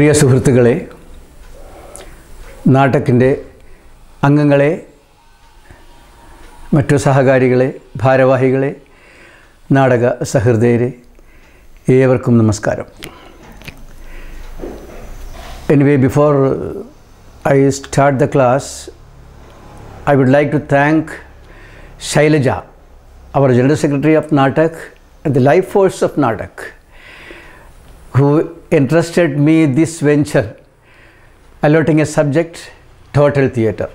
പ്രിയ സുഹൃത്തുക്കളെ നാട്ടക്കിൻ്റെ അംഗങ്ങളെ മറ്റു സഹകാരികളെ ഭാരവാഹികളെ നാടക സഹൃദയരെ ഏവർക്കും നമസ്കാരം anyway before I start the class I would like to thank Shailaja, our General Secretary of Natak and the life force of Natak, who entrusted me this venture, allotting a subject, Total Theatre.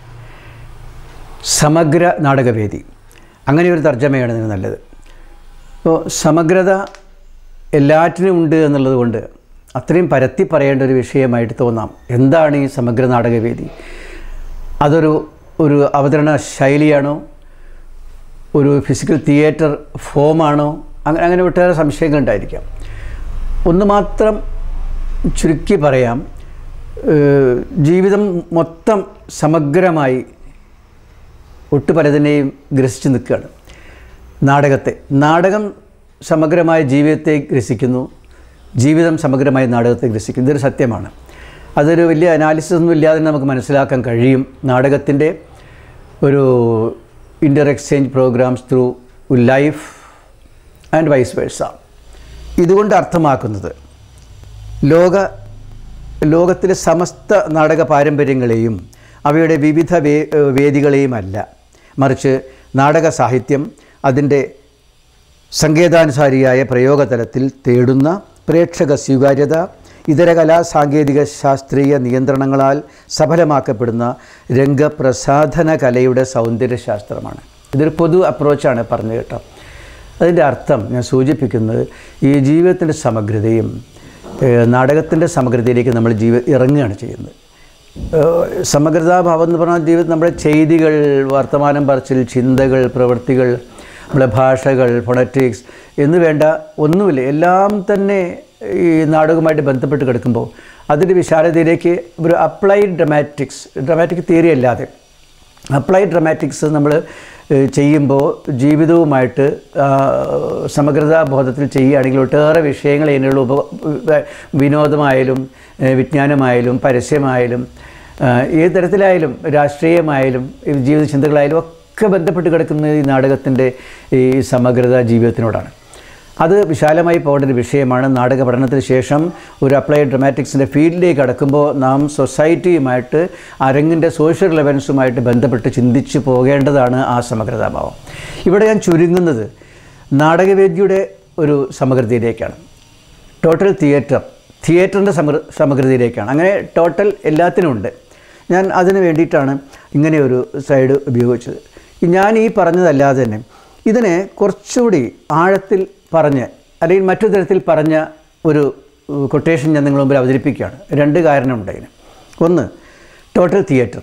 സമഗ്ര നാടകവേദി അങ്ങനെ ഒരു തർജ്ജമയാണ് ഇതിന് നല്ലത് അപ്പോൾ സമഗ്രത എല്ലാറ്റിനും ഉണ്ട് എന്നുള്ളത് കൊണ്ട് അത്രയും പരത്തി പറയേണ്ട ഒരു വിഷയമായിട്ട് തോന്നാം എന്താണ് ഈ സമഗ്ര നാടകവേദി അതൊരു ഒരു അവതരണ ശൈലിയാണോ ഒരു ഫിസിക്കൽ തിയേറ്റർ ഫോമാണോ അങ്ങനെ അങ്ങനെ ഒട്ടേറെ സംശയങ്ങൾ ഉണ്ടായിരിക്കാം ഒന്ന് മാത്രം ചുരുക്കി പറയാം ഏഹ് ജീവിതം മൊത്തം സമഗ്രമായി ഒട്ടു പലതിനെയും ഗ്രസിച്ച് നിൽക്കുകയാണ് നാടകത്തെ നാടകം സമഗ്രമായ ജീവിതത്തെ ഗ്രസിക്കുന്നു ജീവിതം സമഗ്രമായി നാടകത്തെ ഗ്രസിക്കുന്നു ഇതൊരു സത്യമാണ് അതൊരു വലിയ അനാലിസിസ് ഒന്നും ഇല്ലാതെ നമുക്ക് മനസ്സിലാക്കാൻ കഴിയും നാടകത്തിൻ്റെ ഒരു inter exchange programmes through life and vice versa ഇതുകൊണ്ട് അർത്ഥമാക്കുന്നത് ലോക ലോകത്തിലെ സമസ്ത നാടക പാരമ്പര്യങ്ങളെയും അവയുടെ വിവിധ വേ വേദികളെയും അല്ല മറിച്ച് നാടക സാഹിത്യം അതിൻ്റെ സങ്കേതാനുസാരിയായ പ്രയോഗതലത്തിൽ തേടുന്ന പ്രേക്ഷക സ്വീകാര്യത ഇതര കലാ സാങ്കേതിക ശാസ്ത്രീയ നിയന്ത്രണങ്ങളാൽ സഫലമാക്കപ്പെടുന്ന രംഗപ്രസാധന കലയുടെ സൗന്ദര്യശാസ്ത്രമാണ് ഇതൊരു പൊതു അപ്രോച്ചാണ് പറഞ്ഞു കേട്ടോ അതിൻ്റെ അർത്ഥം ഞാൻ സൂചിപ്പിക്കുന്നത് ഈ ജീവിതത്തിൻ്റെ സമഗ്രതയും നാടകത്തിൻ്റെ സമഗ്രതയിലേക്ക് നമ്മൾ ജീവ ഇറങ്ങുകയാണ് ചെയ്യുന്നത് സമഗ്രതാഭാവം എന്ന് പറഞ്ഞാൽ ജീവിതം നമ്മുടെ ചെയ്തികൾ വർത്തമാനം പറച്ചിൽ ചിന്തകൾ പ്രവൃത്തികൾ നമ്മളെ ഭാഷകൾ ഫൊണറ്റിക്സ് എന്ന് വേണ്ട ഒന്നുമില്ല എല്ലാം തന്നെ ഈ നാടകവുമായിട്ട് ബന്ധപ്പെട്ട് കിടക്കുമ്പോൾ അതിൻ്റെ വിശാലതയിലേക്ക് ഒരു അപ്ലൈഡ് ഡ്രമാറ്റിക്സ് ഡ്രമാറ്റിക് തിയറി അല്ലാതെ അപ്ലൈഡ് ഡ്രമാറ്റിക്സ് നമ്മൾ ചെയ്യുമ്പോൾ ജീവിതവുമായിട്ട് സമഗ്രതാ ബോധത്തിൽ ചെയ്യുകയാണെങ്കിൽ ഒട്ടേറെ വിഷയങ്ങൾ ഇതിനുള്ള ഉപ വിനോദമായാലും വിജ്ഞാനമായാലും പരസ്യമായാലും ഏത് തരത്തിലായാലും രാഷ്ട്രീയമായാലും ജീവിത ചിന്തകളായാലും ഒക്കെ ബന്ധപ്പെട്ട് കിടക്കുന്ന ഈ നാടകത്തിൻ്റെ ഈ സമഗ്രത ജീവിതത്തിനോടാണ് അത് വിശാലമായി പോകേണ്ട ഒരു വിഷയമാണ് നാടക പഠനത്തിന് ശേഷം ഒരു അപ്ലൈഡ് ഡ്രമാറ്റിക്സിൻ്റെ ഫീൽഡിലേക്ക് കടക്കുമ്പോൾ നാം സൊസൈറ്റിയുമായിട്ട് അരങ്ങിൻ്റെ സോഷ്യൽ റിലവൻസുമായിട്ട് ബന്ധപ്പെട്ട് ചിന്തിച്ച് പോകേണ്ടതാണ് ആ സമഗ്രതാഭാവം ഇവിടെ ഞാൻ ചുരുങ്ങുന്നത് നാടകവേദിയുടെ ഒരു സമഗ്രതയിലേക്കാണ് ടോട്ടൽ തിയേറ്റർ തിയേറ്ററിൻ്റെ സമൃ സമഗ്രതയിലേക്കാണ് അങ്ങനെ ടോട്ടൽ എല്ലാത്തിനും ഉണ്ട് ഞാൻ അതിന് വേണ്ടിയിട്ടാണ് ഇങ്ങനെ ഒരു സൈഡ് ഉപയോഗിച്ചത് ഞാൻ ഈ പറഞ്ഞതല്ലാതെ തന്നെ ഇതിനെ കുറച്ചുകൂടി ആഴത്തിൽ പറഞ്ഞ് അല്ലെങ്കിൽ മറ്റു തരത്തിൽ പറഞ്ഞ ഒരു കൊട്ടേഷൻ ഞാൻ നിങ്ങളുടെ മുമ്പിൽ അവതരിപ്പിക്കുകയാണ് രണ്ട് കാരണമുണ്ട് അതിന് ഒന്ന് total theatre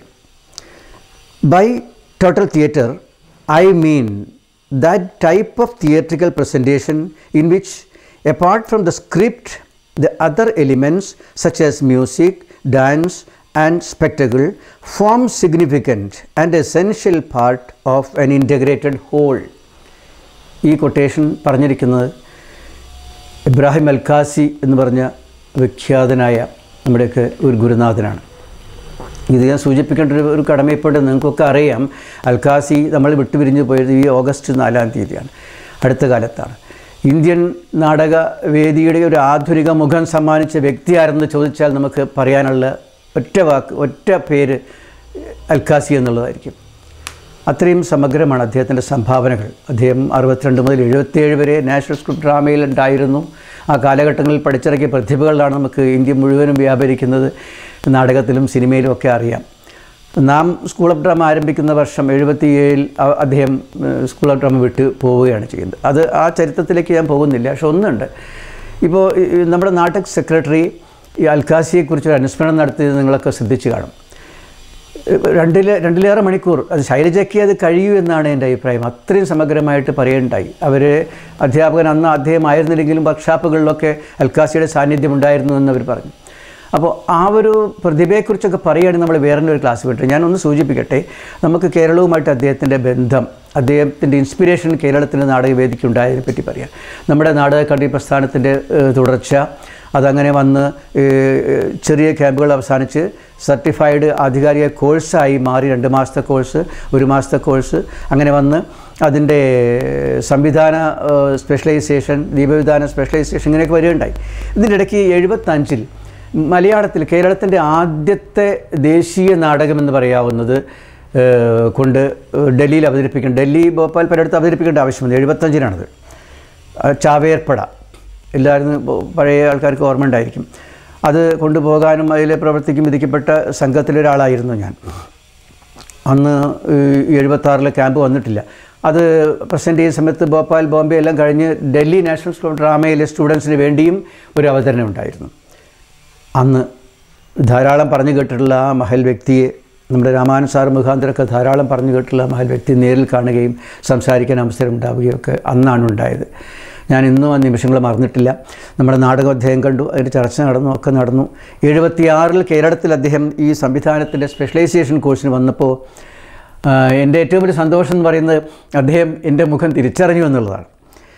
by total theatre I mean that type of theatrical presentation in which apart from the script the other elements such as music dance and spectacle form significant and essential part of an integrated whole ഈ കൊട്ടേഷൻ പറഞ്ഞിരിക്കുന്നത് ഇബ്രാഹിം അൽക്കാസി എന്ന് പറഞ്ഞ വിഖ്യാതനായ നമ്മുടെയൊക്കെ ഒരു ഗുരുനാഥനാണ് ഇത് ഞാൻ സൂചിപ്പിക്കേണ്ട ഒരു ഒരു കടമയപ്പെട്ട് നിങ്ങൾക്കൊക്കെ അറിയാം അൽക്കാസി നമ്മൾ വിട്ടുപിരിഞ്ഞ് പോയത് ഈ ഓഗസ്റ്റ് നാലാം തീയതിയാണ് അടുത്ത കാലത്താണ് ഇന്ത്യൻ നാടക വേദിയുടെ ഒരു ആധുനിക മുഖം സമ്മാനിച്ച വ്യക്തി ആരെന്ന് ചോദിച്ചാൽ നമുക്ക് പറയാനുള്ള ഒറ്റ വാക്ക് ഒറ്റ പേര് അൽക്കാസി എന്നുള്ളതായിരിക്കും അത്രയും സമഗ്രമാണ് അദ്ദേഹത്തിൻ്റെ സംഭാവനകൾ അദ്ദേഹം അറുപത്തിരണ്ട് മുതൽ എഴുപത്തിയേഴ് വരെ നാഷണൽ സ്കൂൾ ഡ്രാമയിൽ ഉണ്ടായിരുന്നു ആ കാലഘട്ടങ്ങളിൽ പഠിച്ചിറക്കിയ പ്രതിഭകളിലാണ് നമുക്ക് ഇന്ത്യ മുഴുവനും വ്യാപരിക്കുന്നത് നാടകത്തിലും സിനിമയിലും ഒക്കെ അറിയാം നാം സ്കൂൾ ഓഫ് ഡ്രാമ ആരംഭിക്കുന്ന വർഷം എഴുപത്തിയേഴിൽ അദ്ദേഹം സ്കൂൾ ഓഫ് ഡ്രാമ വിട്ട് പോവുകയാണ് ചെയ്യുന്നത് അത് ആ ചരിത്രത്തിലേക്ക് ഞാൻ പോകുന്നില്ല പക്ഷെ ഒന്നുണ്ട് ഇപ്പോൾ നമ്മുടെ നാട്ടക് സെക്രട്ടറി ഈ അൽക്കാസിയെക്കുറിച്ച് ഒരു അനുസ്മരണം നടത്തിയത് നിങ്ങളൊക്കെ ശ്രദ്ധിച്ചു കാണും രണ്ടിലെ രണ്ടിലേറെ മണിക്കൂർ അത് ശൈലജയ്ക്ക് അത് കഴിയൂ എന്നാണ് എൻ്റെ അഭിപ്രായം അത്രയും സമഗ്രമായിട്ട് പറയുണ്ടായി അവർ അധ്യാപകൻ അന്ന് അദ്ദേഹം ആയിരുന്നില്ലെങ്കിലും വർക്ക്ഷോപ്പുകളിലൊക്കെ അൽക്കാസിയുടെ സാന്നിധ്യം ഉണ്ടായിരുന്നു എന്ന് അവർ പറഞ്ഞു അപ്പോൾ ആ ഒരു പ്രതിഭയെക്കുറിച്ചൊക്കെ പറയുകയാണെങ്കിൽ നമ്മൾ വേറെ ഒരു ക്ലാസ് വിട്ടു ഞാനൊന്ന് സൂചിപ്പിക്കട്ടെ നമുക്ക് കേരളവുമായിട്ട് അദ്ദേഹത്തിൻ്റെ ബന്ധം അദ്ദേഹത്തിൻ്റെ ഇൻസ്പിറേഷൻ കേരളത്തിൻ്റെ നാടകവേദിക്ക് ഉണ്ടായതിനെ പറ്റി പറയാം നമ്മുടെ നാടക കണ്ടി പ്രസ്ഥാനത്തിൻ്റെ ഏഹ്, തുടർച്ച അതങ്ങനെ വന്ന് ഏഹ്, ചെറിയ ക്യാമ്പുകൾ അവസാനിച്ച് സർട്ടിഫൈഡ് ആധികാരിക കോഴ്സായി മാറി രണ്ട് മാസത്തെ കോഴ്സ് ഒരു മാസത്തെ കോഴ്സ് അങ്ങനെ വന്ന് അതിൻ്റെ സംവിധാന ഏഹ്, സ്പെഷ്യലൈസേഷൻ ദീപവിധാന സ്പെഷ്യലൈസേഷൻ ഇങ്ങനെയൊക്കെ വരികയുണ്ടായി ഇതിൻ്റെ ഇടയ്ക്ക് എഴുപത്തഞ്ചിൽ മലയാളത്തിൽ കേരളത്തിൻ്റെ ആദ്യത്തെ ദേശീയ നാടകമെന്ന് പറയാവുന്നത് ഏഹ്, കൊണ്ട് ഡൽഹിയിൽ അവതരിപ്പിക്കണം ഡൽഹി ഭോപ്പാൽ പലയിടത്ത് അവതരിപ്പിക്കേണ്ട ആവശ്യമുണ്ട് എഴുപത്തഞ്ചിനാണത് ആ, ചാവേർപ്പട എല്ലാവരും ഇപ്പൊ പഴയ ആൾക്കാർക്ക് ഓർമ്മ ഉണ്ടായിരിക്കും അത് കൊണ്ടുപോകാനും അതിൽ പ്രവർത്തിക്കും വിധിക്കപ്പെട്ട സംഘത്തിലൊരാളായിരുന്നു ഞാൻ അന്ന് എഴുപത്താറിലെ ക്യാമ്പ് വന്നിട്ടില്ല അത് പ്രസൻറ്റ് ചെയ്യുന്ന സമയത്ത് ഭോപ്പാൽ ബോംബെ എല്ലാം കഴിഞ്ഞ് ഡൽഹി നാഷണൽ സ്കൂൾ ഓഫ് ഡ്രാമയിലെ സ്റ്റുഡൻസിന് വേണ്ടിയും ഒരു അവതരണം ഉണ്ടായിരുന്നു അന്ന് ധാരാളം പറഞ്ഞു കേട്ടിട്ടുള്ള ആ മഹൽ വ്യക്തിയെ നമ്മുടെ രാമാനു സാർ മുഖാന്തരമൊക്കെ ധാരാളം പറഞ്ഞു കേട്ടിട്ടുള്ള ആ മഹൽ വ്യക്തി നേരിൽ കാണുകയും സംസാരിക്കാൻ അവസരം ഉണ്ടാവുകയും ഒക്കെ അന്നാണ് ഉണ്ടായത് ഞാൻ ഇന്നും ആ നിമിഷങ്ങൾ മറന്നിട്ടില്ല നമ്മുടെ നാടകോധ്യായം കണ്ടു അതിൻ്റെ ചർച്ച നടന്നു ഒക്കെ നടന്നു എഴുപത്തിയാറിൽ കേരളത്തിൽ അദ്ദേഹം ഈ സംവിധാനത്തിൻ്റെ സ്പെഷ്യലൈസേഷൻ കോഴ്സിന് വന്നപ്പോൾ ആ, എൻ്റെ ഏറ്റവും വലിയ സന്തോഷം എന്ന് പറയുന്നത് അദ്ദേഹം എൻ്റെ മുഖം തിരിച്ചറിഞ്ഞു എന്നുള്ളതാണ്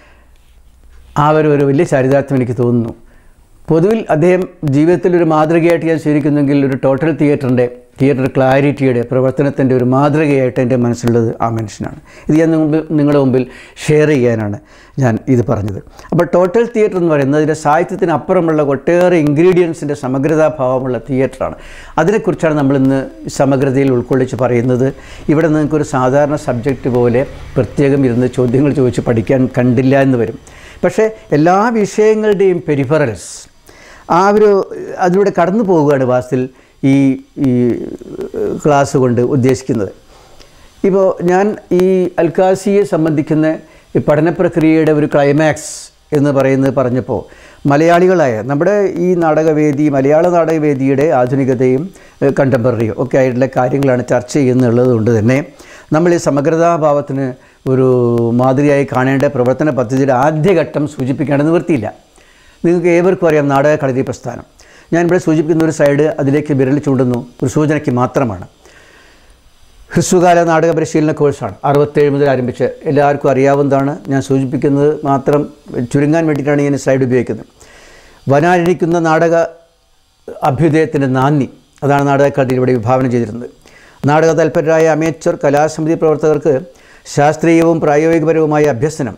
ആ ഒരു ഒരു വലിയ ചരിതാർത്ഥ്യം എനിക്ക് തോന്നുന്നു പൊതുവിൽ അദ്ദേഹം ജീവിതത്തിൽ ഒരു മാതൃകയായിട്ട് ഞാൻ സ്വീകരിക്കുന്നെങ്കിൽ ഒരു ടോട്ടൽ തിയേറ്ററിൻ്റെ തിയേറ്റർ ക്ലാരിറ്റിയുടെ പ്രവർത്തനത്തിൻ്റെ ഒരു മാതൃകയായിട്ട് എൻ്റെ മനസ്സിലുള്ളത് ആ മനുഷ്യനാണ് ഇത് ഞാൻ മുമ്പ് നിങ്ങളുടെ മുമ്പിൽ ഷെയർ ചെയ്യാനാണ് ഞാൻ ഇത് പറഞ്ഞത് അപ്പോൾ ടോട്ടൽ തിയേറ്റർ എന്ന് പറയുന്നത് അതിൻ്റെ സാഹിത്യത്തിന് അപ്പുറമുള്ള ഒട്ടേറെ ഇൻഗ്രീഡിയൻസിൻ്റെ സമഗ്രതാഭാവമുള്ള തിയേറ്ററാണ് അതിനെക്കുറിച്ചാണ് നമ്മളിന്ന് സമഗ്രതയിൽ ഉൾക്കൊള്ളിച്ച് പറയുന്നത് ഇവിടെ നിങ്ങൾക്കൊരു സാധാരണ സബ്ജക്റ്റ് പോലെ പ്രത്യേകം ഇരുന്ന് ചോദ്യങ്ങൾ ചോദിച്ച് പഠിക്കാൻ കണ്ടില്ല എന്ന് വരും പക്ഷേ എല്ലാ വിഷയങ്ങളുടെയും പെരിഫറൽസ് ആ ഒരു അതിലൂടെ കടന്നു പോവുകയാണ് വാസ്തവത്തിൽ ഈ ഈ ക്ലാസ് കൊണ്ട് ഉദ്ദേശിക്കുന്നത് ഇപ്പോൾ ഞാൻ ഈ അൽക്കാസിയെ സംബന്ധിക്കുന്ന ഈ പഠന പ്രക്രിയയുടെ ഒരു ക്ലൈമാക്സ് എന്ന് പറയുന്നത് പറഞ്ഞപ്പോൾ മലയാളികളായ നമ്മുടെ ഈ നാടകവേദി മലയാള നാടകവേദിയുടെ ആധുനികതയും കണ്ടംപററിയും ഒക്കെ ആയിട്ടുള്ള കാര്യങ്ങളാണ് ചർച്ച ചെയ്യുന്നുള്ളത് കൊണ്ട് തന്നെ നമ്മൾ ഈ സമഗ്രതാഭാവത്തിന് ഒരു മാതൃകയായി കാണേണ്ട പ്രവർത്തന പദ്ധതിയുടെ ആദ്യഘട്ടം സൂചിപ്പിക്കേണ്ട നിവൃത്തിയില്ല നിങ്ങൾക്ക് ഏവർക്കും അറിയാം നാടക കളരി പ്രസ്ഥാനം ഞാനിവിടെ സൂചിപ്പിക്കുന്ന ഒരു സൈഡ് അതിലേക്ക് വിരൽ ചൂണ്ടുന്നു ഒരു സൂചനയ്ക്ക് മാത്രമാണ് ഹ്രസ്വകാല നാടക പരിശീലന കോഴ്സാണ് അറുപത്തേഴ് മുതൽ ആരംഭിച്ച് എല്ലാവർക്കും അറിയാവുന്നതാണ് ഞാൻ സൂചിപ്പിക്കുന്നത് മാത്രം ചുരുങ്ങാൻ വേണ്ടിയിട്ടാണ് ഞാൻ ഈ സ്ലൈഡ് ഉപയോഗിക്കുന്നത് വനാനിരിക്കുന്ന നാടക അഭ്യുദയത്തിൻ്റെ നാന്ദി അതാണ് നാടകക്കളത്തിൽ ഇവിടെ വിഭാവന ചെയ്തിരുന്നത് നാടക തൽപരരായ അമേച്ചർ കലാസമിതി പ്രവർത്തകർക്ക് ശാസ്ത്രീയവും പ്രായോഗികപരവുമായ അഭ്യസനം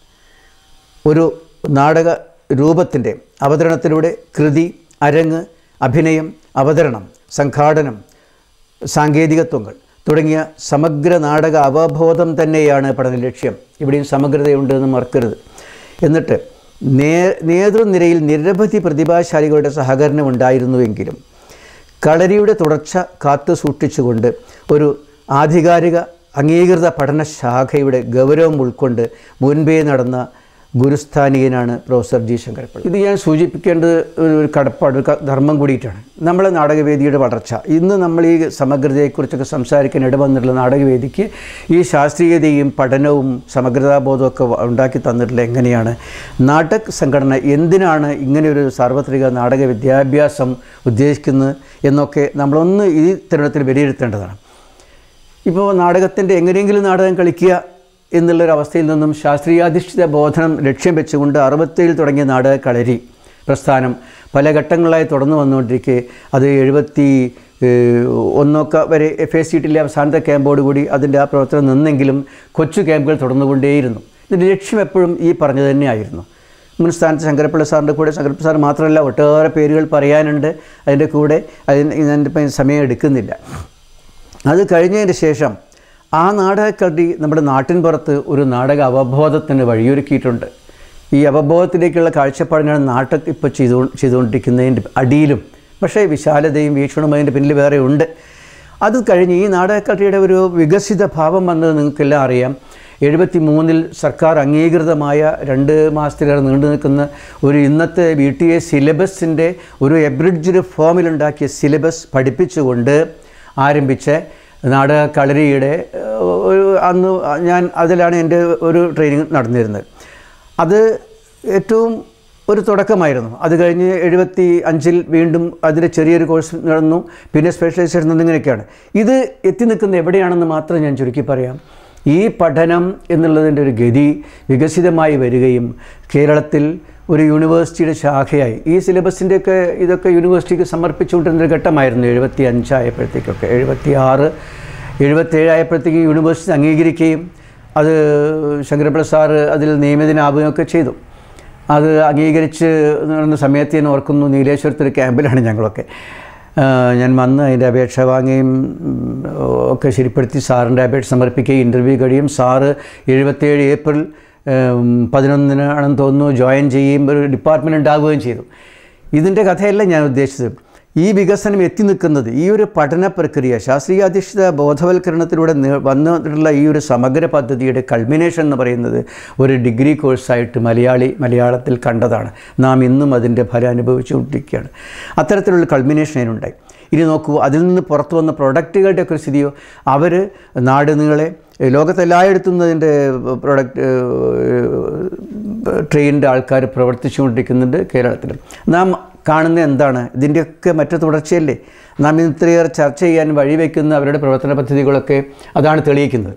ഒരു നാടക രൂപത്തിൻ്റെ അവതരണത്തിലൂടെ കൃതി അരങ്ങ് അഭിനയം അവതരണം സംഘാടനം സാങ്കേതികത്വങ്ങൾ തുടങ്ങിയ സമഗ്ര നാടക അവബോധം തന്നെയാണ് പഠന ലക്ഷ്യം ഇവിടെയും സമഗ്രതയുണ്ട് എന്ന് മറക്കരുത് എന്നിട്ട് നേ നേതൃനിരയിൽ നിരവധി പ്രതിഭാശാലികളുടെ സഹകരണം ഉണ്ടായിരുന്നുവെങ്കിലും കളരിയുടെ തുടർച്ച കാത്തു സൂക്ഷിച്ചുകൊണ്ട് ഒരു ആധികാരിക അംഗീകൃത പഠനശാഖയുടെ ഗൗരവം ഉൾക്കൊണ്ട് മുൻപേ നടന്ന ഗുരുസ്ഥാനീയനാണ് പ്രൊഫസർ ജി ശങ്കരപ്പിള്ള ഇത് ഞാൻ സൂചിപ്പിക്കേണ്ടത് ഒരു ഒരു കടപ്പാട് ഒരു ക- ധർമ്മം കൂടിയിട്ടാണ് നമ്മളെ നാടകവേദിയുടെ വളർച്ച ഇന്ന് നമ്മൾ ഈ സമഗ്രതയെക്കുറിച്ചൊക്കെ സംസാരിക്കാൻ ഇടവന്നിട്ടുള്ള നാടകവേദിക്ക് ഈ ശാസ്ത്രീയതയും പഠനവും സമഗ്രതാബോധവും ഒക്കെ വ- ഉണ്ടാക്കി തന്നിട്ടുള്ള എങ്ങനെയാണ് നാടക സംഘടന എന്തിനാണ് ഇങ്ങനെയൊരു സാർവത്രിക നാടക വിദ്യാഭ്യാസം ഉദ്ദേശിക്കുന്നത് എന്നൊക്കെ നമ്മളൊന്ന് ഈ തരുണത്തിൽ വിലയിരുത്തേണ്ടതാണ് ഇപ്പോൾ നാടകത്തിൻ്റെ എങ്ങനെയെങ്കിലും നാടകം കളിക്കുക എന്നുള്ളൊരവസ്ഥയിൽ നിന്നും ശാസ്ത്രീയാധിഷ്ഠിത ബോധനം ലക്ഷ്യം വെച്ചുകൊണ്ട് അറുപത്തേഴിൽ തുടങ്ങിയ നാടക കളരി പ്രസ്ഥാനം പല ഘട്ടങ്ങളായി തുടർന്നു വന്നുകൊണ്ടിരിക്കെ അത് എഴുപത്തി ഏഹ്, ഒന്നൊക്കെ വരെ എഫ് എ സീറ്റിലെ അവസാനത്തെ ക്യാമ്പോടുകൂടി അതിൻ്റെ ആ പ്രവർത്തനം നിന്നെങ്കിലും കൊച്ചു ക്യാമ്പുകൾ തുടർന്നുകൊണ്ടേയിരുന്നു ഇതിൻ്റെ ലക്ഷ്യം എപ്പോഴും ഈ പറഞ്ഞത് തന്നെയായിരുന്നു മുൻ സ്ഥാനത്ത് ശങ്കരപ്പിള്ള സാറിൻ്റെ കൂടെ ശങ്കരപ്പിള്ള സാർ മാത്രമല്ല ഒട്ടേറെ പേരുകൾ പറയാനുണ്ട് അതിൻ്റെ കൂടെ അതിന് ഇതിൻ്റെ സമയം എടുക്കുന്നില്ല അത് കഴിഞ്ഞതിന് ശേഷം ആ നാടകക്കടി നമ്മുടെ നാട്ടിൻ പുറത്ത് ഒരു നാടക അവബോധത്തിന് വഴിയൊരുക്കിയിട്ടുണ്ട് ഈ അവബോധത്തിലേക്കുള്ള കാഴ്ചപ്പാടിനാണ് നാട്ടക് ഇപ്പോൾ ചെയ്തു ചെയ്തുകൊണ്ടിരിക്കുന്നതിൻ്റെ അടിയിലും പക്ഷേ വിശാലതയും വീക്ഷണവും അതിൻ്റെ പിന്നിൽ വേറെ ഉണ്ട് അത് കഴിഞ്ഞ് ഈ നാടകക്കഥയുടെ ഒരു വികസിത ഭാവം വന്നത് നിങ്ങൾക്കെല്ലാം അറിയാം എഴുപത്തി മൂന്നിൽ സർക്കാർ അംഗീകൃതമായ രണ്ട് മാസത്തിലേറെ നീണ്ടു നിൽക്കുന്ന ഒരു ഇന്നത്തെ ബി ടി എ സിലബസിൻ്റെ ഒരു എബ്രിഡ്ജ്ഡ് ഫോമിലുണ്ടാക്കിയ സിലബസ് പഠിപ്പിച്ചുകൊണ്ട് ആരംഭിച്ച നാടക കളരിയുടെ ഏഹ്, ഒരു അന്ന് ഞാൻ അതിലാണ് എൻ്റെ ഒരു ട്രെയിനിങ് നടന്നിരുന്നത് അത് ഏറ്റവും ഒരു തുടക്കമായിരുന്നു അത് കഴിഞ്ഞ് എഴുപത്തി അഞ്ചിൽ വീണ്ടും അതിൻ്റെ ചെറിയൊരു കോഴ്സ് നടന്നു പിന്നെ സ്പെഷ്യലൈസേഷൻ എന്നിങ്ങനെയൊക്കെയാണ് ഇത് എത്തി നിൽക്കുന്നത് എവിടെയാണെന്ന് മാത്രം ഞാൻ ചുരുക്കി പറയാം ഈ പഠനം എന്നുള്ളതിൻ്റെ ഒരു ഗതി വികസിതമായി വരികയും കേരളത്തിൽ ഒരു യൂണിവേഴ്സിറ്റിയുടെ ശാഖയായി ഈ സിലബസിൻ്റെയൊക്കെ ഇതൊക്കെ യൂണിവേഴ്സിറ്റിക്ക് സമർപ്പിച്ചുകൊണ്ടിരുന്നൊരു ഘട്ടമായിരുന്നു എഴുപത്തി അഞ്ചായപ്പോഴത്തേക്കൊക്കെ എഴുപത്തി ആറ് എഴുപത്തേഴായപ്പോഴത്തേക്ക് യൂണിവേഴ്സിറ്റി അംഗീകരിക്കുകയും അത് ശങ്കരപ്രസാദ് സാറ് അതിൽ നിയമിതനാവുകയൊക്കെ ചെയ്തു അത് അംഗീകരിച്ച് നടന്ന സമയത്ത് ഞാൻ ഓർക്കുന്നു നീലേശ്വരത്തൊരു ക്യാമ്പിലാണ് ഞങ്ങളൊക്കെ ആ, ഞാൻ വന്ന് അതിൻ്റെ അപേക്ഷ വാങ്ങുകയും ഉം, ഒക്കെ ശരിപ്പെടുത്തി സാറിൻ്റെ അപേക്ഷ സമർപ്പിക്കുകയും ഇൻ്റർവ്യൂ കഴിയും സാറ് എഴുപത്തേഴ് ഏപ്രിൽ ഉം, പതിനൊന്നിനാണെന്ന് തോന്നുന്നു ജോയിൻ ചെയ്യുകയും ഒരു ഡിപ്പാർട്ട്മെൻറ്റ് ഉണ്ടാവുകയും ചെയ്തു ഇതിൻ്റെ കഥയല്ല ഞാൻ ഉദ്ദേശിച്ചത് ഈ വികസനം എത്തി നിൽക്കുന്നത് ഈ ഒരു പഠന പ്രക്രിയ ശാസ്ത്രീയാധിഷ്ഠിത ബോധവൽക്കരണത്തിലൂടെ നി- വന്നിട്ടുള്ള ഈ ഒരു സമഗ്ര പദ്ധതിയുടെ കൾമിനേഷൻ എന്ന് പറയുന്നത് ഒരു ഡിഗ്രി കോഴ്സായിട്ട് മലയാളി മലയാളത്തിൽ കണ്ടതാണ് നാം ഇന്നും അതിൻ്റെ ഫലം അനുഭവിച്ചുകൊണ്ടിരിക്കുകയാണ് അത്തരത്തിലുള്ള കൾമിനേഷൻ അതിനുണ്ടായി ഇനി നോക്കൂ അതിൽ നിന്ന് പുറത്തു വന്ന പ്രൊഡക്റ്റുകളുടെ ഒക്കെ സ്ഥിതിയോ അവർ നാട് നീളെ ലോകത്തെല്ലായിടത്തും അതിൻ്റെ പ്രൊഡക്റ്റ് ട്രെയിനിൻ്റെ ആൾക്കാർ പ്രവർത്തിച്ചുകൊണ്ടിരിക്കുന്നുണ്ട് കേരളത്തിലും നാം കാണുന്ന എന്താണ് ഇതിൻ്റെയൊക്കെ മറ്റു തുടർച്ചയല്ലേ നാം ഇത്രയേറെ ചർച്ച ചെയ്യാൻ വഴിവെക്കുന്ന അവരുടെ പ്രവർത്തന പദ്ധതികളൊക്കെ അതാണ് തെളിയിക്കുന്നത്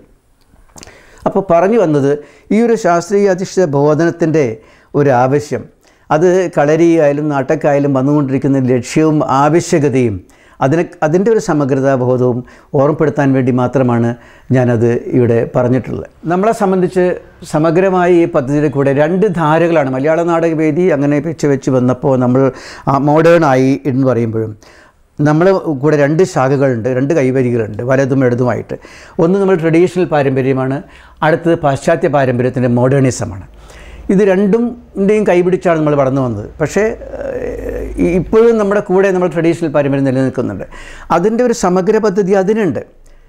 അപ്പോൾ പറഞ്ഞു വന്നത് ഈ ഒരു ശാസ്ത്രീയ അധിഷ്ഠിത ബോധനത്തിൻ്റെ ഒരു ആവശ്യം അത് കളരിയായാലും നാട്ടക്കായാലും വന്നുകൊണ്ടിരിക്കുന്ന ലക്ഷ്യവും ആവശ്യകതയും അതിന് അതിൻ്റെ ഒരു സമഗ്രതാബോധവും ഓർമ്മപ്പെടുത്താൻ വേണ്ടി മാത്രമാണ് ഞാനത് ഇവിടെ പറഞ്ഞിട്ടുള്ളത് നമ്മളെ സംബന്ധിച്ച് സമഗ്രമായി ഈ പദ്ധതിയുടെ കൂടെ രണ്ട് ധാരകളാണ് മലയാള നാടകവേദി അങ്ങനെ വെച്ച് വെച്ച് വന്നപ്പോൾ നമ്മൾ മോഡേൺ ആയി എന്ന് പറയുമ്പോഴും നമ്മൾ കൂടെ രണ്ട് ശാഖകളുണ്ട് രണ്ട് കൈവരികളുണ്ട് വലതും ഇടതുമായിട്ട് ഒന്ന് നമ്മൾ ട്രഡീഷണൽ പാരമ്പര്യമാണ് അടുത്തത് പാശ്ചാത്യ പാരമ്പര്യത്തിൻ്റെ മോഡേണിസമാണ് ഇത് രണ്ടും കൈപിടിച്ചാണ് നമ്മൾ വളർന്നു വന്നത് പക്ഷേ ഏഹ്, ഈ- ഇപ്പോഴും നമ്മുടെ കൂടെ നമ്മൾ ട്രഡീഷണൽ പാരമ്പര്യം നിലനിൽക്കുന്നുണ്ട് അതിൻ്റെ ഒരു സമഗ്ര പദ്ധതി അതിനുണ്ട്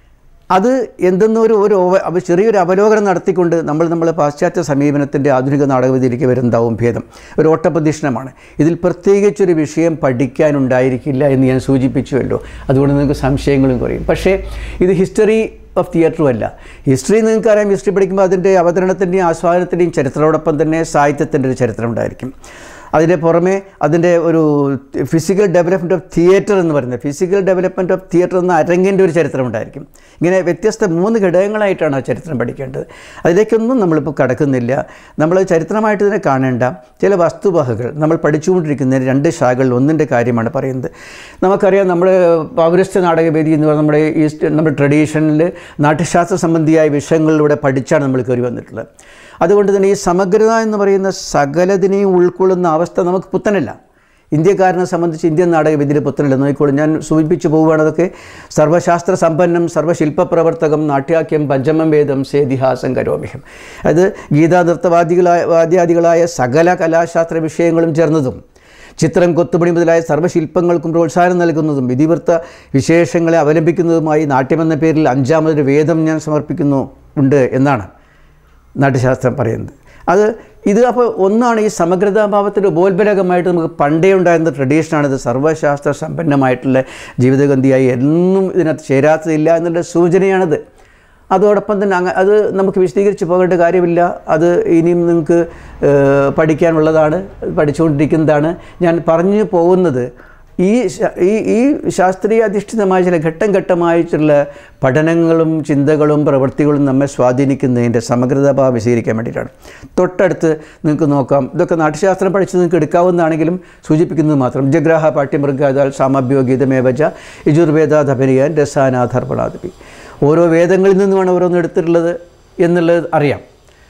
അത് എന്തെന്നൊരു ഒരു ഓവ- അവ- ചെറിയൊരു അവലോകനം നടത്തിക്കൊണ്ട് നമ്മൾ നമ്മൾ പാശ്ചാത്യ സമീപനത്തിൻ്റെ ആധുനിക നാടകവേദിയിലേക്ക് വരുന്നതാവും ഭേദം ഒരു ഓട്ടപ്രദക്ഷിണമാണ് ഇതിൽ പ്രത്യേകിച്ചൊരു വിഷയം പഠിക്കാനുണ്ടായിരിക്കില്ല എന്ന് ഞാൻ സൂചിപ്പിച്ചുവല്ലോ അതുകൊണ്ട് നിങ്ങൾക്ക് സംശയങ്ങളും കുറയും പക്ഷേ ഇത് ഹിസ്റ്ററി ഓഫ് തിയേറ്ററും അല്ല ഹിസ്റ്ററി നിങ്ങൾക്കറിയാം ഹിസ്റ്ററി പഠിക്കുമ്പോൾ അതിൻ്റെ അവതരണത്തിൻ്റെയും ആസ്വാദനത്തിൻ്റെയും ചരിത്രത്തോടൊപ്പം തന്നെ സാഹിത്യത്തിൻ്റെ ഒരു ചരിത്രം ഉണ്ടായിരിക്കും അതിൻ്റെ പുറമെ അതിൻ്റെ ഒരു ഫിസിക്കൽ ഡെവലപ്മെൻറ്റ് ഓഫ് തിയേറ്റർ എന്ന് പറയുന്നത് ഫിസിക്കൽ ഡെവലപ്മെൻറ്റ് ഓഫ് തിയേറ്റർ എന്ന അരങ്ങിൻ്റെ ഒരു ചരിത്രം ഉണ്ടായിരിക്കും ഇങ്ങനെ വ്യത്യസ്ത മൂന്ന് ഘടകങ്ങളായിട്ടാണ് ആ ചരിത്രം പഠിക്കേണ്ടത് അതിലേക്കൊന്നും നമ്മളിപ്പോൾ കടക്കുന്നില്ല നമ്മൾ ചരിത്രമായിട്ട് തന്നെ കാണേണ്ട ചില വസ്തുവകകൾ നമ്മൾ പഠിച്ചുകൊണ്ടിരിക്കുന്ന രണ്ട് ശാഖകളിൽ ഒന്നിൻ്റെ കാര്യമാണ് പറയുന്നത് നമുക്കറിയാം നമ്മൾ പൗരസ്ത്യ നാടകവേദി എന്ന് പറയുന്ന നമ്മുടെ ഈസ്റ്റ് നമ്മുടെ ട്രഡീഷനിൽ നാട്യശാസ്ത്ര സംബന്ധിയായ വിഷയങ്ങളിലൂടെ പഠിച്ചാണ് നമ്മൾ കയറി വന്നിട്ടുള്ളത് അതുകൊണ്ട് തന്നെ ഈ സമഗ്രത എന്ന് പറയുന്ന സകലതിനെയും ഉൾക്കൊള്ളുന്ന അവസ്ഥ നമുക്ക് പുത്തനല്ല ഇന്ത്യക്കാരനെ സംബന്ധിച്ച് ഇന്ത്യൻ നാടകവേദിയിൽ പുത്തനല്ല നോക്കിക്കോളും ഞാൻ സൂചിപ്പിച്ചു പോവുകയാണ് അതൊക്കെ സർവശാസ്ത്ര സമ്പന്നം സർവശില്പപ്രവർത്തകം നാട്യാക്യം പഞ്ചമം വേദം സേതിഹാസം കരോമിഹം അത് ഗീതാ നൃത്തവാദികളായ വാദ്യാദികളായ സകല കലാശാസ്ത്ര വിഷയങ്ങളും ചേർന്നതും ചിത്രം കൊത്തുപണി മുതലായ സർവ്വശില്പങ്ങൾക്കും പ്രോത്സാഹനം നൽകുന്നതും വിധിവൃത്ത വിശേഷങ്ങളെ അവലംബിക്കുന്നതുമായി നാട്യമെന്ന പേരിൽ അഞ്ചാമതൊരു വേദം ഞാൻ സമർപ്പിക്കുന്നു ഉണ്ട് എന്നാണ് നാട്യശാസ്ത്രം പറയുന്നത് അത് ഇത് അപ്പോൾ ഒന്നാണ് ഈ സമഗ്രതാഭാവത്തിൻ്റെ ഉപോത്ബലകമായിട്ട് നമുക്ക് പണ്ടേ ഉണ്ടായിരുന്ന ട്രഡീഷനാണ് ഇത് സർവ്വശാസ്ത്ര സമ്പന്നമായിട്ടുള്ള ജീവിതഗന്ധിയായി എന്നും ഇതിനകത്ത് ചേരാത്തതില്ല എന്നുള്ള സൂചനയാണത് അതോടൊപ്പം തന്നെ അങ്ങ അത് നമുക്ക് വിശദീകരിച്ച് പോകേണ്ട കാര്യമില്ല അത് ഇനിയും നിങ്ങൾക്ക് ഏഹ്, പഠിക്കാനുള്ളതാണ് പഠിച്ചുകൊണ്ടിരിക്കുന്നതാണ് ഞാൻ പറഞ്ഞു പോകുന്നത് ഈ ശ- ഈ ഈ ശാസ്ത്രീയ അധിഷ്ഠിതമായ ചില ഘട്ടം ഘട്ടമായിട്ടുള്ള പഠനങ്ങളും ചിന്തകളും പ്രവൃത്തികളും നമ്മെ സ്വാധീനിക്കുന്നതിൻ്റെ സമഗ്രതാഭാവം വിശദീകരിക്കാൻ വേണ്ടിയിട്ടാണ് തൊട്ടടുത്ത് നിങ്ങൾക്ക് നോക്കാം ഇതൊക്കെ നാട്യശാസ്ത്രം പഠിച്ച് നിങ്ങൾക്ക് എടുക്കാവുന്നതാണെങ്കിലും സൂചിപ്പിക്കുന്നത് മാത്രം ജഗ്രാഹ പാഠ്യമൃഗാദാൽ സാമഭ്യോഗീതമേവച യജുർവേദാധപനിയാൻ രസാനാഥർപ്പണാദപി ഓരോ വേദങ്ങളിൽ നിന്നുമാണ് ഓരോന്ന് എടുത്തിട്ടുള്ളത് എന്നുള്ളത് അറിയാം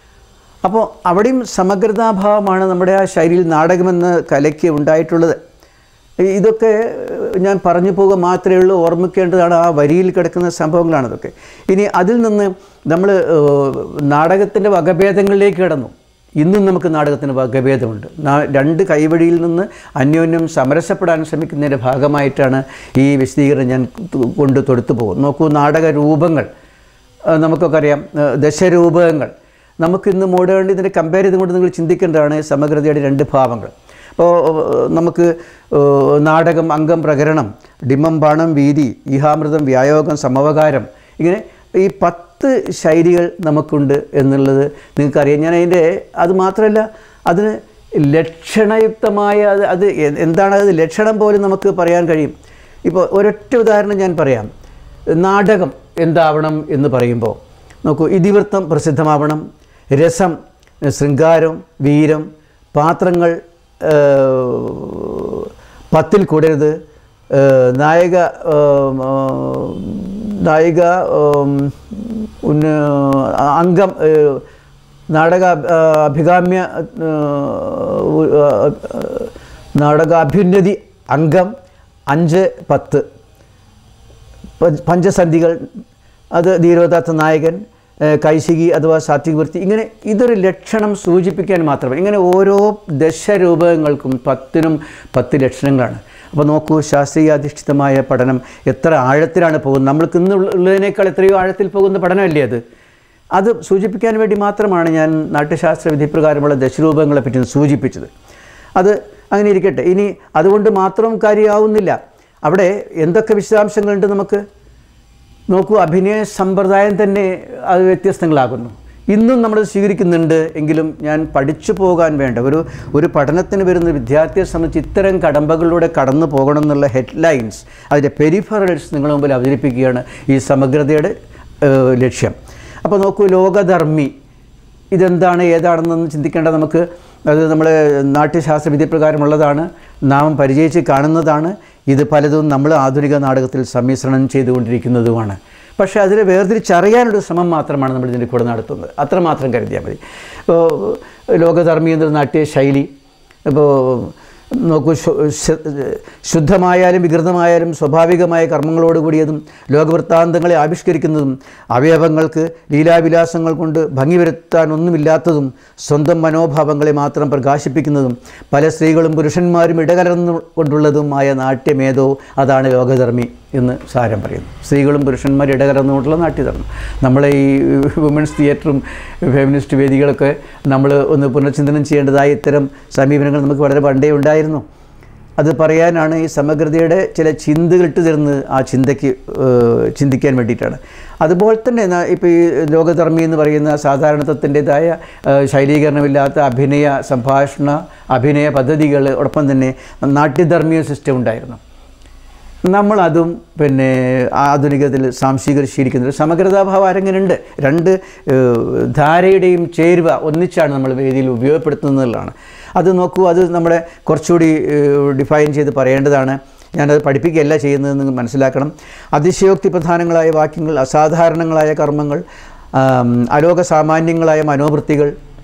അപ്പോൾ അവിടെയും സമഗ്രതാഭാവമാണ് നമ്മുടെ ആ ശൈലിയിൽ നാടകമെന്ന കലയ്ക്ക് ഉണ്ടായിട്ടുള്ളത് ഈ- ഇതൊക്കെ ഏഹ്, ഞാൻ പറഞ്ഞു പോകുക മാത്രമേ ഉള്ളൂ ഓർമ്മിക്കേണ്ടതാണ് ആ വരിയിൽ കിടക്കുന്ന സംഭവങ്ങളാണ് ഇതൊക്കെ ഇനി അതിൽ നിന്ന് നമ്മൾ നാടകത്തിൻ്റെ വകഭേദങ്ങളിലേക്ക് കിടന്നു ഇന്നും നമുക്ക് നാടകത്തിന് വകഭേദമുണ്ട് നാ- രണ്ട് കൈവഴിയിൽ നിന്ന് അന്യോന്യം സമരസപ്പെടാൻ ശ്രമിക്കുന്നതിൻ്റെ ഭാഗമായിട്ടാണ് ഈ വിശദീകരണം ഞാൻ തു- കൊണ്ട് തൊടുത്തു പോകും നോക്കൂ നാടക രൂപങ്ങൾ ആ, നമുക്കൊക്കെ അറിയാം ആ, ദശരൂപകങ്ങൾ നമുക്കിന്ന് മോഡേൺ ഇതിനെ കമ്പയർ ചെയ്തുകൊണ്ട് നിങ്ങൾ ചിന്തിക്കേണ്ടതാണ് സമഗ്രതയുടെ രണ്ട് ഭാവങ്ങൾ അപ്പോൾ നമുക്ക് ആ, നാടകം അംഗം പ്രകരണം ഡിമം ബാണം വീതി ഈഹാമൃതം വ്യായോഗം സമവകാരം ഇങ്ങനെ ഈ പത്ത് ശൈലികൾ നമുക്കുണ്ട് എന്നുള്ളത് നിങ്ങൾക്കറിയാം ഞാൻ അതിൻ്റെ അത് മാത്രമല്ല അതിന് ലക്ഷണയുക്തമായ അത് അത് എ- എന്താണ് അത് ലക്ഷണം പോലും നമുക്ക് പറയാൻ കഴിയും ഇപ്പോൾ ഒരൊറ്റ ഉദാഹരണം ഞാൻ പറയാം നാടകം എന്താവണം എന്ന് പറയുമ്പോൾ നോക്കൂ ഇതിവൃത്തം പ്രസിദ്ധമാവണം രസം ശൃംഗാരം വീരം പാത്രങ്ങൾ ഏഹ്, പത്തിൽ കൂടരുത് ഏഹ്, നായിക ഏഹ്, ഏഹ്, നായിക ഏഹ്, ഉന്ന അംഗം ഏഹ്, നാടക ഏഹ്, അഭികാമ്യ ഏഹ്, ഏഹ്, നാടകാഭ്യുന്നതി അംഗം അഞ്ച് പത്ത് പഞ്ച- പഞ്ചസന്ധികൾ അത് ധീരോദാത്ത നായകൻ ഏഹ് കൈശികി അഥവാ സാത്വിക വൃത്തി ഇങ്ങനെ ഇതൊരു ലക്ഷണം സൂചിപ്പിക്കാൻ മാത്രമേ ഇങ്ങനെ ഓരോ ദശരൂപങ്ങൾക്കും പത്തിനും പത്ത് ലക്ഷണങ്ങളാണ് അപ്പോൾ നോക്കൂ ശാസ്ത്രീയാധിഷ്ഠിതമായ പഠനം എത്ര ആഴത്തിലാണ് പോകുന്നത് നമ്മൾക്ക് ഇന്ന് ഉള്ളതിനേക്കാൾ എത്രയോ ആഴത്തിൽ പോകുന്ന പഠനമല്ലേ അത് അത് സൂചിപ്പിക്കാൻ വേണ്ടി മാത്രമാണ് ഞാൻ നാട്യശാസ്ത്ര വിധിപ്രകാരമുള്ള ദശരൂപങ്ങളെ പറ്റി ഒന്ന് സൂചിപ്പിച്ചത് അത് അങ്ങനെ ഇരിക്കട്ടെ ഇനി അതുകൊണ്ട് മാത്രം കാര്യമാവുന്നില്ല അവിടെ എന്തൊക്കെ വിശദാംശങ്ങളുണ്ട് നമുക്ക് നോക്കൂ അഭിനയ സമ്പ്രദായം തന്നെ അത് വ്യത്യസ്തങ്ങളാകുന്നു ഇന്നും നമ്മൾ സ്വീകരിക്കുന്നുണ്ട് എങ്കിലും ഞാൻ പഠിച്ചു പോകാൻ വേണ്ട ഒരു ഒരു പഠനത്തിന് വരുന്ന വിദ്യാർത്ഥിയെ സംബന്ധിച്ച് ഇത്തരം കടമ്പകളിലൂടെ കടന്നു പോകണം എന്നുള്ള ഹെഡ്ലൈൻസ് അതിൻ്റെ പെരിഫറൽസ് നിങ്ങളുടെ മുമ്പിൽ അവതരിപ്പിക്കുകയാണ് ഈ സമഗ്രതയുടെ ഏഹ്, ലക്ഷ്യം അപ്പോൾ നോക്കൂ ലോകധർമ്മി ഇതെന്താണ് ഏതാണെന്നൊന്ന് ചിന്തിക്കേണ്ട നമുക്ക് അത് നമ്മൾ നാട്യശാസ്ത്ര വിധിപ്രകാരമുള്ളതാണ് നാം പരിചയിച്ച് കാണുന്നതാണ് ഇത് പലതും നമ്മൾ ആധുനിക നാടകത്തിൽ സമ്മിശ്രണം ചെയ്തുകൊണ്ടിരിക്കുന്നതുമാണ് പക്ഷേ അതിനെ വേർതിരിച്ചറിയാനൊരു ശ്രമം മാത്രമാണ് നമ്മൾ ഇതിൻ്റെ കൂടെ നടത്തുന്നത് അത്രമാത്രം കരുതിയാൽ മതി ഇപ്പോൾ ലോകധർമ്മി എന്നൊരു നാട്യ ശൈലി ഇപ്പോൾ നോക്കൂ ശു- ശ- ശുദ്ധമായാലും വികൃതമായാലും സ്വാഭാവികമായ കർമ്മങ്ങളോട് കൂടിയതും ലോകവൃത്താന്തങ്ങളെ ആവിഷ്കരിക്കുന്നതും അവയവങ്ങൾക്ക് ലീലാവിലാസങ്ങൾ കൊണ്ട് ഭംഗി വരുത്താനൊന്നുമില്ലാത്തതും സ്വന്തം മനോഭാവങ്ങളെ മാത്രം പ്രകാശിപ്പിക്കുന്നതും പല സ്ത്രീകളും പുരുഷന്മാരും ഇടകലർന്നു കൊണ്ടുള്ളതുമായ നാട്യമേധോ അതാണ് ലോകധർമ്മി എന്ന് സാരം പറയുന്നു സ്ത്രീകളും പുരുഷന്മാരും ഇടകലർന്നുകൊണ്ടുള്ള നാട്യധർമ്മം നമ്മളെ ഈ വുമൻസ് തിയേറ്ററും ഫെമിനിസ്റ്റ് വേദികളൊക്കെ നമ്മൾ ഒന്ന് പുനർചിന്തനം ചെയ്യേണ്ടതായ ഇത്തരം സമീപനങ്ങൾ നമുക്ക് വളരെ പണ്ടേ ഉണ്ടായിരുന്നു അത് പറയാനാണ് ഈ സമഗ്രതയുടെ ചില ചിന്തകൾ ഇട്ട് തരുന്നത് ആ ചിന്തയ്ക്ക് ഏഹ്, ചിന്തിക്കാൻ വേണ്ടിയിട്ടാണ് അതുപോലെ തന്നെ ഇപ്പോൾ ഈ ലോകധർമ്മി എന്ന് പറയുന്ന സാധാരണത്വത്തിൻ്റെതായ ഏഹ്, ശൈലീകരണമില്ലാത്ത അഭിനയ സംഭാഷണ അഭിനയ പദ്ധതികൾ ഒപ്പം തന്നെ നാട്യധർമ്മീയ സിസ്റ്റം ഉണ്ടായിരുന്നു നമ്മളതും പിന്നെ ആധുനികത്തിൽ സാംശീകരിച്ചിരിക്കുന്നത് സമഗ്രതാഭാവം ആരെങ്ങനെയുണ്ട് രണ്ട് ഏഹ്, ധാരയുടെയും ചേരുവ ഒന്നിച്ചാണ് നമ്മൾ വേദിയിൽ ഉപയോഗപ്പെടുത്തുന്നതിലാണ് അത് നോക്കൂ അത് നമ്മളെ കുറച്ചുകൂടി ഏഹ്, ഡിഫൈൻ ചെയ്ത് പറയേണ്ടതാണ് ഞാനത് പഠിപ്പിക്കുകയല്ല ചെയ്യുന്നതെന്ന് മനസ്സിലാക്കണം അതിശയോക്തി പ്രധാനങ്ങളായ വാക്യങ്ങൾ അസാധാരണങ്ങളായ കർമ്മങ്ങൾ ആം, അലോക സാമാന്യങ്ങളായ മനോവൃത്തികൾ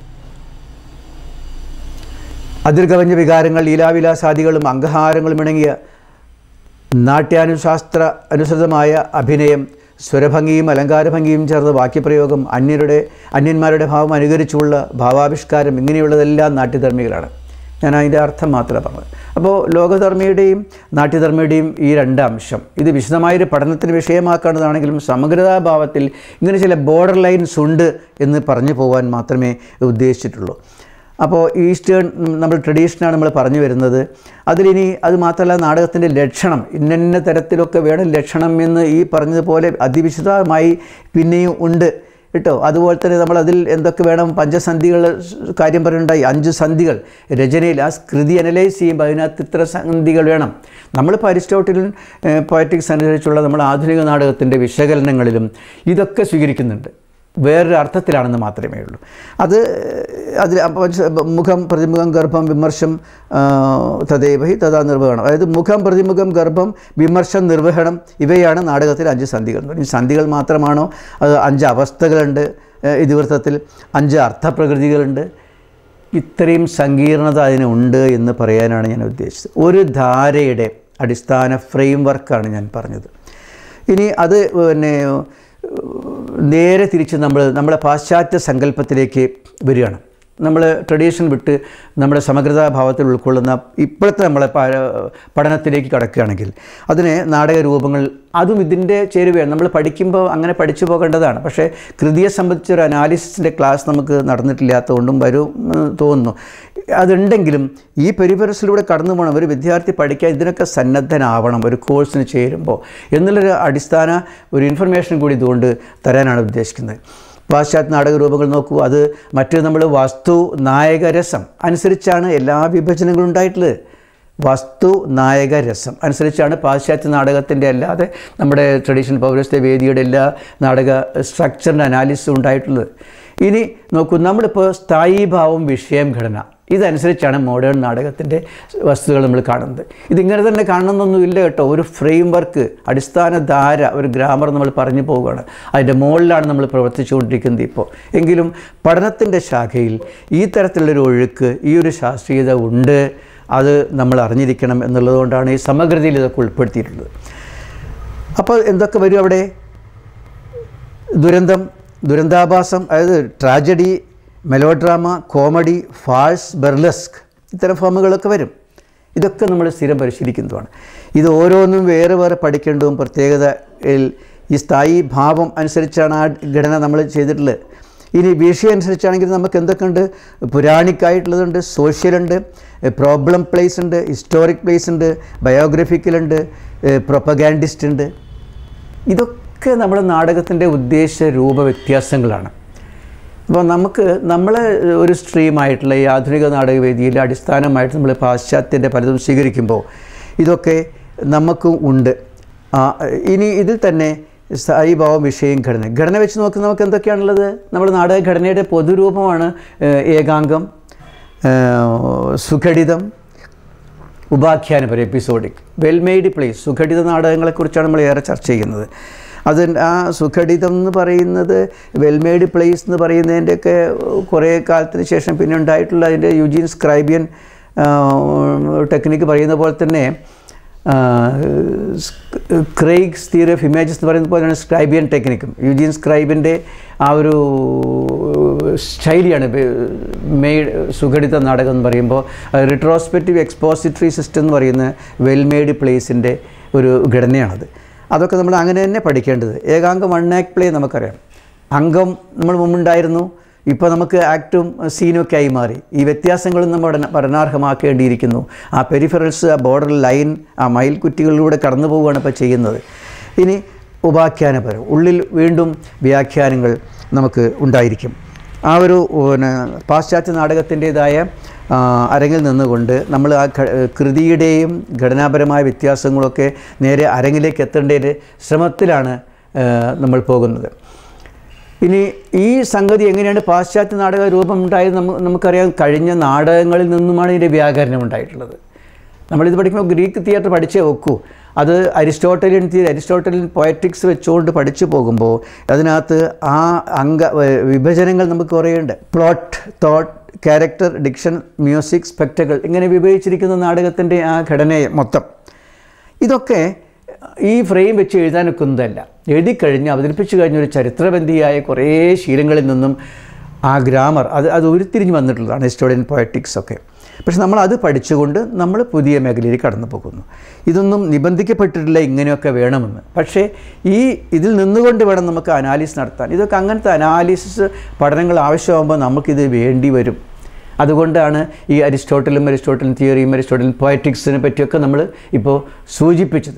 അതിർകവഞ്ഞ വികാരങ്ങൾ ലീലാവിലാസാദികളും അംഗഹാരങ്ങളും ഇണങ്ങിയ നാട്യാനുശാസ്ത്ര അനുസൃതമായ അഭിനയം സ്വരഭംഗിയും അലങ്കാരഭംഗിയും ചേർന്ന വാക്യപ്രയോഗം അന്യരുടെ അന്യന്മാരുടെ ഭാവം അനുകരിച്ചുള്ള ഭാവാവിഷ്കാരം ഇങ്ങനെയുള്ളതെല്ലാം നാട്യധർമ്മികളാണ് ഞാൻ അതിൻ്റെ അർത്ഥം മാത്രമേ പറഞ്ഞത് അപ്പോൾ ലോകധർമ്മിയുടെയും നാട്യധർമ്മിയുടെയും ഈ രണ്ട് അംശം ഇത് വിശദമായൊരു പഠനത്തിന് വിഷയമാക്കേണ്ടതാണെങ്കിലും സമഗ്രതാഭാവത്തിൽ ഇങ്ങനെ ചില ബോർഡർ ലൈൻസ് ഉണ്ട് എന്ന് പറഞ്ഞു പോകാൻ മാത്രമേ ഉദ്ദേശിച്ചിട്ടുള്ളൂ അപ്പോൾ ഈസ്റ്റേൺ നമ്മൾ ട്രഡീഷനാണ് നമ്മൾ പറഞ്ഞു വരുന്നത് അതിലിനി അത് മാത്രമല്ല നാടകത്തിൻ്റെ ലക്ഷണം ഇന്ന തരത്തിലൊക്കെ വേണം ലക്ഷണം എന്ന് ഈ പറഞ്ഞതുപോലെ അതിവിശദമായി പിന്നെയും ഉണ്ട് കേട്ടോ അതുപോലെ തന്നെ നമ്മൾ അതിൽ എന്തൊക്കെ വേണം പഞ്ചസന്ധികൾ കാര്യം പറയുന്നുണ്ടായി അഞ്ച് സന്ധികൾ രചനയിൽ ആ കൃതി അനലൈസ് ചെയ്യുമ്പോൾ അതിനകത്ത് ഇത്ര സന്ധികൾ വേണം നമ്മളിപ്പോൾ അരിസ്റ്റോട്ടിലും പോയറ്റിക്സ് അനുസരിച്ചുള്ള നമ്മൾ ആധുനിക നാടകത്തിൻ്റെ വിശകലനങ്ങളിലും ഇതൊക്കെ സ്വീകരിക്കുന്നുണ്ട് വേറൊരു അർത്ഥത്തിലാണെന്ന് മാത്രമേ ഉള്ളൂ അത് അതിൽ അപ്പോൾ മുഖം പ്രതിമുഖം ഗർഭം വിമർശം ആ, തദൈവ ഹി തഥാ നിർവഹണം അതായത് മുഖം പ്രതിമുഖം ഗർഭം വിമർശം നിർവഹണം ഇവയാണ് നാടകത്തിലെ അഞ്ച് സന്ധികൾ എന്ന് പറഞ്ഞാൽ സന്ധികൾ മാത്രമാണോ അത് അഞ്ച് അവസ്ഥകളുണ്ട് ഏഹ്, ഇതിവൃത്തത്തിൽ അഞ്ച് അർത്ഥപ്രകൃതികളുണ്ട് ഇത്രയും സങ്കീർണത അതിനുണ്ട് എന്ന് പറയാനാണ് ഞാൻ ഉദ്ദേശിച്ചത് ഒരു ധാരയുടെ അടിസ്ഥാന ഫ്രെയിം വർക്കാണ് ഞാൻ പറഞ്ഞത് ഇനി അത് പിന്നെ നേരെ തിരിച്ച് നമ്മൾ നമ്മുടെ പാശ്ചാത്യ സങ്കല്പത്തിലേക്ക് വരികയാണ് നമ്മൾ ട്രഡീഷൻ വിട്ട് നമ്മുടെ സമഗ്രതാഭാവത്തിൽ ഉൾക്കൊള്ളുന്ന ഇപ്പോഴത്തെ നമ്മളെ പ- പഠനത്തിലേക്ക് കടക്കുകയാണെങ്കിൽ അതിന് നാടക രൂപങ്ങൾ അതും ഇതിൻ്റെ ചേരുവയാണ് നമ്മൾ പഠിക്കുമ്പോൾ അങ്ങനെ പഠിച്ചു പോകേണ്ടതാണ് പക്ഷേ കൃതിയെ സംബന്ധിച്ചൊരു അനാലിസിസിൻ്റെ ക്ലാസ് നമുക്ക് നടന്നിട്ടില്ലാത്തതുകൊണ്ടും വരും എന്ന് തോന്നുന്നു അതുണ്ടെങ്കിലും ഈ പെരിഫറസിലൂടെ കടന്നു പോകണം ഒരു വിദ്യാർത്ഥി പഠിക്കാൻ ഇതിനൊക്കെ സന്നദ്ധനാവണം ഒരു കോഴ്സിന് ചേരുമ്പോൾ എന്നുള്ളൊരു അടിസ്ഥാന ഒരു ഇൻഫർമേഷൻ കൂടി ഇതുകൊണ്ട് തരാനാണ് ഉദ്ദേശിക്കുന്നത് പാശ്ചാത്യ നാടക രൂപങ്ങൾ നോക്കൂ അത് മറ്റ് നമ്മൾ വസ്തു നായകരസം അനുസരിച്ചാണ് എല്ലാ വിഭജനങ്ങളും ഉണ്ടായിട്ടുള്ളത് വസ്തു നായക രസം അനുസരിച്ചാണ് പാശ്ചാത്യ നാടകത്തിൻ്റെ അല്ലാതെ നമ്മുടെ ട്രഡീഷണൽ പൗരസ്ത്യ വേദിയുടെ എല്ലാ നാടക സ്ട്രക്ചറിൻ്റെ അനാലിസിസും ഉണ്ടായിട്ടുള്ളത് ഇനി നോക്കൂ നമ്മളിപ്പോൾ സ്ഥായീഭാവം വിഷയം ഘടന ഇതനുസരിച്ചാണ് മോഡേൺ നാടകത്തിൻ്റെ വസ്തുതകൾ നമ്മൾ കാണുന്നത് ഇതിങ്ങനെ തന്നെ കാണണമെന്നൊന്നും ഇല്ല കേട്ടോ ഒരു ഫ്രെയിം വർക്ക് അടിസ്ഥാന ധാര ഒരു ഗ്രാമർ നമ്മൾ പറഞ്ഞു പോവുകയാണ് അതിൻ്റെ മുകളിലാണ് നമ്മൾ പ്രവർത്തിച്ചുകൊണ്ടിരിക്കുന്നത് ഇപ്പോൾ എങ്കിലും പഠനത്തിൻ്റെ ശാഖയിൽ ഈ തരത്തിലുള്ളൊരു ഒഴുക്ക് ഈ ഒരു ശാസ്ത്രീയത ഉണ്ട് അത് നമ്മൾ അറിഞ്ഞിരിക്കണം എന്നുള്ളതുകൊണ്ടാണ് ഈ സമഗ്രതയിൽ ഇതൊക്കെ ഉൾപ്പെടുത്തിയിട്ടുള്ളത് അപ്പോൾ എന്തൊക്കെ വരും അവിടെ ദുരന്തം ദുരന്താഭാസം അതായത് tragedy melodrama comedy farce burlesque ഇത്തരം ഫോമുകളൊക്കെ വരും ഇതൊക്കെ നമ്മൾ സ്ഥിരം പരിശീലിക്കുന്നതാണ് ഇത് ഓരോന്നും വേറെ വേറെ പഠിക്കേണ്ടതും പ്രത്യേകതയിൽ ഈ സ്ഥായി ഭാവം അനുസരിച്ചാണ് ആ ഘടന നമ്മൾ ചെയ്തിട്ടുള്ളത് ഇനി വിഷയം അനുസരിച്ചാണെങ്കിൽ നമുക്ക് എന്തൊക്കെയുണ്ട് പുരാണിക്കായിട്ടുള്ളതുണ്ട് സോഷ്യലുണ്ട് പ്രോബ്ലം പ്ലേസ് ഉണ്ട് ഹിസ്റ്റോറിക് പ്ലേസ് ഉണ്ട് ബയോഗ്രഫിക്കലുണ്ട് പ്രൊപ്പഗാൻഡിസ്റ്റ് ഉണ്ട് ഇതൊക്കെ നമ്മുടെ നാടകത്തിൻ്റെ ഉദ്ദേശ രൂപ വ്യത്യാസങ്ങളാണ് അപ്പോൾ നമുക്ക് നമ്മളെ ഒരു സ്ട്രീമായിട്ടുള്ള ഈ ആധുനിക നാടകവേദിയിൽ അടിസ്ഥാനമായിട്ട് നമ്മൾ പാശ്ചാത്യൻ്റെ പലതും സ്വീകരിക്കുമ്പോൾ ഇതൊക്കെ നമുക്കും ഉണ്ട് ആ, ഇനി ഇതിൽ തന്നെ സ്ഥായിഭാവം വിഷയം ഘടന ഘടന വെച്ച് നോക്കുന്ന നമുക്ക് എന്തൊക്കെയാണുള്ളത് നമ്മുടെ നാടക ഘടനയുടെ പൊതുരൂപമാണ് ഏഹ്, ഏകാംഗം ഏഹ്, സുഘടിതം ഉപാഖ്യാനപരം എപ്പിസോഡിക് വെൽ മെയ്ഡ് പ്ലേസ് സുഘടിത നാടകങ്ങളെക്കുറിച്ചാണ് നമ്മൾ ഏറെ ചർച്ച ചെയ്യുന്നത് അത് ആ സുഘടിതം എന്ന് പറയുന്നത് വെൽ മെയ്ഡ് പ്ലേസ് എന്ന് പറയുന്നതിൻ്റെയൊക്കെ കുറേ കാലത്തിന് ശേഷം പിന്നെ ഉണ്ടായിട്ടുള്ള അതിൻ്റെ യുജീൻ സ്ക്രൈബിയൻ ടെക്നിക്ക് പറയുന്ന പോലെ തന്നെ ക്രൈഗ്സ് തിയറി ഓഫ് ഇമേജസ് എന്ന് പറയുന്ന പോലെയാണ് സ്ക്രൈബിയൻ ടെക്നിക്കും യുജീൻ സ്ക്രൈബിൻ്റെ ആ ഒരു ശൈലിയാണ് മെയ്ഡ് സുഘടിത നാടകം എന്ന് പറയുമ്പോൾ റിട്രോസ്പെക്റ്റീവ് എക്സ്പോസിറ്ററി സിസ്റ്റം എന്ന് പറയുന്ന വെൽ മെയ്ഡ് പ്ലേസിൻ്റെ ഒരു ഘടനയാണത് അതൊക്കെ നമ്മൾ അങ്ങനെ തന്നെ പഠിക്കേണ്ടത് ഏകാംഗം വൺ ആക്ട് പ്ലേ നമുക്കറിയാം അംഗം നമ്മൾ മുമ്പുണ്ടായിരുന്നു ഇപ്പോൾ നമുക്ക് ആക്റ്റും സീനും ഒക്കെ ആയി മാറി ഈ വ്യത്യാസങ്ങളും നമ്മൾ പഠന പഠനാർഹമാക്കേണ്ടിയിരിക്കുന്നു ആ പെരിഫറൽസ് ആ ബോർഡർ ലൈൻ ആ മയിൽക്കുറ്റികളിലൂടെ കടന്നു പോവുകയാണ് ഇപ്പോൾ ചെയ്യുന്നത് ഇനി ഉപാഖ്യാനപരം ഉള്ളിൽ വീണ്ടും വ്യാഖ്യാനങ്ങൾ നമുക്ക് ഉണ്ടായിരിക്കും ആ ഒരു പിന്നെ പാശ്ചാത്യ നാടകത്തിൻ്റേതായ ആ, അരങ്ങിൽ നിന്നുകൊണ്ട് നമ്മൾ ആ ഘ- കൃതിയുടെയും ഘടനാപരമായ വ്യത്യാസങ്ങളൊക്കെ നേരെ അരങ്ങിലേക്ക് എത്തേണ്ടതിൻ്റെ ശ്രമത്തിലാണ് ആ, നമ്മൾ പോകുന്നത് ഇനി ഈ സംഗതി എങ്ങനെയാണ് പാശ്ചാത്യ നാടക രൂപം ഉണ്ടായത് നമുക്ക് നമുക്കറിയാം കഴിഞ്ഞ നാടകങ്ങളിൽ നിന്നുമാണ് ഇതിൻ്റെ വ്യാകരണം ഉണ്ടായിട്ടുള്ളത് നമ്മളിത് പഠിക്കുമ്പോൾ ഗ്രീക്ക് തിയേറ്റർ പഠിച്ചേ വെക്കൂ അത് അരിസ്റ്റോട്ടലിയൻ തിയറി അരിസ്റ്റോട്ടലിയൻ പോയറ്റിക്സ് വെച്ചുകൊണ്ട് പഠിച്ചു പോകുമ്പോൾ അതിനകത്ത് ആ അംഗ വ- വിഭജനങ്ങൾ നമുക്ക് കുറേയുണ്ട് plot thought character diction music spectacle ഇങ്ങനെ വിഭജിച്ചിരിക്കുന്ന നാടകത്തിൻ്റെ ആ ഘടനയെ മൊത്തം ഇതൊക്കെ ഈ ഫ്രെയിം വെച്ച് എഴുതാനൊക്കുന്നതല്ല എഴുതി കഴിഞ്ഞ് അവതരിപ്പിച്ചു കഴിഞ്ഞ ഒരു ചരിത്രബന്ധിയായ കുറേ ശീലങ്ങളിൽ നിന്നും ആ ഗ്രാമർ അത് അത് ഉരുത്തിരിഞ്ഞ് വന്നിട്ടുള്ളതാണ് ഹിസ്റ്റോറിയൻ പോയറ്റിക്സ് ഒക്കെ പക്ഷെ നമ്മൾ അത് പഠിച്ചുകൊണ്ട് നമ്മൾ പുതിയ മേഖലയിൽ കടന്നു പോകുന്നു ഇതൊന്നും നിബന്ധിക്കപ്പെട്ടിട്ടില്ല ഇങ്ങനെയൊക്കെ വേണമെന്ന് പക്ഷേ ഈ ഇതിൽ നിന്നുകൊണ്ട് വേണം നമുക്ക് അനാലിസിസ് നടത്താൻ ഇതൊക്കെ അങ്ങനത്തെ അനാലിസിസ് പഠനങ്ങൾ ആവശ്യമാകുമ്പോൾ നമുക്കിത് വേണ്ടി വരും അതുകൊണ്ടാണ് ഈ അരിസ്റ്റോട്ടലും അരിസ്റ്റോട്ടൽ തിയറിയും അരിസ്റ്റോട്ടൽ പോയറ്റിക്സിനെ പറ്റിയൊക്കെ നമ്മൾ ഇപ്പോൾ സൂചിപ്പിച്ചത്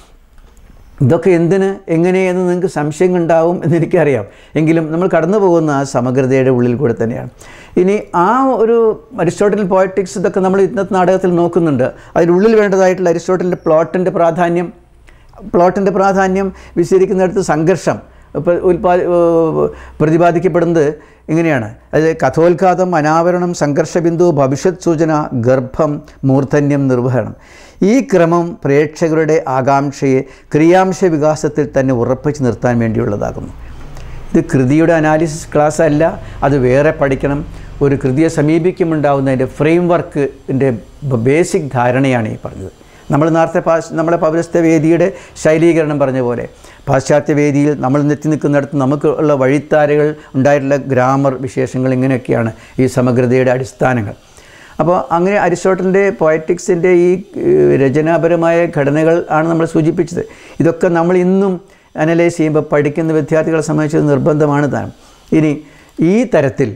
ഇതൊക്കെ എന്തിന് എങ്ങനെയെന്ന് നിങ്ങൾക്ക് സംശയം ഉണ്ടാവും എന്നെനിക്കറിയാം എങ്കിലും നമ്മൾ കടന്നു പോകുന്ന ആ സമഗ്രതയുടെ ഉള്ളിൽ കൂടെ തന്നെയാണ് ഇനി ആ ഒരു അരിസ്റ്റോട്ടൽ പോയറ്റിക്സ് ഇതൊക്കെ നമ്മൾ ഇന്നത്തെ നാടകത്തിൽ നോക്കുന്നുണ്ട് അതിനുള്ളിൽ വേണ്ടതായിട്ടുള്ള അരിസ്റ്റോട്ടലിൻ്റെ പ്ലോട്ടിൻ്റെ പ്രാധാന്യം പ്ലോട്ടിൻ്റെ പ്രാധാന്യം വിശദീകരിക്കുന്നിടത്ത് സംഘർഷം ഇപ്പോൾ ഉൽപാ ഏഹ് പ്രതിപാദിക്കപ്പെടുന്നത് ഇങ്ങനെയാണ് അത് കഥോത്ഘാതം അനാവരണം സംഘർഷബിന്ദു ഭവിഷ്യത് സൂചന ഗർഭം മൂർധന്യം നിർവഹണം ഈ ക്രമം പ്രേക്ഷകരുടെ ആകാംക്ഷയെ ക്രിയാംശ വികാസത്തിൽ തന്നെ ഉറപ്പിച്ച് നിർത്താൻ വേണ്ടിയുള്ളതാകുന്നു ഇത് കൃതിയുടെ അനാലിസിസ് ക്ലാസ് അല്ല അത് വേറെ പഠിക്കണം ഒരു കൃതിയെ സമീപിക്കുമുണ്ടാവുന്നതിൻ്റെ ഫ്രെയിം വർക്കിൻ്റെ ബേസിക് ധാരണയാണ് ഈ പറഞ്ഞത് നമ്മൾ നേരത്തെ പാശ് നമ്മുടെ പൗരസ്ത്യ വേദിയുടെ ശൈലീകരണം പറഞ്ഞ പോലെ പാശ്ചാത്യ വേദിയിൽ നമ്മൾ എത്തി നിൽക്കുന്നിടത്ത് നമുക്ക് ഉള്ള വഴിത്താരകൾ ഉണ്ടായിട്ടുള്ള ഗ്രാമർ വിശേഷങ്ങൾ ഇങ്ങനെയൊക്കെയാണ് ഈ സമഗ്രതയുടെ അടിസ്ഥാനങ്ങൾ അപ്പോൾ അങ്ങനെ അരിസ്റ്റോട്ടലിൻ്റെ പോയറ്റിക്സിൻ്റെ ഈ ഏഹ്, രചനാപരമായ ഘടനകൾ ആണ് നമ്മൾ സൂചിപ്പിച്ചത് ഇതൊക്കെ നമ്മൾ ഇന്നും അനലൈസ് ചെയ്യുമ്പോൾ പഠിക്കുന്ന വിദ്യാർത്ഥികളെ സംബന്ധിച്ച് നിർബന്ധമാണ് താൻ ഇനി ഈ തരത്തിൽ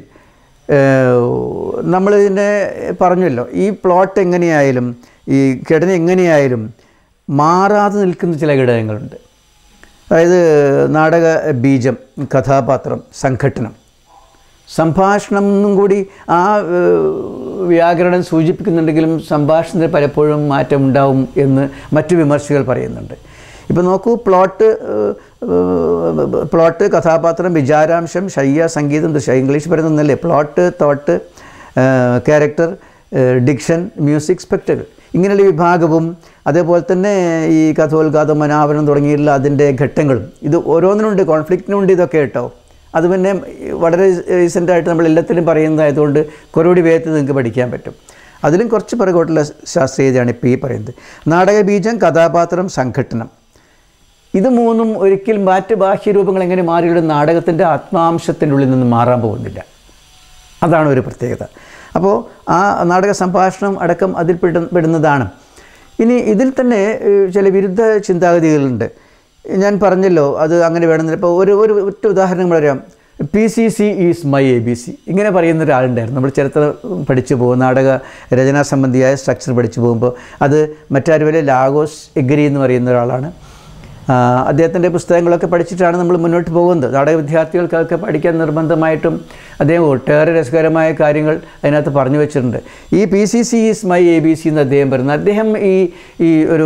നമ്മളിതിനെ പറഞ്ഞല്ലോ ഈ പ്ലോട്ട് എങ്ങനെയായാലും ഈ ഘടന എങ്ങനെയായാലും മാറാതെ നിൽക്കുന്ന ചില ഘടകങ്ങളുണ്ട് അതായത് നാടക ബീജം കഥാപാത്രം സംഘട്ടനം സംഭാഷണം എന്നും കൂടി ആ ഏഹ്, വ്യാകരണം സൂചിപ്പിക്കുന്നുണ്ടെങ്കിലും സംഭാഷണത്തിൽ പലപ്പോഴും മാറ്റം ഉണ്ടാവും എന്ന് മറ്റു വിമർശകർ പറയുന്നുണ്ട് ഇപ്പോൾ നോക്കൂ പ്ലോട്ട് ഏഹ്, ഏഹ്, പ്ലോട്ട് കഥാപാത്രം വിചാരാംശം ശയ്യ സംഗീതം ദൃശ്യ ഇംഗ്ലീഷ് പറയുന്നൊന്നല്ലേ plot thought character diction music spectacle ഇങ്ങനെയുള്ള വിഭാഗവും അതേപോലെ തന്നെ ഈ കഥോത്ഘാതം അനാവരണം തുടങ്ങിയിട്ടുള്ള അതിൻ്റെ ഘട്ടങ്ങളും ഇത് ഓരോന്നിനുണ്ട് കോൺഫ്ലിക്റ്റിനുണ്ട് ഇതൊക്കെ കേട്ടോ അത് പിന്നെ വളരെ റീസെൻ്റായിട്ട് നമ്മൾ എല്ലാത്തിലും പറയുന്നതായതുകൊണ്ട് കുറച്ചുകൂടി വേഗത്തിൽ നിങ്ങൾക്ക് പഠിക്കാൻ പറ്റും അതിലും കുറച്ച് പിറകോട്ടുള്ള ശാസ്ത്രീയതയാണ് ഇപ്പോൾ ഈ പറയുന്നത് നാടകബീജം കഥാപാത്രം സംഘട്ടനം ഇത് മൂന്നും ഒരിക്കലും മറ്റ് ബാഹ്യരൂപങ്ങൾ എങ്ങനെ മാറിയുള്ള നാടകത്തിൻ്റെ ആത്മാംശത്തിൻ്റെ ഉള്ളിൽ നിന്ന് മാറാൻ പോകുന്നില്ല അതാണ് ഒരു പ്രത്യേകത അപ്പോൾ ആ നാടക സംഭാഷണം അടക്കം അതിൽ പെട- പെടുന്നതാണ് ഇനി ഇതിൽ തന്നെ ഏഹ്, ചില വിരുദ്ധ ചിന്താഗതികളുണ്ട് ഞാൻ പറഞ്ഞല്ലോ അത് അങ്ങനെ വേണമെന്നില്ല ഇപ്പോൾ ഒരു ഒരു ഒറ്റ ഉദാഹരണം പറയാം P C C is my A B C ഇങ്ങനെ പറയുന്ന ഒരാളുണ്ടായിരുന്നു നമ്മൾ ചരിത്രം പഠിച്ചു പോകും നാടക രചനാ സംബന്ധിയായ സ്ട്രക്ചർ പഠിച്ചു പോകുമ്പോൾ അത് മറ്റാരുവരെ ലാഗോസ് എഗ്രി എന്ന് പറയുന്ന ഒരാളാണ് ആ, അദ്ദേഹത്തിൻ്റെ പുസ്തകങ്ങളൊക്കെ പഠിച്ചിട്ടാണ് നമ്മൾ മുന്നോട്ട് പോകുന്നത് നാടക വിദ്യാർത്ഥികൾക്കൊക്കെ പഠിക്കാൻ നിർബന്ധമായിട്ടും അദ്ദേഹം ഒട്ടേറെ രസകരമായ കാര്യങ്ങൾ അതിനകത്ത് പറഞ്ഞു വെച്ചിട്ടുണ്ട് ഈ P C C is my A B C എന്ന് അദ്ദേഹം പറയുന്നത് അദ്ദേഹം ഈ ഈ ഒരു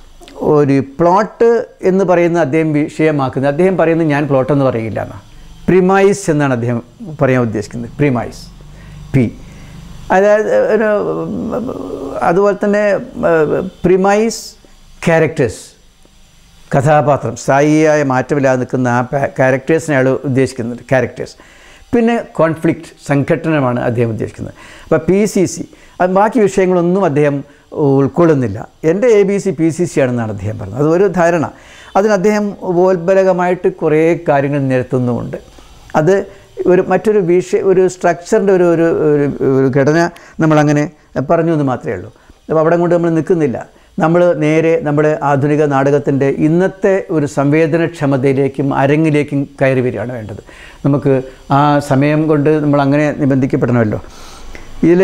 ഒരു പ്ലോട്ട് എന്ന് പറയുന്ന അദ്ദേഹം വിഷയമാക്കുന്നത് അദ്ദേഹം പറയുന്നത് ഞാൻ പ്ലോട്ട് എന്ന് പറയില്ല എന്നാണ് പ്രിമൈസ് എന്നാണ് അദ്ദേഹം പറയാൻ ഉദ്ദേശിക്കുന്നത് പ്രിമൈസ് പി അതായത് ഒരു അതുപോലെ തന്നെ പ്രിമൈസ് ക്യാരക്ടേഴ്സ് കഥാപാത്രം സ്ഥായിയായ മാറ്റമില്ലാതെ നിൽക്കുന്ന ആ ക്യാരക്ടേഴ്സിനെ അയാൾ ഉദ്ദേശിക്കുന്നത് ക്യാരക്ടേഴ്സ് പിന്നെ കോൺഫ്ലിക്റ്റ് സംഘട്ടനമാണ് അദ്ദേഹം ഉദ്ദേശിക്കുന്നത് അപ്പോൾ പി സി സി അത് ബാക്കി വിഷയങ്ങളൊന്നും അദ്ദേഹം ഉൾക്കൊള്ളുന്നില്ല എൻ്റെ A B C P C C ആണെന്നാണ് അദ്ദേഹം പറഞ്ഞത് അത് ഒരു ധാരണ അതിന് അദ്ദേഹം ഉപോത്ബലകമായിട്ട് കുറേ കാര്യങ്ങൾ നിരത്തുന്നുമുണ്ട് അത് ഒരു മറ്റൊരു വിഷയ ഒരു സ്ട്രക്ചറിൻ്റെ ഒരു ഒരു ഒരു- ഒരു ഘടന നമ്മളങ്ങനെ പറഞ്ഞു എന്ന് മാത്രമേ ഉള്ളൂ അപ്പോൾ അവിടെ കൊണ്ട് നമ്മൾ നിൽക്കുന്നില്ല നമ്മൾ നേരെ നമ്മുടെ ആധുനിക നാടകത്തിൻ്റെ ഇന്നത്തെ ഒരു സംവേദനക്ഷമതയിലേക്കും അരങ്ങിലേക്കും കയറി വരികയാണ് വേണ്ടത് നമുക്ക് ആ സമയം കൊണ്ട് നമ്മൾ അങ്ങനെ നിബന്ധിക്കപ്പെടണമല്ലോ ഇതിൽ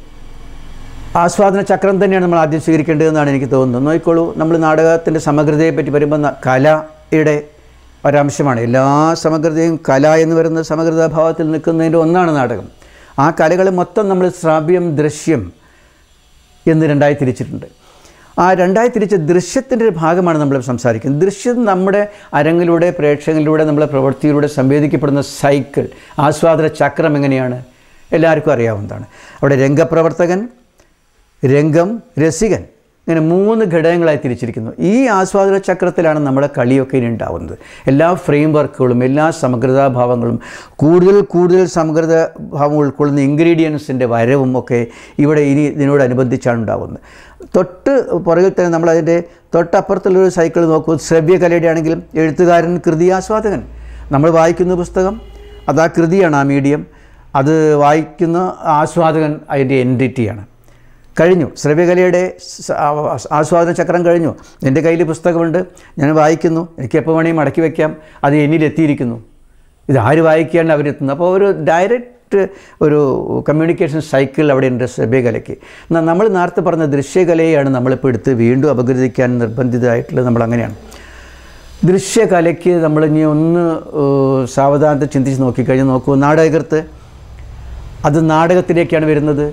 ആസ്വാദന ചക്രം തന്നെയാണ് നമ്മൾ ആദ്യം സ്വീകരിക്കേണ്ടതെന്നാണ് എനിക്ക് തോന്നുന്നത് നോക്കിക്കോളൂ നമ്മൾ നാടകത്തിൻ്റെ സമഗ്രതയെ പറ്റി വരുമ്പോൾ ന- കലയുടെ ഒരംശമാണ് എല്ലാ സമഗ്രതയും കല എന്ന് പറയുന്ന സമഗ്രതാ ഭാവത്തിൽ നിൽക്കുന്നതിൻ്റെ ഒന്നാണ് നാടകം ആ കലകൾ മൊത്തം നമ്മൾ ശ്രാവ്യം ദൃശ്യം എന്ന് രണ്ടായി തിരിച്ചിട്ടുണ്ട് ആ രണ്ടായി തിരിച്ച ദൃശ്യത്തിൻ്റെ ഒരു ഭാഗമാണ് നമ്മൾ സംസാരിക്കുന്നത് ദൃശ്യം നമ്മുടെ അരങ്ങിലൂടെ പ്രേക്ഷകരിലൂടെ നമ്മുടെ പ്രവൃത്തിയിലൂടെ സംവേദിക്കപ്പെടുന്ന സൈക്കിൾ ആസ്വാദന ചക്രം എങ്ങനെയാണ് എല്ലാവർക്കും അറിയാവുന്നതാണ് അവിടെ രംഗപ്രവർത്തകൻ രംഗം രസികൻ ഇങ്ങനെ മൂന്ന് ഘടകങ്ങളായി തിരിച്ചിരിക്കുന്നു ഈ ആസ്വാദന ചക്രത്തിലാണ് നമ്മുടെ കളിയൊക്കെ ഇനി ഉണ്ടാവുന്നത് എല്ലാ ഫ്രെയിം വർക്കുകളും എല്ലാ സമഗ്രതാഭാവങ്ങളും കൂടുതൽ കൂടുതൽ സമഗ്രത ഭാവം ഉൾക്കൊള്ളുന്ന ഇൻഗ്രീഡിയൻസിൻ്റെ വരവും ഒക്കെ ഇവിടെ ഇനി ഇതിനോടനുബന്ധിച്ചാണ് ഉണ്ടാവുന്നത് തൊട്ട് പുറകിൽ തന്നെ നമ്മളതിൻ്റെ തൊട്ടപ്പുറത്തുള്ളൊരു സൈക്കിൾ നോക്കൂ ശ്രവ്യകലയുടെ ആണെങ്കിലും എഴുത്തുകാരൻ കൃതി ആസ്വാദകൻ നമ്മൾ വായിക്കുന്ന പുസ്തകം അത് ആ കൃതിയാണ് ആ മീഡിയം അത് വായിക്കുന്ന ആസ്വാദകൻ അതിൻ്റെ എൻറ്റിറ്റിയാണ് കഴിഞ്ഞു ശ്രവ്യകലയുടെ സ- ആ- ആസ്വാദന ചക്രം കഴിഞ്ഞു എൻ്റെ കയ്യിൽ പുസ്തകമുണ്ട് ഞാൻ വായിക്കുന്നു എനിക്ക് എപ്പോൾ വേണമെങ്കിൽ മടക്കി വയ്ക്കാം അത് എന്നിലെത്തിയിരിക്കുന്നു ഇത് ആര് വായിക്കുകയാണ് അവരെത്തുന്നു അപ്പോൾ ഒരു ഡയറക്റ്റ് ഒരു കമ്മ്യൂണിക്കേഷൻ സൈക്കിൾ അവിടെ ഉണ്ട് ശ്രവ്യകലയ്ക്ക് എന്നാൽ നമ്മൾ നേരത്തെ പറഞ്ഞ ദൃശ്യകലയെയാണ് നമ്മളിപ്പോൾ എടുത്ത് വീണ്ടും അപഗ്രഥിക്കാൻ നിർബന്ധിതമായിട്ടുള്ളത് നമ്മൾ അങ്ങനെയാണ് ദൃശ്യകലയ്ക്ക് നമ്മളിനി ഒന്ന് ഏഹ്, സാവധാനത്തിൽ ചിന്തിച്ച് നോക്കിക്കഴിഞ്ഞാൽ നോക്കൂ നാടകത്ത് അത് നാടകത്തിലേക്കാണ് വരുന്നത്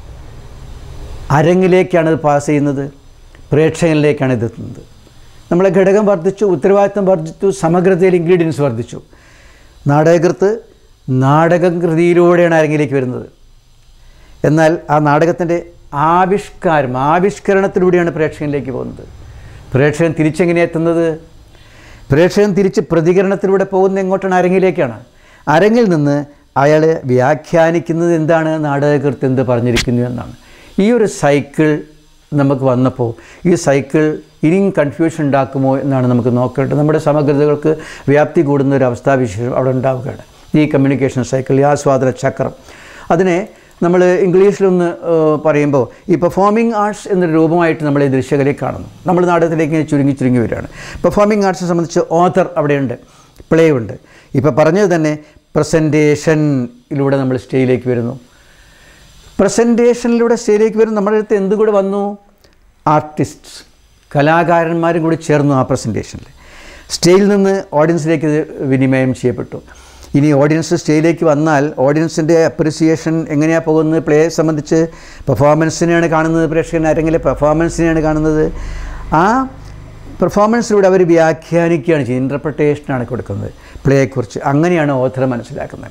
അരങ്ങിലേക്കാണ് ഇത് പാസ് ചെയ്യുന്നത് പ്രേക്ഷകരിലേക്കാണ് ഇത് എത്തുന്നത് നമ്മളെ ഘടകം വർദ്ധിച്ചു ഉത്തരവാദിത്വം വർദ്ധിച്ചു സമഗ്രതയിൽ ഇൻഗ്രീഡിയൻസ് വർദ്ധിച്ചു നാടകകൃത്ത് നാടകം കൃതിയിലൂടെയാണ് അരങ്ങിലേക്ക് വരുന്നത് എന്നാൽ ആ നാടകത്തിൻ്റെ ആവിഷ്കാരം ആവിഷ്കരണത്തിലൂടെയാണ് പ്രേക്ഷകനിലേക്ക് പോകുന്നത് പ്രേക്ഷകൻ തിരിച്ചെങ്ങനെ എത്തുന്നത് പ്രേക്ഷകൻ തിരിച്ച് പ്രതികരണത്തിലൂടെ പോകുന്ന എങ്ങോട്ടാണ് അരങ്ങിലേക്കാണ് അരങ്ങിൽ നിന്ന് അയാൾ വ്യാഖ്യാനിക്കുന്നത് എന്താണ് നാടകകൃത്ത് എന്ത് പറഞ്ഞിരിക്കുന്നു എന്നാണ് ഈ ഒരു സൈക്കിൾ നമുക്ക് വന്നപ്പോൾ ഈ സൈക്കിൾ ഇനിയും കൺഫ്യൂഷൻ ഉണ്ടാക്കുമോ എന്നാണ് നമുക്ക് നോക്കേണ്ടത് നമ്മുടെ സമഗ്രതകൾക്ക് വ്യാപ്തി കൂടുന്ന ഒരു അവസ്ഥാവിശേഷം അവിടെ ഉണ്ടാവുകയാണ് ഈ കമ്മ്യൂണിക്കേഷൻ സൈക്കിൾ ഈ ആസ്വാദന ചക്രം അതിനെ നമ്മൾ ഇംഗ്ലീഷിലൊന്ന് ഏഹ്, പറയുമ്പോൾ ഈ പെർഫോമിംഗ് ആർട്സ് എന്നൊരു രൂപമായിട്ട് നമ്മൾ ഈ ദൃശ്യകലയെ കാണുന്നു നമ്മൾ നാടകത്തിലേക്ക് ഇങ്ങനെ ചുരുങ്ങി ചുരുങ്ങി വരികയാണ് പെർഫോമിംഗ് ആർട്സിനെ സംബന്ധിച്ച് ഓഥർ അവിടെയുണ്ട് പ്ലേ ഉണ്ട് ഇപ്പോൾ പറഞ്ഞത് തന്നെ പ്രസൻറ്റേഷനിലൂടെ നമ്മൾ സ്റ്റേജിലേക്ക് വരുന്നു പ്രസൻറ്റേഷനിലൂടെ സ്റ്റേജിലേക്ക് വരുന്ന നമ്മുടെ അടുത്ത് എന്ത് കൂടെ വന്നു ആർട്ടിസ്റ്റ്സ് കലാകാരന്മാരും കൂടി ചേർന്നു ആ പ്രസൻറ്റേഷനിൽ സ്റ്റേജിൽ നിന്ന് ഓഡിയൻസിലേക്ക് ഇത് വിനിമയം ചെയ്യപ്പെട്ടു ഇനി ഓഡിയൻസ് സ്റ്റേജിലേക്ക് വന്നാൽ ഓഡിയൻസിൻ്റെ അപ്രിസിയേഷൻ എങ്ങനെയാണ് പോകുന്നത് പ്ലേയെ സംബന്ധിച്ച് പെർഫോമൻസിനെയാണ് കാണുന്നത് പ്രേക്ഷകൻ ആരെങ്കിലും പെർഫോമൻസിനെയാണ് കാണുന്നത് ആ പെർഫോമൻസിലൂടെ അവർ വ്യാഖ്യാനിക്കുകയാണ് ചെയ്യുന്നത് ഇൻ്റർപ്രിട്ടേഷനാണ് കൊടുക്കുന്നത് പ്ലേയെക്കുറിച്ച് അങ്ങനെയാണ് ഓഥർ മനസ്സിലാക്കുന്നത്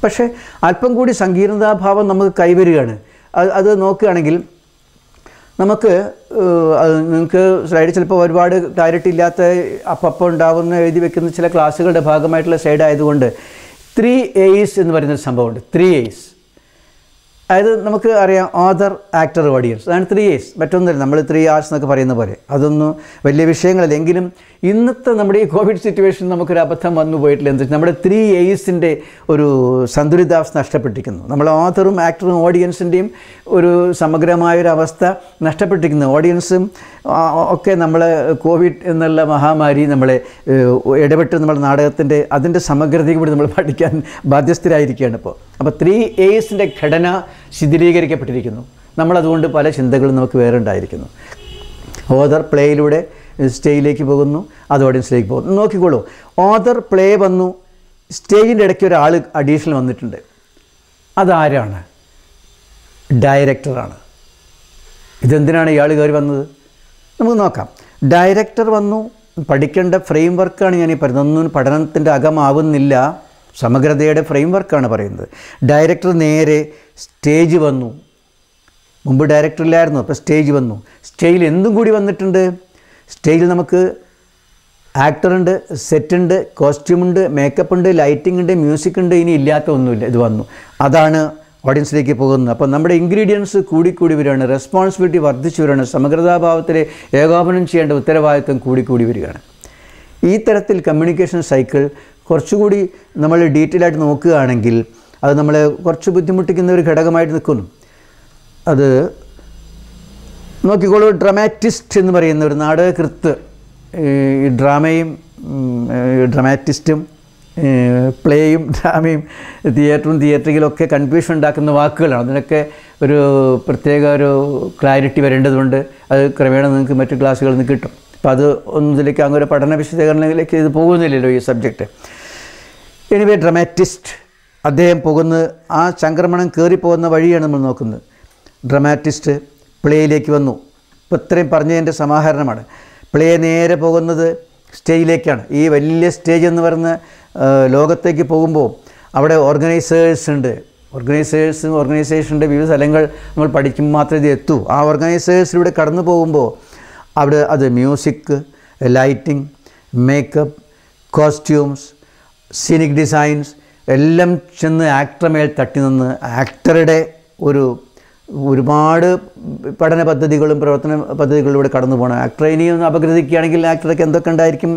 പക്ഷേ അല്പം കൂടി സങ്കീർണതാഭാവം നമുക്ക് കൈവരികയാണ് അത് അത് നോക്കുകയാണെങ്കിൽ നമുക്ക് ഏഹ്, അത് നിങ്ങൾക്ക് സ്ലൈഡ് ചിലപ്പോൾ ഒരുപാട് ക്ലാരിറ്റി ഇല്ലാത്ത അപ്പം ഉണ്ടാവുന്ന എഴുതി വെക്കുന്ന ചില ക്ലാസ്സുകളുടെ ഭാഗമായിട്ടുള്ള സൈഡ് ആയതുകൊണ്ട് ത്രീ എയ്സ് എന്ന് പറയുന്നൊരു സംഭവമുണ്ട് ത്രീ എയ്സ് അതായത് നമുക്ക് അറിയാം ഓദർ ആക്ടർ ഓഡിയൻസ് അതാണ് ത്രീ ഇയേഴ്സ് മറ്റൊന്നുമില്ല നമ്മൾ ത്രീ ആർസ് എന്നൊക്കെ പറയുന്ന പോലെ അതൊന്നും വലിയ വിഷയങ്ങളല്ല എങ്കിലും ഇന്നത്തെ നമ്മുടെ ഈ കോവിഡ് സിറ്റുവേഷൻ നമുക്കൊരു അബദ്ധം വന്നു പോയിട്ടില്ല എന്താ വെച്ചാൽ നമ്മുടെ ത്രീ എയ്സിൻ്റെ ഒരു സന്തുലിതാവസ്ഥ നഷ്ടപ്പെട്ടിരിക്കുന്നു നമ്മൾ ഓഥറും ആക്ടറും ഓഡിയൻസിൻ്റെയും ഒരു സമഗ്രമായൊരു അവസ്ഥ നഷ്ടപ്പെട്ടിരിക്കുന്നു ഓഡിയൻസും ആ, ഒക്കെ നമ്മളെ കോവിഡ് എന്നുള്ള മഹാമാരി നമ്മളെ ഏഹ്, ഇടപെട്ട് നമ്മുടെ നാടകത്തിൻ്റെ അതിൻ്റെ സമഗ്രതയും കൂടി നമ്മൾ പഠിക്കാൻ ബാധ്യസ്ഥരായിരിക്കുകയാണ് ഇപ്പോൾ അപ്പോൾ ത്രീ എയ്സിൻ്റെ ഘടന ശിഥിലീകരിക്കപ്പെട്ടിരിക്കുന്നു നമ്മളതുകൊണ്ട് പല ചിന്തകളും നമുക്ക് വേറെ ഉണ്ടായിരിക്കുന്നു ഓദർ പ്ലേയിലൂടെ സ്റ്റേജിലേക്ക് പോകുന്നു അത് ഓഡിയൻസിലേക്ക് പോകുന്നു നോക്കിക്കോളൂ ഓദർ പ്ലേ വന്നു സ്റ്റേജിൻ്റെ ഇടയ്ക്ക് ഒരാൾ അഡീഷണൽ വന്നിട്ടുണ്ട് അതാരാണ് ഡയറക്ടറാണ് ഇതെന്തിനാണ് ഇയാൾ കയറി വന്നത് നമുക്ക് നോക്കാം ഡയറക്ടർ വന്നു പഠിക്കേണ്ട ഫ്രെയിം വർക്കാണ് ഞാൻ ഈ പറയുന്നത് ഒന്നും പഠനത്തിൻ്റെ അകമാവുന്നില്ല സമഗ്രതയുടെ ഫ്രെയിം വർക്കാണ് പറയുന്നത് ഡയറക്ടർ നേരെ സ്റ്റേജ് വന്നു മുമ്പ് ഡയറക്ടർ ഇല്ലായിരുന്നു അപ്പോൾ സ്റ്റേജ് വന്നു സ്റ്റേജിൽ എന്തും കൂടി വന്നിട്ടുണ്ട് സ്റ്റേജിൽ നമുക്ക് ആക്ടറുണ്ട് സെറ്റുണ്ട് കോസ്റ്റ്യൂമുണ്ട് മേക്കപ്പ് ഉണ്ട് ലൈറ്റിംഗ് ഉണ്ട് മ്യൂസിക് ഉണ്ട് ഇനി ഇല്ലാത്ത ഒന്നുമില്ല ഇത് വന്നു അതാണ് ഓഡിയൻസിലേക്ക് പോകുന്നത് അപ്പോൾ നമ്മുടെ ഇൻഗ്രീഡിയൻസ് കൂടിക്കൂടി വരികയാണ് റെസ്പോൺസിബിലിറ്റി വർദ്ധിച്ചു വരികയാണ് സമഗ്രതാഭാവത്തിൽ ഏകോപനം ചെയ്യേണ്ട ഉത്തരവാദിത്വം കൂടിക്കൂടി വരികയാണ് ഈ തരത്തിൽ കമ്മ്യൂണിക്കേഷൻ സൈക്കിൾ കുറച്ചുകൂടി നമ്മൾ ഡീറ്റെയിൽ ആയിട്ട് നോക്കുകയാണെങ്കിൽ അത് നമ്മളെ കുറച്ച് ബുദ്ധിമുട്ടിക്കുന്ന ഒരു ഘടകമായിട്ട് നിൽക്കുന്നു അത് നോക്കിക്കോളൂ ഡ്രമാറ്റിസ്റ്റ് എന്ന് പറയുന്ന ഒരു നാടകകൃത്ത് ഈ ഡ്രാമയും ഉം, ഈ ഡ്രമാറ്റിസ്റ്റും ഈ പ്ലേയും ഡ്രാമയും തിയേറ്ററും തിയേറ്ററിലൊക്കെ കൺഫ്യൂഷൻ ഉണ്ടാക്കുന്ന വാക്കുകളാണ് അതിനൊക്കെ ഒരു പ്രത്യേക ഒരു ക്ലാരിറ്റി വരേണ്ടതുണ്ട് അത് ക്രമേണ നിങ്ങൾക്ക് മറ്റു ക്ലാസ്സുകളിൽ നിന്ന് കിട്ടും അപ്പോൾ അത് ഒന്നിലേക്ക് അങ്ങ് ഒരു പഠന വിശദീകരണത്തിലേക്ക് ഇത് പോകുന്നില്ലല്ലോ ഈ സബ്ജക്റ്റ് എനിവേ ഡ്രമാറ്റിസ്റ്റ് അദ്ദേഹം പോകുന്നത് ആ സംക്രമണം കയറിപ്പോകുന്ന വഴിയാണ് നമ്മൾ നോക്കുന്നത് ഡ്രമാറ്റിസ്റ്റ് പ്ലേയിലേക്ക് വന്നു ഇപ്പോൾ ഇത്രയും പറഞ്ഞതിൻ്റെ സമാഹരണമാണ് പ്ലേ നേരെ പോകുന്നത് സ്റ്റേജിലേക്കാണ് ഈ വലിയ സ്റ്റേജ് എന്ന് പറയുന്ന ആ, ലോകത്തേക്ക് പോകുമ്പോൾ അവിടെ ഓർഗനൈസേഴ്സ് ഉണ്ട് ഓർഗനൈസേഴ്സും ഓർഗനൈസേഷൻ്റെ വിവിധ സ്ഥലങ്ങൾ നമ്മൾ പഠിക്കുമ്പോൾ മാത്രമേ ഇത് എത്തൂ ആ ഓർഗനൈസേഴ്സിലൂടെ കടന്നു പോകുമ്പോൾ അവിടെ അത് music lighting makeup costumes scenic designs എല്ലാം ചെന്ന് ആക്ടറെ മേൽ തട്ടി നിന്ന് ആക്ടറുടെ ഒരു ഒരുപാട് പഠന പദ്ധതികളും പ്രവർത്തന പദ്ധതികളിലൂടെ കടന്നു പോകണം ആക്ടറെ ഇനി ഒന്ന് അപഗ്രഥിക്കുകയാണെങ്കിൽ ആക്ടർക്ക് എന്തൊക്കെ ഉണ്ടായിരിക്കും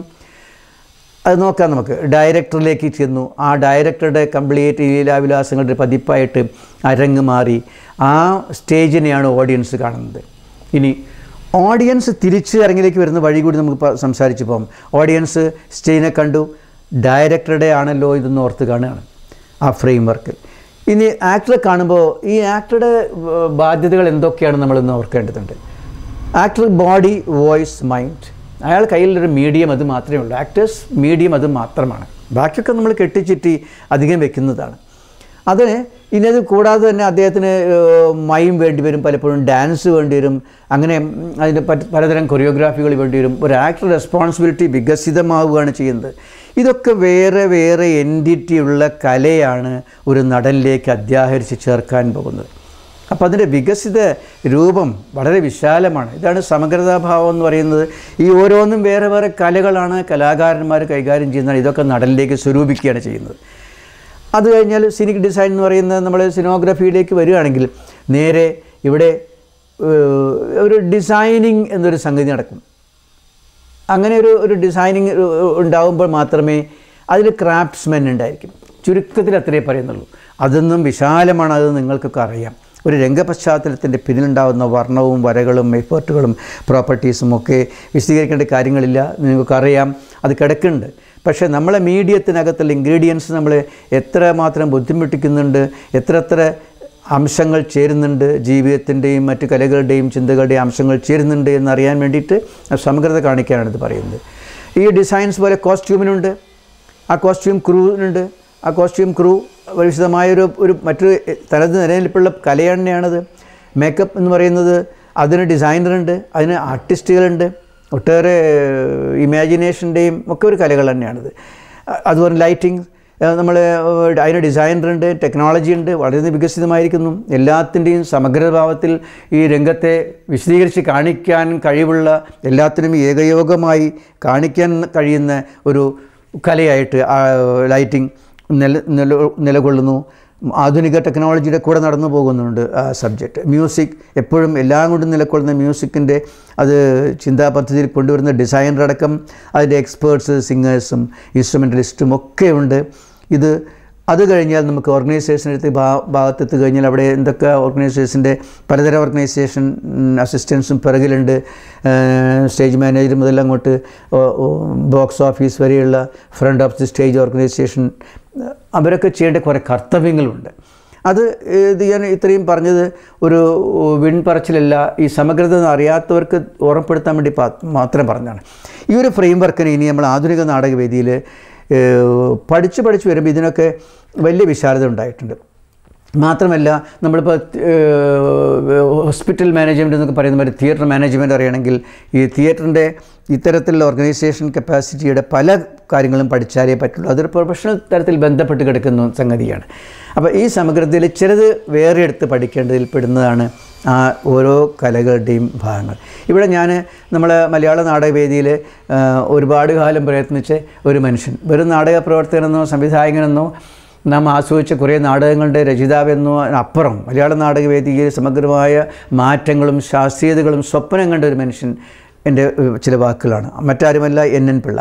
അത് നോക്കാം നമുക്ക് ഡയറക്ടറിലേക്ക് ചെന്നു ആ ഡയറക്ടറുടെ കംപ്ലീറ്റ് ലീലാവിലാസങ്ങളുടെ പതിപ്പായിട്ട് അരങ്ങ് മാറി ആ സ്റ്റേജിനെയാണ് ഓഡിയൻസ് കാണുന്നത് ഇനി ഓഡിയൻസ് തിരിച്ച് അരങ്ങിലേക്ക് വരുന്ന വഴി കൂടി നമുക്ക് പ- സംസാരിച്ച് പോകാം ഓഡിയൻസ് സ്റ്റേജിനെ കണ്ടു ഡയറക്ടറുടെ ആണല്ലോ ഇതെന്ന് ഓർത്ത് കാണുകയാണ് ആ ഫ്രെയിം വർക്ക് ഇനി ആക്ടറെ കാണുമ്പോൾ ഈ ആക്ടറുടെ ഏർ, ബാധ്യതകൾ എന്തൊക്കെയാണ് നമ്മളൊന്ന് ഓർക്കേണ്ടതുണ്ട് ആക്ടർ ബോഡി വോയിസ് മൈൻഡ് അയാൾ കയ്യിലൊരു മീഡിയം അത് മാത്രമേ ഉള്ളൂ ആക്ടേഴ്സ് മീഡിയം അത് മാത്രമാണ് ബാക്കിയൊക്കെ നമ്മൾ കെട്ടിച്ചിട്ടി അധികം വെക്കുന്നതാണ് അതിന് ഇനി അത് കൂടാതെ തന്നെ അദ്ദേഹത്തിന് ഏഹ്, മൈം വേണ്ടി വരും പലപ്പോഴും ഡാൻസ് വേണ്ടി വരും അങ്ങനെ ഉം, അതിന് പറ്റ- പലതരം കൊറിയോഗ്രാഫികൾ വേണ്ടി വരും ഒരു ആക്ടർ റെസ്പോൺസിബിലിറ്റി വികസിതമാവുകയാണ് ചെയ്യുന്നത് ഇതൊക്കെ വേറെ വേറെ എൻറ്റിറ്റി ഉള്ള കലയാണ് ഒരു നടനിലേക്ക് അധ്യാഹരിച്ച് ചേർക്കാൻ പോകുന്നത് അപ്പോൾ അതിൻ്റെ വികസിത രൂപം വളരെ വിശാലമാണ് ഇതാണ് സമഗ്രതാഭാവം എന്ന് പറയുന്നത് ഈ ഓരോന്നും വേറെ വേറെ കലകളാണ് കലാകാരന്മാർ കൈകാര്യം ചെയ്യുന്നത് ഇതൊക്കെ നടനിലേക്ക് സ്വരൂപിക്കുകയാണ് ചെയ്യുന്നത് അത് കഴിഞ്ഞാൽ സിനിക് ഡിസൈൻ എന്ന് പറയുന്നത് നമ്മൾ സിനിമോഗ്രഫിയിലേക്ക് വരികയാണെങ്കിൽ നേരെ ഇവിടെ ഏഹ്, ഒരു ഡിസൈനിങ് എന്നൊരു സംഗതി നടക്കും അങ്ങനെ ഒരു ഒരു ഡിസൈനിങ് ഉണ്ടാകുമ്പോൾ മാത്രമേ അതിൽ ക്രാഫ്റ്റ്സ്മെൻ ഉണ്ടായിരിക്കും ചുരുക്കത്തിൽ അത്രയേ പറയുന്നുള്ളൂ അതൊന്നും വിശാലമാണ് അത് നിങ്ങൾക്കൊക്കെ അറിയാം ഒരു രംഗപശ്ചാത്തലത്തിൻ്റെ പിന്നിലുണ്ടാകുന്ന വർണ്ണവും വരകളും എഫേർട്ടുകളും പ്രോപ്പർട്ടീസും ഒക്കെ വിശദീകരിക്കേണ്ട കാര്യങ്ങളില്ല നിങ്ങൾക്ക് അറിയാം അത് കിടക്കുന്നുണ്ട് പക്ഷേ നമ്മളെ മീഡിയത്തിനകത്തുള്ള ഇൻഗ്രീഡിയൻസ് നമ്മൾ എത്ര മാത്രം ബുദ്ധിമുട്ടിക്കുന്നുണ്ട് എത്ര എത്ര അംശങ്ങൾ ചേരുന്നുണ്ട് ജീവിതത്തിൻ്റെയും മറ്റ് കലകളുടെയും ചിന്തകളുടെയും അംശങ്ങൾ ചേരുന്നുണ്ട് എന്നറിയാൻ വേണ്ടിയിട്ട് സമഗ്രത കാണിക്കാനാണ് ഇത് പറയുന്നത് ഈ ഡിസൈൻസ് പോലെ കോസ്റ്റ്യൂമിനുണ്ട് ആ കോസ്റ്റ്യൂം ക്രൂവിനുണ്ട് ആ കോസ്റ്റ്യൂം ക്രൂ വിശദമായൊരു ഒരു മറ്റൊരു തനത് നിലനിൽപ്പുള്ള കലയാണ് തന്നെയാണത് മേക്കപ്പ് എന്ന് പറയുന്നത് അതിന് ഡിസൈനറുണ്ട് അതിന് ആർട്ടിസ്റ്റുകളുണ്ട് ഒട്ടേറെ ഇമാജിനേഷൻ്റെയും ഒക്കെ ഒരു കലകൾ തന്നെയാണിത് അ- അതുപോലെ ലൈറ്റിംഗ് നമ്മൾ അതിന് ഡിസൈനർ ഉണ്ട് ടെക്നോളജി ഉണ്ട് വളരെ വികസിതമായിരിക്കുന്നു എല്ലാത്തിൻ്റെയും സമഗ്രഭാവത്തിൽ ഈ രംഗത്തെ വിശദീകരിച്ച് കാണിക്കാൻ കഴിവുള്ള എല്ലാത്തിനും ഏകയോഗമായി കാണിക്കാൻ കഴിയുന്ന ഒരു കലയായിട്ട് ലൈറ്റിംഗ് നില നില നിലകൊള്ളുന്നു ആധുനിക ടെക്നോളജിയുടെ കൂടെ നടന്നു പോകുന്നുണ്ട് ആ സബ്ജക്റ്റ് മ്യൂസിക് എപ്പോഴും എല്ലാം കൊണ്ടും നിലകൊള്ളുന്ന മ്യൂസിക്കിൻ്റെ അത് ചിന്താ പദ്ധതിയിൽ കൊണ്ടുവരുന്ന ഡിസൈനർ അടക്കം അതിൻ്റെ എക്സ്പേർട്സ് സിംഗേഴ്സും ഇൻസ്ട്രുമെൻ്റലിസ്റ്റും ഒക്കെ ഉണ്ട് ഇത് അത് കഴിഞ്ഞാൽ നമുക്ക് ഓർഗനൈസേഷൻ എടുത്ത് ഭാ ഭാഗത്തെത്തി കഴിഞ്ഞാൽ അവിടെ എന്തൊക്കെ ഓർഗനൈസേഷൻ്റെ പലതരം ഓർഗനൈസേഷൻ അസിസ്റ്റൻസും പിറകിലുണ്ട് സ്റ്റേജ് മാനേജർ മുതൽ അങ്ങോട്ട് ബോക്സ് ഓഫീസ് വരെയുള്ള front of the stage organisation അവരൊക്കെ ചെയ്യേണ്ട കുറേ കർത്തവ്യങ്ങളുണ്ട് അത് ഇത് ഞാൻ ഇത്രയും പറഞ്ഞത് ഒരു വിൺപറച്ചിലല്ല ഈ സമഗ്രത അറിയാത്തവർക്ക് ഓർമ്മപ്പെടുത്താൻ വേണ്ടി മാത്രം പറഞ്ഞാണ് ഈ ഒരു ഫ്രെയിം വർക്കിന് ഇനി നമ്മൾ ആധുനിക നാടകവേദിയിൽ പഠിച്ച് പഠിച്ച് വരുമ്പോൾ ഇതിനൊക്കെ വലിയ വിശാലത ഉണ്ടായിട്ടുണ്ട് മാത്രമല്ല നമ്മളിപ്പോൾ ഹോസ്പിറ്റൽ മാനേജ്മെൻറ്റ് എന്നൊക്കെ പറയുന്ന മാതിരി തിയേറ്റർ മാനേജ്മെൻറ്റ് അറിയണമെങ്കിൽ ഈ തിയേറ്ററിൻ്റെ ഇത്തരത്തിലുള്ള ഓർഗനൈസേഷൻ കപ്പാസിറ്റിയുടെ പല കാര്യങ്ങളും പഠിച്ചാലേ പറ്റുള്ളൂ അതൊരു പ്രൊഫഷണൽ തരത്തിൽ ബന്ധപ്പെട്ട് കിടക്കുന്ന സംഗതിയാണ് അപ്പോൾ ഈ സമഗ്രതയിൽ ചിലത് വേറെ എടുത്ത് പഠിക്കേണ്ടതിൽ പെടുന്നതാണ് ആ ഓരോ കലകളുടെയും ഭാഗങ്ങൾ ഇവിടെ ഞാൻ നമ്മൾ മലയാള നാടകവേദിയിൽ ഒരുപാട് കാലം പ്രയത്നിച്ച ഒരു മനുഷ്യൻ വെറും നാടക പ്രവർത്തകനെന്നോ സംവിധായകനെന്നോ നാം ആസ്വദിച്ച കുറേ നാടകങ്ങളുടെ രചയിതാവെന്നോ അപ്പുറം മലയാള നാടകവേദിയിൽ സമഗ്രമായ മാറ്റങ്ങളും ശാസ്ത്രീയതകളും സ്വപ്നം കണ്ട ഒരു മനുഷ്യൻ എൻ്റെ ചില വാക്കുകളാണ് മറ്റാരുമല്ല എൻ എൻ പിള്ള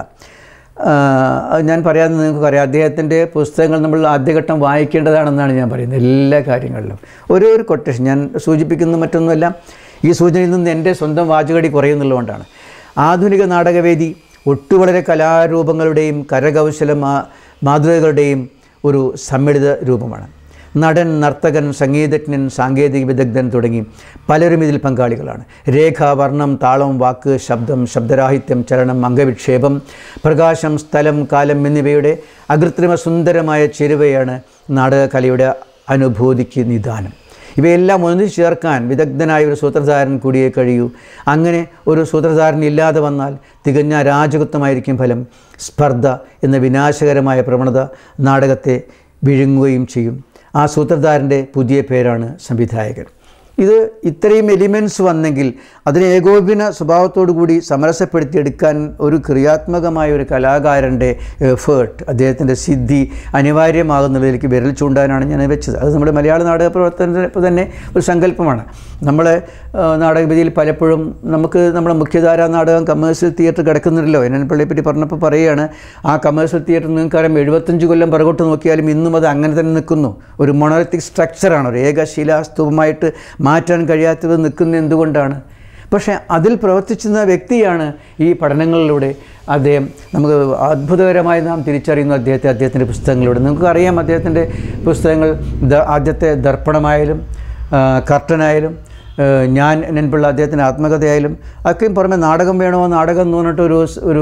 ഞാൻ പറയാതെ നിങ്ങൾക്ക് അറിയാം അദ്ദേഹത്തിൻ്റെ പുസ്തകങ്ങൾ നമ്മൾ ആദ്യഘട്ടം വായിക്കേണ്ടതാണെന്നാണ് ഞാൻ പറയുന്നത് എല്ലാ കാര്യങ്ങളിലും ഓരോ ഒരു കൊട്ടേഷൻ ഞാൻ സൂചിപ്പിക്കുന്ന മറ്റൊന്നുമല്ല ഈ സൂചനയിൽ നിന്ന് എൻ്റെ സ്വന്തം വാചകടി കുറയുന്നുള്ളതുകൊണ്ടാണ് ആധുനിക നാടകവേദി ഒട്ടുവളരെ കലാരൂപങ്ങളുടെയും കരകൗശല മാതൃകകളുടെയും ഒരു സമ്മിളിത രൂപമാണ് നടൻ നർത്തകൻ സംഗീതജ്ഞൻ സാങ്കേതിക വിദഗ്ധൻ തുടങ്ങി പലരും ഇതിൽ പങ്കാളികളാണ് രേഖ വർണ്ണം താളം വാക്ക് ശബ്ദം ശബ്ദരാഹിത്യം ചലനം അംഗവിക്ഷേപം പ്രകാശം സ്ഥലം കാലം എന്നിവയുടെ അകൃത്രിമ സുന്ദരമായ ചേരുവയാണ് നാടകകലയുടെ അനുഭൂതിക്ക് നിദാനം ഇവയെല്ലാം ഒന്നിച്ചു ചേർക്കാൻ വിദഗ്ധനായ ഒരു സൂത്രധാരൻ കൂടിയേ കഴിയൂ അങ്ങനെ ഒരു സൂത്രധാരൻ ഇല്ലാതെ വന്നാൽ തികഞ്ഞ അരാജകത്വമായിരിക്കും ഫലം സ്പർദ്ധ എന്ന വിനാശകരമായ പ്രവണത നാടകത്തെ വിഴുങ്ങുകയും ചെയ്യും ആ സൂത്രധാരൻ്റെ പുതിയ പേരാണ് സംവിധായകൻ ഇത് ഇത്രയും എലിമെൻറ്റ്സ് വന്നെങ്കിൽ അതിനെ ഏകോപന സ്വഭാവത്തോടു കൂടി സമരസപ്പെടുത്തിയെടുക്കാൻ ഒരു ക്രിയാത്മകമായ ഒരു കലാകാരൻ്റെ എഫേർട്ട് അദ്ദേഹത്തിൻ്റെ സിദ്ധി അനിവാര്യമാകുന്നതിലേക്ക് വിരൽ ചൂണ്ടാനാണ് ഞാൻ വെച്ചത് അത് നമ്മുടെ മലയാള നാടക പ്രവർത്തനത്തിൽ തന്നെ ഒരു സങ്കല്പമാണ് നമ്മൾ നാടകവേദിയിൽ പലപ്പോഴും നമുക്ക് നമ്മുടെ മുഖ്യധാരാ നാടകം കമേഴ്സ്യൽ തിയേറ്റർ കിടക്കുന്നില്ലല്ലോ എൻ എൻ പള്ളിയെ പറ്റി പറഞ്ഞപ്പോൾ പറയുകയാണ് ആ കമേഴ്സ്യൽ തിയേറ്റർ നിങ്ങൾക്കറിയാം എഴുപത്തഞ്ച് കൊല്ലം പിറകോട്ട് നോക്കിയാലും ഇന്നും അത് അങ്ങനെ തന്നെ നിൽക്കുന്നു ഒരു മൊണോലിത്തിക് സ്ട്രക്ചറാണ് ഒരു ഏകശിലാസ്തൂപമായിട്ട് മാറ്റാൻ കഴിയാത്തത് നിൽക്കുന്ന എന്തുകൊണ്ടാണ് പക്ഷേ അതിൽ പ്രവർത്തിച്ചിരുന്ന വ്യക്തിയാണ് ഈ പഠനങ്ങളിലൂടെ അദ്ദേഹം നമുക്ക് അത്ഭുതകരമായി നാം തിരിച്ചറിയുന്നു അദ്ദേഹത്തെ അദ്ദേഹത്തിൻ്റെ പുസ്തകങ്ങളിലൂടെ നമുക്കറിയാം അദ്ദേഹത്തിൻ്റെ പുസ്തകങ്ങൾ ആദ്യത്തെ ദർപ്പണമായാലും കർട്ടനായാലും ഞാൻ നെൻപിള്ള അദ്ദേഹത്തിൻ്റെ ആത്മകഥയായാലും അതൊക്കെയും പുറമെ നാടകം വേണോ നാടകം എന്ന് പറഞ്ഞിട്ട് ഒരു ഒരു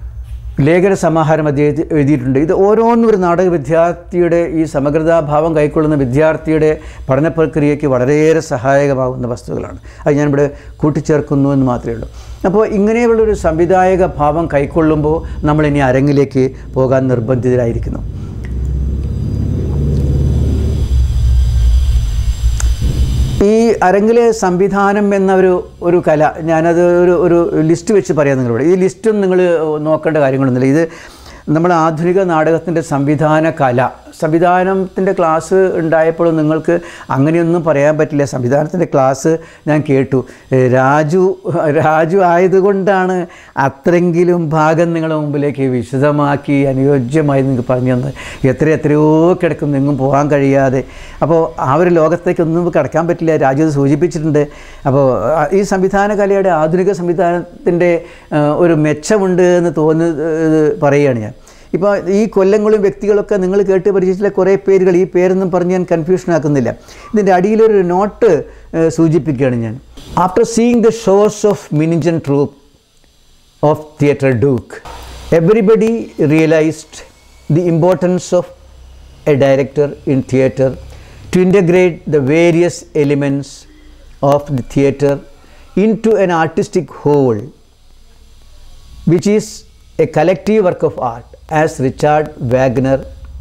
ലേഖന സമാഹാരം അദ്ദേഹം എഴുതിയിട്ടുണ്ട് ഇത് ഓരോന്നും ഒരു നാടക വിദ്യാർത്ഥിയുടെ ഈ സമഗ്രതാഭാവം കൈക്കൊള്ളുന്ന വിദ്യാർത്ഥിയുടെ പഠന പ്രക്രിയയ്ക്ക് വളരെയേറെ സഹായകമാകുന്ന വസ്തുക്കളാണ് അത് ഞാനിവിടെ കൂട്ടിച്ചേർക്കുന്നു എന്ന് മാത്രമേ ഉള്ളൂ അപ്പോൾ ഇങ്ങനെയുള്ളൊരു സംവിധായക ഭാവം കൈക്കൊള്ളുമ്പോൾ നമ്മളിനി അരങ്ങിലേക്ക് പോകാൻ നിർബന്ധിതരായിരിക്കുന്നു ഈ അരങ്ങിലെ സംവിധാനം എന്ന ഒരു ഒരു കല ഞാനത് ഒരു ഒരു ലിസ്റ്റ് വെച്ച് പറയാം നിങ്ങളോട് ഈ ലിസ്റ്റും നിങ്ങൾ നോക്കേണ്ട കാര്യങ്ങളൊന്നുമില്ല ഇത് നമ്മൾ ആധുനിക നാടകത്തിൻ്റെ സംവിധാന കല സംവിധാനത്തിൻ്റെ ക്ലാസ് ഉണ്ടായപ്പോൾ നിങ്ങൾക്ക് അങ്ങനെയൊന്നും പറയാൻ പറ്റില്ല സംവിധാനത്തിൻ്റെ ക്ലാസ് ഞാൻ കേട്ടു രാജു രാജു ആയതുകൊണ്ടാണ് അത്രയെങ്കിലും ഭാഗം നിങ്ങളുടെ മുമ്പിലേക്ക് വിശദമാക്കി അനുയോജ്യമായി നിങ്ങൾക്ക് പറഞ്ഞു തന്നത് എത്ര എത്രയോ കിടക്കും എങ്ങും പോകാൻ കഴിയാതെ അപ്പോൾ ആ ഒരു ലോകത്തേക്കൊന്നും കടക്കാൻ പറ്റില്ല രാജു അത് സൂചിപ്പിച്ചിട്ടുണ്ട് അപ്പോൾ ഈ സംവിധാന കലയുടെ ആധുനിക സംവിധാനത്തിൻ്റെ ഒരു മെച്ചമുണ്ട് എന്ന് തോന്നുന്നത് പറയുകയാണ് ഞാൻ ഇപ്പോൾ ഈ കൊല്ലങ്ങളും വ്യക്തികളൊക്കെ നിങ്ങൾ കേട്ട് പരിചയിച്ചില്ല കുറേ പേരുകൾ ഈ പേരൊന്നും പറഞ്ഞ് ഞാൻ കൺഫ്യൂഷൻ ആക്കുന്നില്ല ഇതിൻ്റെ അടിയിലൊരു നോട്ട് സൂചിപ്പിക്കുകയാണ് ഞാൻ after seeing the shows of Meiningen troupe of theatre duke everybody realised the importance of a director in theatre to integrate the various elements of the theatre into an artistic whole which is a collective work of art, as Richard Wagner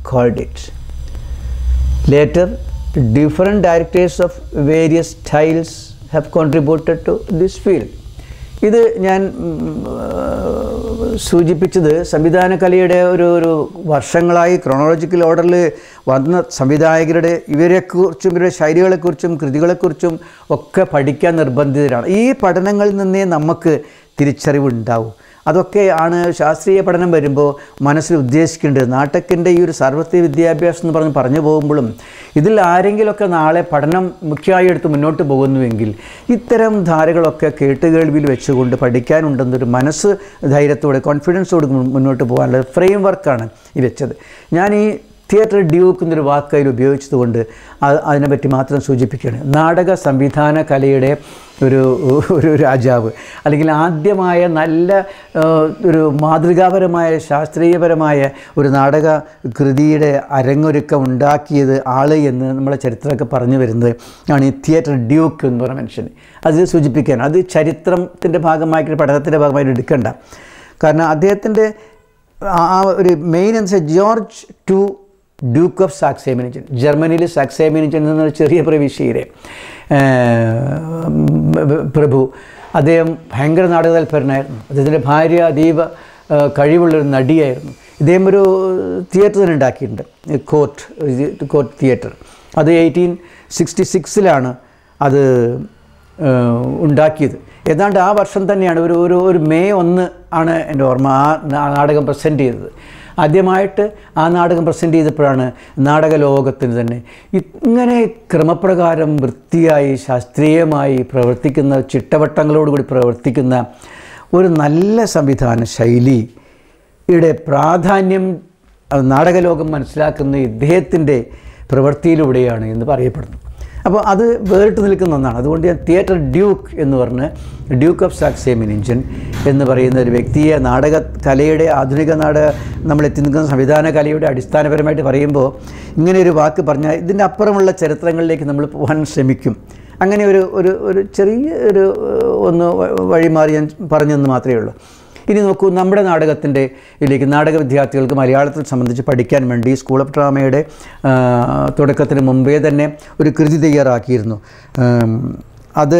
called it. Later, different directors of various styles have contributed to this field. ഇത് ഞാൻ ഉം, ആ, സൂചിപ്പിച്ചത് സംവിധാന കലയുടെ ഒരു ഒരു വർഷങ്ങളായി ക്രോണോളജിക്കൽ ഓർഡറിൽ വന്ന സംവിധായകരുടെ ഇവരെക്കുറിച്ചും ഇവരുടെ ശൈലികളെക്കുറിച്ചും കൃതികളെക്കുറിച്ചും ഒക്കെ പഠിക്കാൻ നിർബന്ധിതരാണ് ഈ പഠനങ്ങളിൽ നിന്നേ നമുക്ക് തിരിച്ചറിവുണ്ടാവും അതൊക്കെ ആണ് ശാസ്ത്രീയ പഠനം വരുമ്പോൾ മനസ്സിൽ ഉദ്ദേശിക്കേണ്ടത് നാട്ടക്കിൻ്റെ ഈ ഒരു സാർവത്രിക വിദ്യാഭ്യാസം എന്ന് പറഞ്ഞ് പറഞ്ഞു പോകുമ്പോഴും ഇതിൽ ആരെങ്കിലുമൊക്കെ നാളെ പഠനം മുഖ്യമായി എടുത്ത് മുന്നോട്ട് പോകുന്നുവെങ്കിൽ ഇത്തരം ധാരകളൊക്കെ കേട്ടുകേൾവിയിൽ വെച്ചുകൊണ്ട് പഠിക്കാനുണ്ടെന്നൊരു മനസ്സ് ധൈര്യത്തോടെ കോൺഫിഡൻസോട് മുൻ- മുന്നോട്ട് പോകാനുള്ള ഫ്രെയിം വർക്കാണ് ഈ വെച്ചത് ഞാൻ ഈ തിയേറ്റർ ഡ്യൂക്ക് എന്നൊരു വാക്ക് അതിൽ ഉപയോഗിച്ചതുകൊണ്ട് അത് അതിനെപ്പറ്റി മാത്രം സൂചിപ്പിക്കുകയാണ് നാടക സംവിധാന കലയുടെ ഒരു ഒരു രാജാവ് അല്ലെങ്കിൽ ആദ്യമായ നല്ല ആ, ഒരു മാതൃകാപരമായ ശാസ്ത്രീയപരമായ ഒരു നാടക കൃതിയുടെ അരങ്ങൊരുക്കം ഉണ്ടാക്കിയത് ആള് എന്ന് നമ്മളെ ചരിത്രമൊക്കെ പറഞ്ഞു വരുന്നത് ആണ് ഈ തിയേറ്റർ ഡ്യൂക്ക് എന്ന് പറഞ്ഞ മനുഷ്യൻ അത് സൂചിപ്പിക്കാൻ അത് ചരിത്രത്തിൻ്റെ ഭാഗമായിട്ട് പഠനത്തിൻ്റെ ഭാഗമായിട്ട് എടുക്കണ്ട കാരണം അദ്ദേഹത്തിൻ്റെ ആ- ആ ഒരു മെയിൻ എന്ന് വെച്ചാൽ George two duke of Saxe Meiningen ജർമ്മനിയിൽ സാക്സേമിനിച്ചൻ എന്നൊരു ചെറിയ പ്രവിശ്യയിലെ പ്രഭു അദ്ദേഹം ഭയങ്കര നാടകതൽപരനായിരുന്നു അദ്ദേഹത്തിൻ്റെ ഭാര്യ അതീവ ആ, കഴിവുള്ളൊരു നടിയായിരുന്നു ഇദ്ദേഹം ഒരു തിയേറ്റർ തന്നെ ഉണ്ടാക്കിയിട്ടുണ്ട് കോർട്ട് കോർട്ട് തിയേറ്റർ അത് എയ്റ്റീൻ സിക്സ്റ്റി സിക്സിലാണ് അത് ഏഹ് ഉണ്ടാക്കിയത് ഏതാണ്ട് ആ വർഷം തന്നെയാണ് ഒരു ഒരു ഒരു മെയ് ഒന്ന് ആണ് എൻ്റെ ഓർമ്മ ആ നാ- നാടകം പ്രസൻറ്റ് ചെയ്തത് ആദ്യമായിട്ട് ആ നാടകം പ്രസൻറ്റ് ചെയ്തപ്പോഴാണ് നാടക ലോകത്തിന് തന്നെ ഇങ്ങനെ ക്രമപ്രകാരം വൃത്തിയായി ശാസ്ത്രീയമായി പ്രവർത്തിക്കുന്ന ചിട്ടവട്ടങ്ങളോടുകൂടി പ്രവർത്തിക്കുന്ന ഒരു നല്ല സംവിധാന ശൈലി യുടെ പ്രാധാന്യം അത് നാടകലോകം മനസ്സിലാക്കുന്ന ഇദ്ദേഹത്തിൻ്റെ പ്രവൃത്തിയിലൂടെയാണ് എന്ന് പറയപ്പെടുന്നു അപ്പോൾ അത് വേറിട്ട് നിൽക്കുന്ന ഒന്നാണ് അതുകൊണ്ട് ഞാൻ തിയേറ്റർ ഡ്യൂക്ക് എന്ന് പറഞ്ഞ് ഡ്യൂക്ക് ഓഫ് സാക്സേമിനിഞ്ചൻ എന്ന് പറയുന്ന ഒരു വ്യക്തിയെ നാടക കലയുടെ ആധുനിക നാടക നമ്മൾ എത്തി നിൽക്കുന്ന സംവിധാന കലയുടെ അടിസ്ഥാനപരമായിട്ട് പറയുമ്പോൾ ഇങ്ങനെ ഒരു വാക്ക് പറഞ്ഞാൽ ഇതിൻ്റെ അപ്പുറമുള്ള ചരിത്രങ്ങളിലേക്ക് നമ്മൾ പോകാൻ ശ്രമിക്കും അങ്ങനെ ഒരു ഒരു ഒരു ചെറിയ ഒരു ഏഹ്, ഒന്ന് വ- വഴിമാറി ഞാൻ പറഞ്ഞെന്ന് മാത്രമേ ഉള്ളൂ ഇനി നോക്കൂ നമ്മുടെ നാടകത്തിൻ്റെ ഇതിലേക്ക് നാടക വിദ്യാർത്ഥികൾക്ക് മലയാളത്തിൽ സംബന്ധിച്ച് പഠിക്കാൻ വേണ്ടി സ്കൂൾ ഓഫ് ഡ്രാമയുടെ ആ, തുടക്കത്തിന് മുമ്പേ തന്നെ ഒരു കൃതി തയ്യാറാക്കിയിരുന്നു ഉം, അത്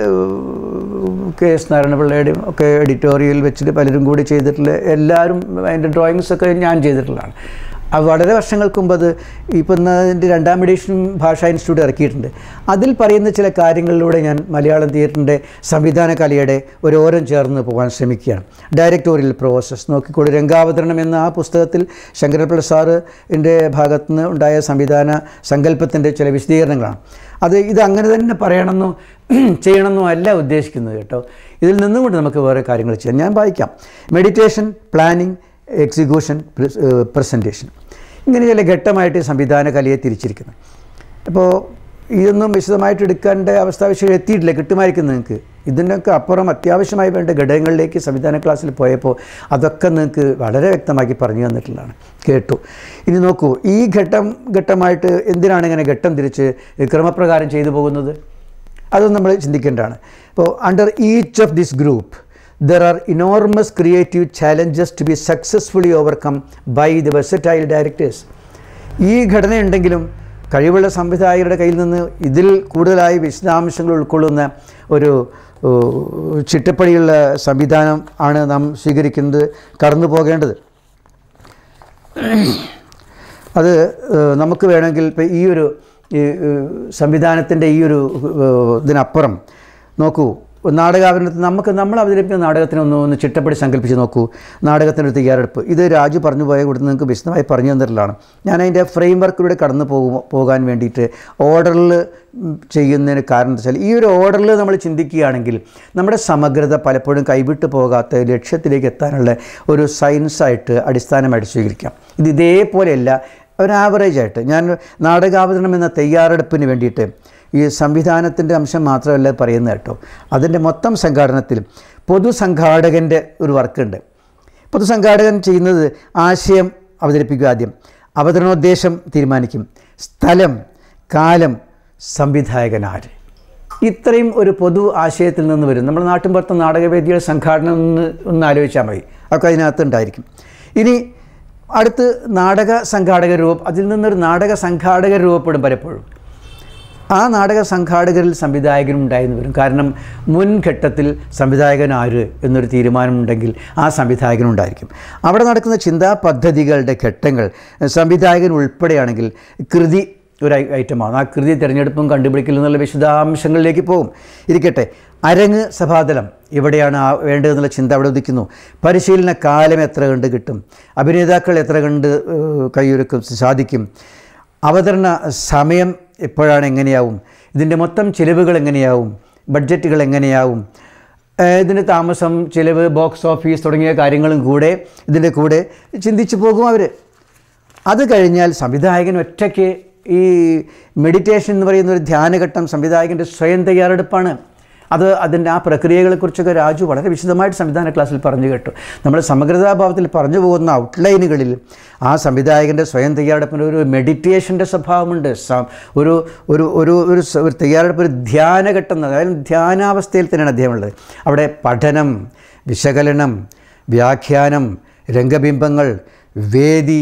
കെ എസ് നാരായണപിള്ളയുടെയും ഒക്കെ എഡിറ്റോറിയൽ വെച്ചിട്ട് പലരും കൂടി ചെയ്തിട്ടുള്ള എല്ലാവരും അതിൻ്റെ ഡ്രോയിങ്സ് ഒക്കെ ഞാൻ ചെയ്തിട്ടുള്ളതാണ് അത് വളരെ വർഷങ്ങൾക്ക് മുമ്പ് അത് ഇപ്പം അതിൻ്റെ രണ്ടാം എഡിഷനും ഭാഷാ ഇൻസ്റ്റിറ്റ്യൂട്ട് ഇറക്കിയിട്ടുണ്ട് അതിൽ പറയുന്ന ചില കാര്യങ്ങളിലൂടെ ഞാൻ മലയാളം തിയേറ്ററിൻ്റെ സംവിധാന കലയുടെ ഒരു ഓരം ചേർന്ന് പോകാൻ ശ്രമിക്കുകയാണ് ഡയറക്ടോറിയൽ പ്രോസസ്സ് നോക്കിക്കൂടി രംഗാവതരണം എന്ന ആ പുസ്തകത്തിൽ ശങ്കരപിള്ള സാറിൻ്റെ ഭാഗത്തു നിന്ന് ഉണ്ടായ സംവിധാന സങ്കല്പത്തിൻ്റെ ചില വിശദീകരണങ്ങളാണ് അത് ഇത് അങ്ങനെ തന്നെ പറയണമെന്നോ ചെയ്യണമെന്നോ അല്ല ഉദ്ദേശിക്കുന്നത് കേട്ടോ ഇതിൽ നിന്നും കൊണ്ട് നമുക്ക് വേറെ കാര്യങ്ങൾ ചെയ്യാം ഞാൻ വായിക്കാം മെഡിറ്റേഷൻ പ്ലാനിങ് എക്സിക്യൂഷൻ പ്രസൻറ്റേഷൻ ഇങ്ങനെ ചില ഘട്ടമായിട്ട് സംവിധാന കലയെ തിരിച്ചിരിക്കുന്നു അപ്പോൾ ഇതൊന്നും വിശദമായിട്ട് എടുക്കേണ്ട അവസ്ഥാവിശേഷം എത്തിയിട്ടില്ല കിട്ടുമായിരിക്കും നിങ്ങൾക്ക് ഇതിനൊക്കെ അപ്പുറം അത്യാവശ്യമായി വേണ്ട ഘടകങ്ങളിലേക്ക് സംവിധാന ക്ലാസ്സിൽ പോയപ്പോൾ അതൊക്കെ നിങ്ങൾക്ക് വളരെ വ്യക്തമാക്കി പറഞ്ഞു തന്നിട്ടുള്ളതാണ് കേട്ടു ഇനി നോക്കൂ ഈ ഘട്ടം ഘട്ടമായിട്ട് എന്തിനാണ് ഇങ്ങനെ ഘട്ടം തിരിച്ച് ക്രമപ്രകാരം ചെയ്തു പോകുന്നത് അതും നമ്മൾ ചിന്തിക്കേണ്ടതാണ് ഇപ്പോൾ under each of this group there are enormous creative challenges to be successfully overcome by the versatile directors ഈ ഘടനയുണ്ടെങ്കിലും കഴിവുള്ള സംവിധായകരുടെ കയ്യിൽ നിന്ന് ഇതിൽ കൂടുതലായി വിശദാംശങ്ങൾ ഉൾക്കൊള്ളുന്ന ഒരു ഓ, ചിട്ടപ്പടിയുള്ള സംവിധാനം ആണ് നാം സ്വീകരിക്കുന്നത് കടന്നു പോകേണ്ടത് അത് ഏഹ്, നമുക്ക് വേണമെങ്കിൽ ഇപ്പോൾ ഈ ഒരു ഈ, ഏഹ്, സംവിധാനത്തിൻ്റെ ഈ ഒരു ഏഹ്, ഇതിനപ്പുറം നോക്കൂ നാടകാവരണത്തിൽ നമുക്ക് നമ്മൾ അവതരിപ്പിക്കുന്ന നാടകത്തിനെ ഒന്ന് ഒന്ന് ചിട്ടപ്പടി സങ്കല്പിച്ച് നോക്കൂ നാടകത്തിൻ്റെ ഒരു തയ്യാറെടുപ്പ് ഇത് രാജു പറഞ്ഞു പോയ കൂടെ നിങ്ങൾക്ക് വിശദമായി പറഞ്ഞു തന്നിട്ടുള്ളതാണ് ഞാൻ അതിൻ്റെ ഫ്രെയിം വർക്കിലൂടെ കടന്നു പോകും പോകാൻ വേണ്ടിയിട്ട് ഓർഡറിൽ ചെയ്യുന്നതിന് കാരണം എന്താ വെച്ചാൽ ഈ ഒരു ഓർഡറിൽ നമ്മൾ ചിന്തിക്കുകയാണെങ്കിൽ നമ്മുടെ സമഗ്രത പലപ്പോഴും കൈവിട്ട് പോകാത്ത ലക്ഷ്യത്തിലേക്ക് എത്താനുള്ള ഒരു സയൻസായിട്ട് അടിസ്ഥാനമായിട്ട് സ്വീകരിക്കാം ഇത് ഇതേപോലെയല്ല ഒരു ആവറേജ് ആയിട്ട് ഞാൻ നാടകാവതരണം എന്ന തയ്യാറെടുപ്പിന് വേണ്ടിയിട്ട് ഈ സംവിധാനത്തിൻ്റെ അംശം മാത്രമല്ല പറയുന്നത് കേട്ടോ അതിൻ്റെ മൊത്തം സംഘാടനത്തിൽ പൊതുസംഘാടകൻ്റെ ഒരു വർക്കുണ്ട് പൊതുസംഘാടകൻ ചെയ്യുന്നത് ആശയം അവതരിപ്പിക്കുക ആദ്യം അവതരണോദ്ദേശം തീരുമാനിക്കും സ്ഥലം കാലം സംവിധായകൻ ആര് ഇത്രയും ഒരു പൊതു ആശയത്തിൽ നിന്ന് വരും നമ്മുടെ നാട്ടിൻ പുറത്ത് നാടകവേദിയുടെ സംഘാടനം ഒന്ന് ഒന്ന് ആലോചിച്ചാൽ മതി അതൊക്കെ അതിനകത്ത് ഉണ്ടായിരിക്കും ഇനി അടുത്ത് നാടക സംഘാടക രൂപ അതിൽ നിന്നൊരു നാടക സംഘാടകർ രൂപപ്പെടും പലപ്പോഴും ആ നാടക സംഘാടകരിൽ സംവിധായകനും ഉണ്ടായിരുന്നു വരും കാരണം മുൻഘട്ടത്തിൽ സംവിധായകൻ ആര് എന്നൊരു തീരുമാനമുണ്ടെങ്കിൽ ആ സംവിധായകനുണ്ടായിരിക്കും അവിടെ നടക്കുന്ന ചിന്താ പദ്ധതികളുടെ ഘട്ടങ്ങൾ സംവിധായകൻ ഉൾപ്പെടെയാണെങ്കിൽ കൃതി ഒരു ഐ- ഐറ്റമാണ് ആ കൃതി തിരഞ്ഞെടുപ്പും കണ്ടുപിടിക്കലും എന്നുള്ള വിശദാംശങ്ങളിലേക്ക് പോകും ഇരിക്കട്ടെ അരങ്ങ് സഭാതലം ഇവിടെയാണ് ആ വേണ്ടതെന്നുള്ള ചിന്ത അവിടെ ഉദിക്കുന്നു പരിശീലന കാലം എത്ര കണ്ട് കിട്ടും അഭിനേതാക്കൾ എത്ര കണ്ട് ഏഹ്, കൈയൊരുക്കും സാധിക്കും അവതരണ സമയം എപ്പോഴാണ് എങ്ങനെയാവും ഇതിൻ്റെ മൊത്തം ചിലവുകൾ എങ്ങനെയാവും ബഡ്ജറ്റുകൾ എങ്ങനെയാവും ഏഹ് ഇതിൻ്റെ താമസം ചിലവ് ബോക്സ് ഓഫീസ് തുടങ്ങിയ കാര്യങ്ങളും കൂടെ ഇതിൻ്റെ കൂടെ ചിന്തിച്ചു പോകും അവർ അത് കഴിഞ്ഞാൽ സംവിധായകൻ ഒറ്റയ്ക്ക് ഈ മെഡിറ്റേഷൻ എന്ന് പറയുന്ന ഒരു ധ്യാനഘട്ടം സംവിധായകൻ്റെ സ്വയം തയ്യാറെടുപ്പാണ് അത് അതിൻ്റെ ആ പ്രക്രിയകളെക്കുറിച്ചൊക്കെ രാജു വളരെ വിശദമായിട്ട് സംവിധാന ക്ലാസ്സിൽ പറഞ്ഞു കേട്ടു നമ്മൾ സമഗ്രതാഭാവത്തിൽ പറഞ്ഞു പോകുന്ന ഔട്ട്ലൈനുകളിൽ ആ സംവിധായകൻ്റെ സ്വയം തയ്യാറെടുപ്പിന് ഒരു മെഡിറ്റേഷൻ്റെ സ്വഭാവമുണ്ട് സ- ഒരു ഒരു ഒരു ഒരു സ- ഒരു തയ്യാറെടുപ്പ് ഒരു ധ്യാനഘട്ടം എന്ന് അതായത് ധ്യാനാവസ്ഥയിൽ തന്നെയാണ് അദ്ദേഹം ഉള്ളത് അവിടെ പഠനം വിശകലനം വ്യാഖ്യാനം രംഗബിംബങ്ങൾ വേദി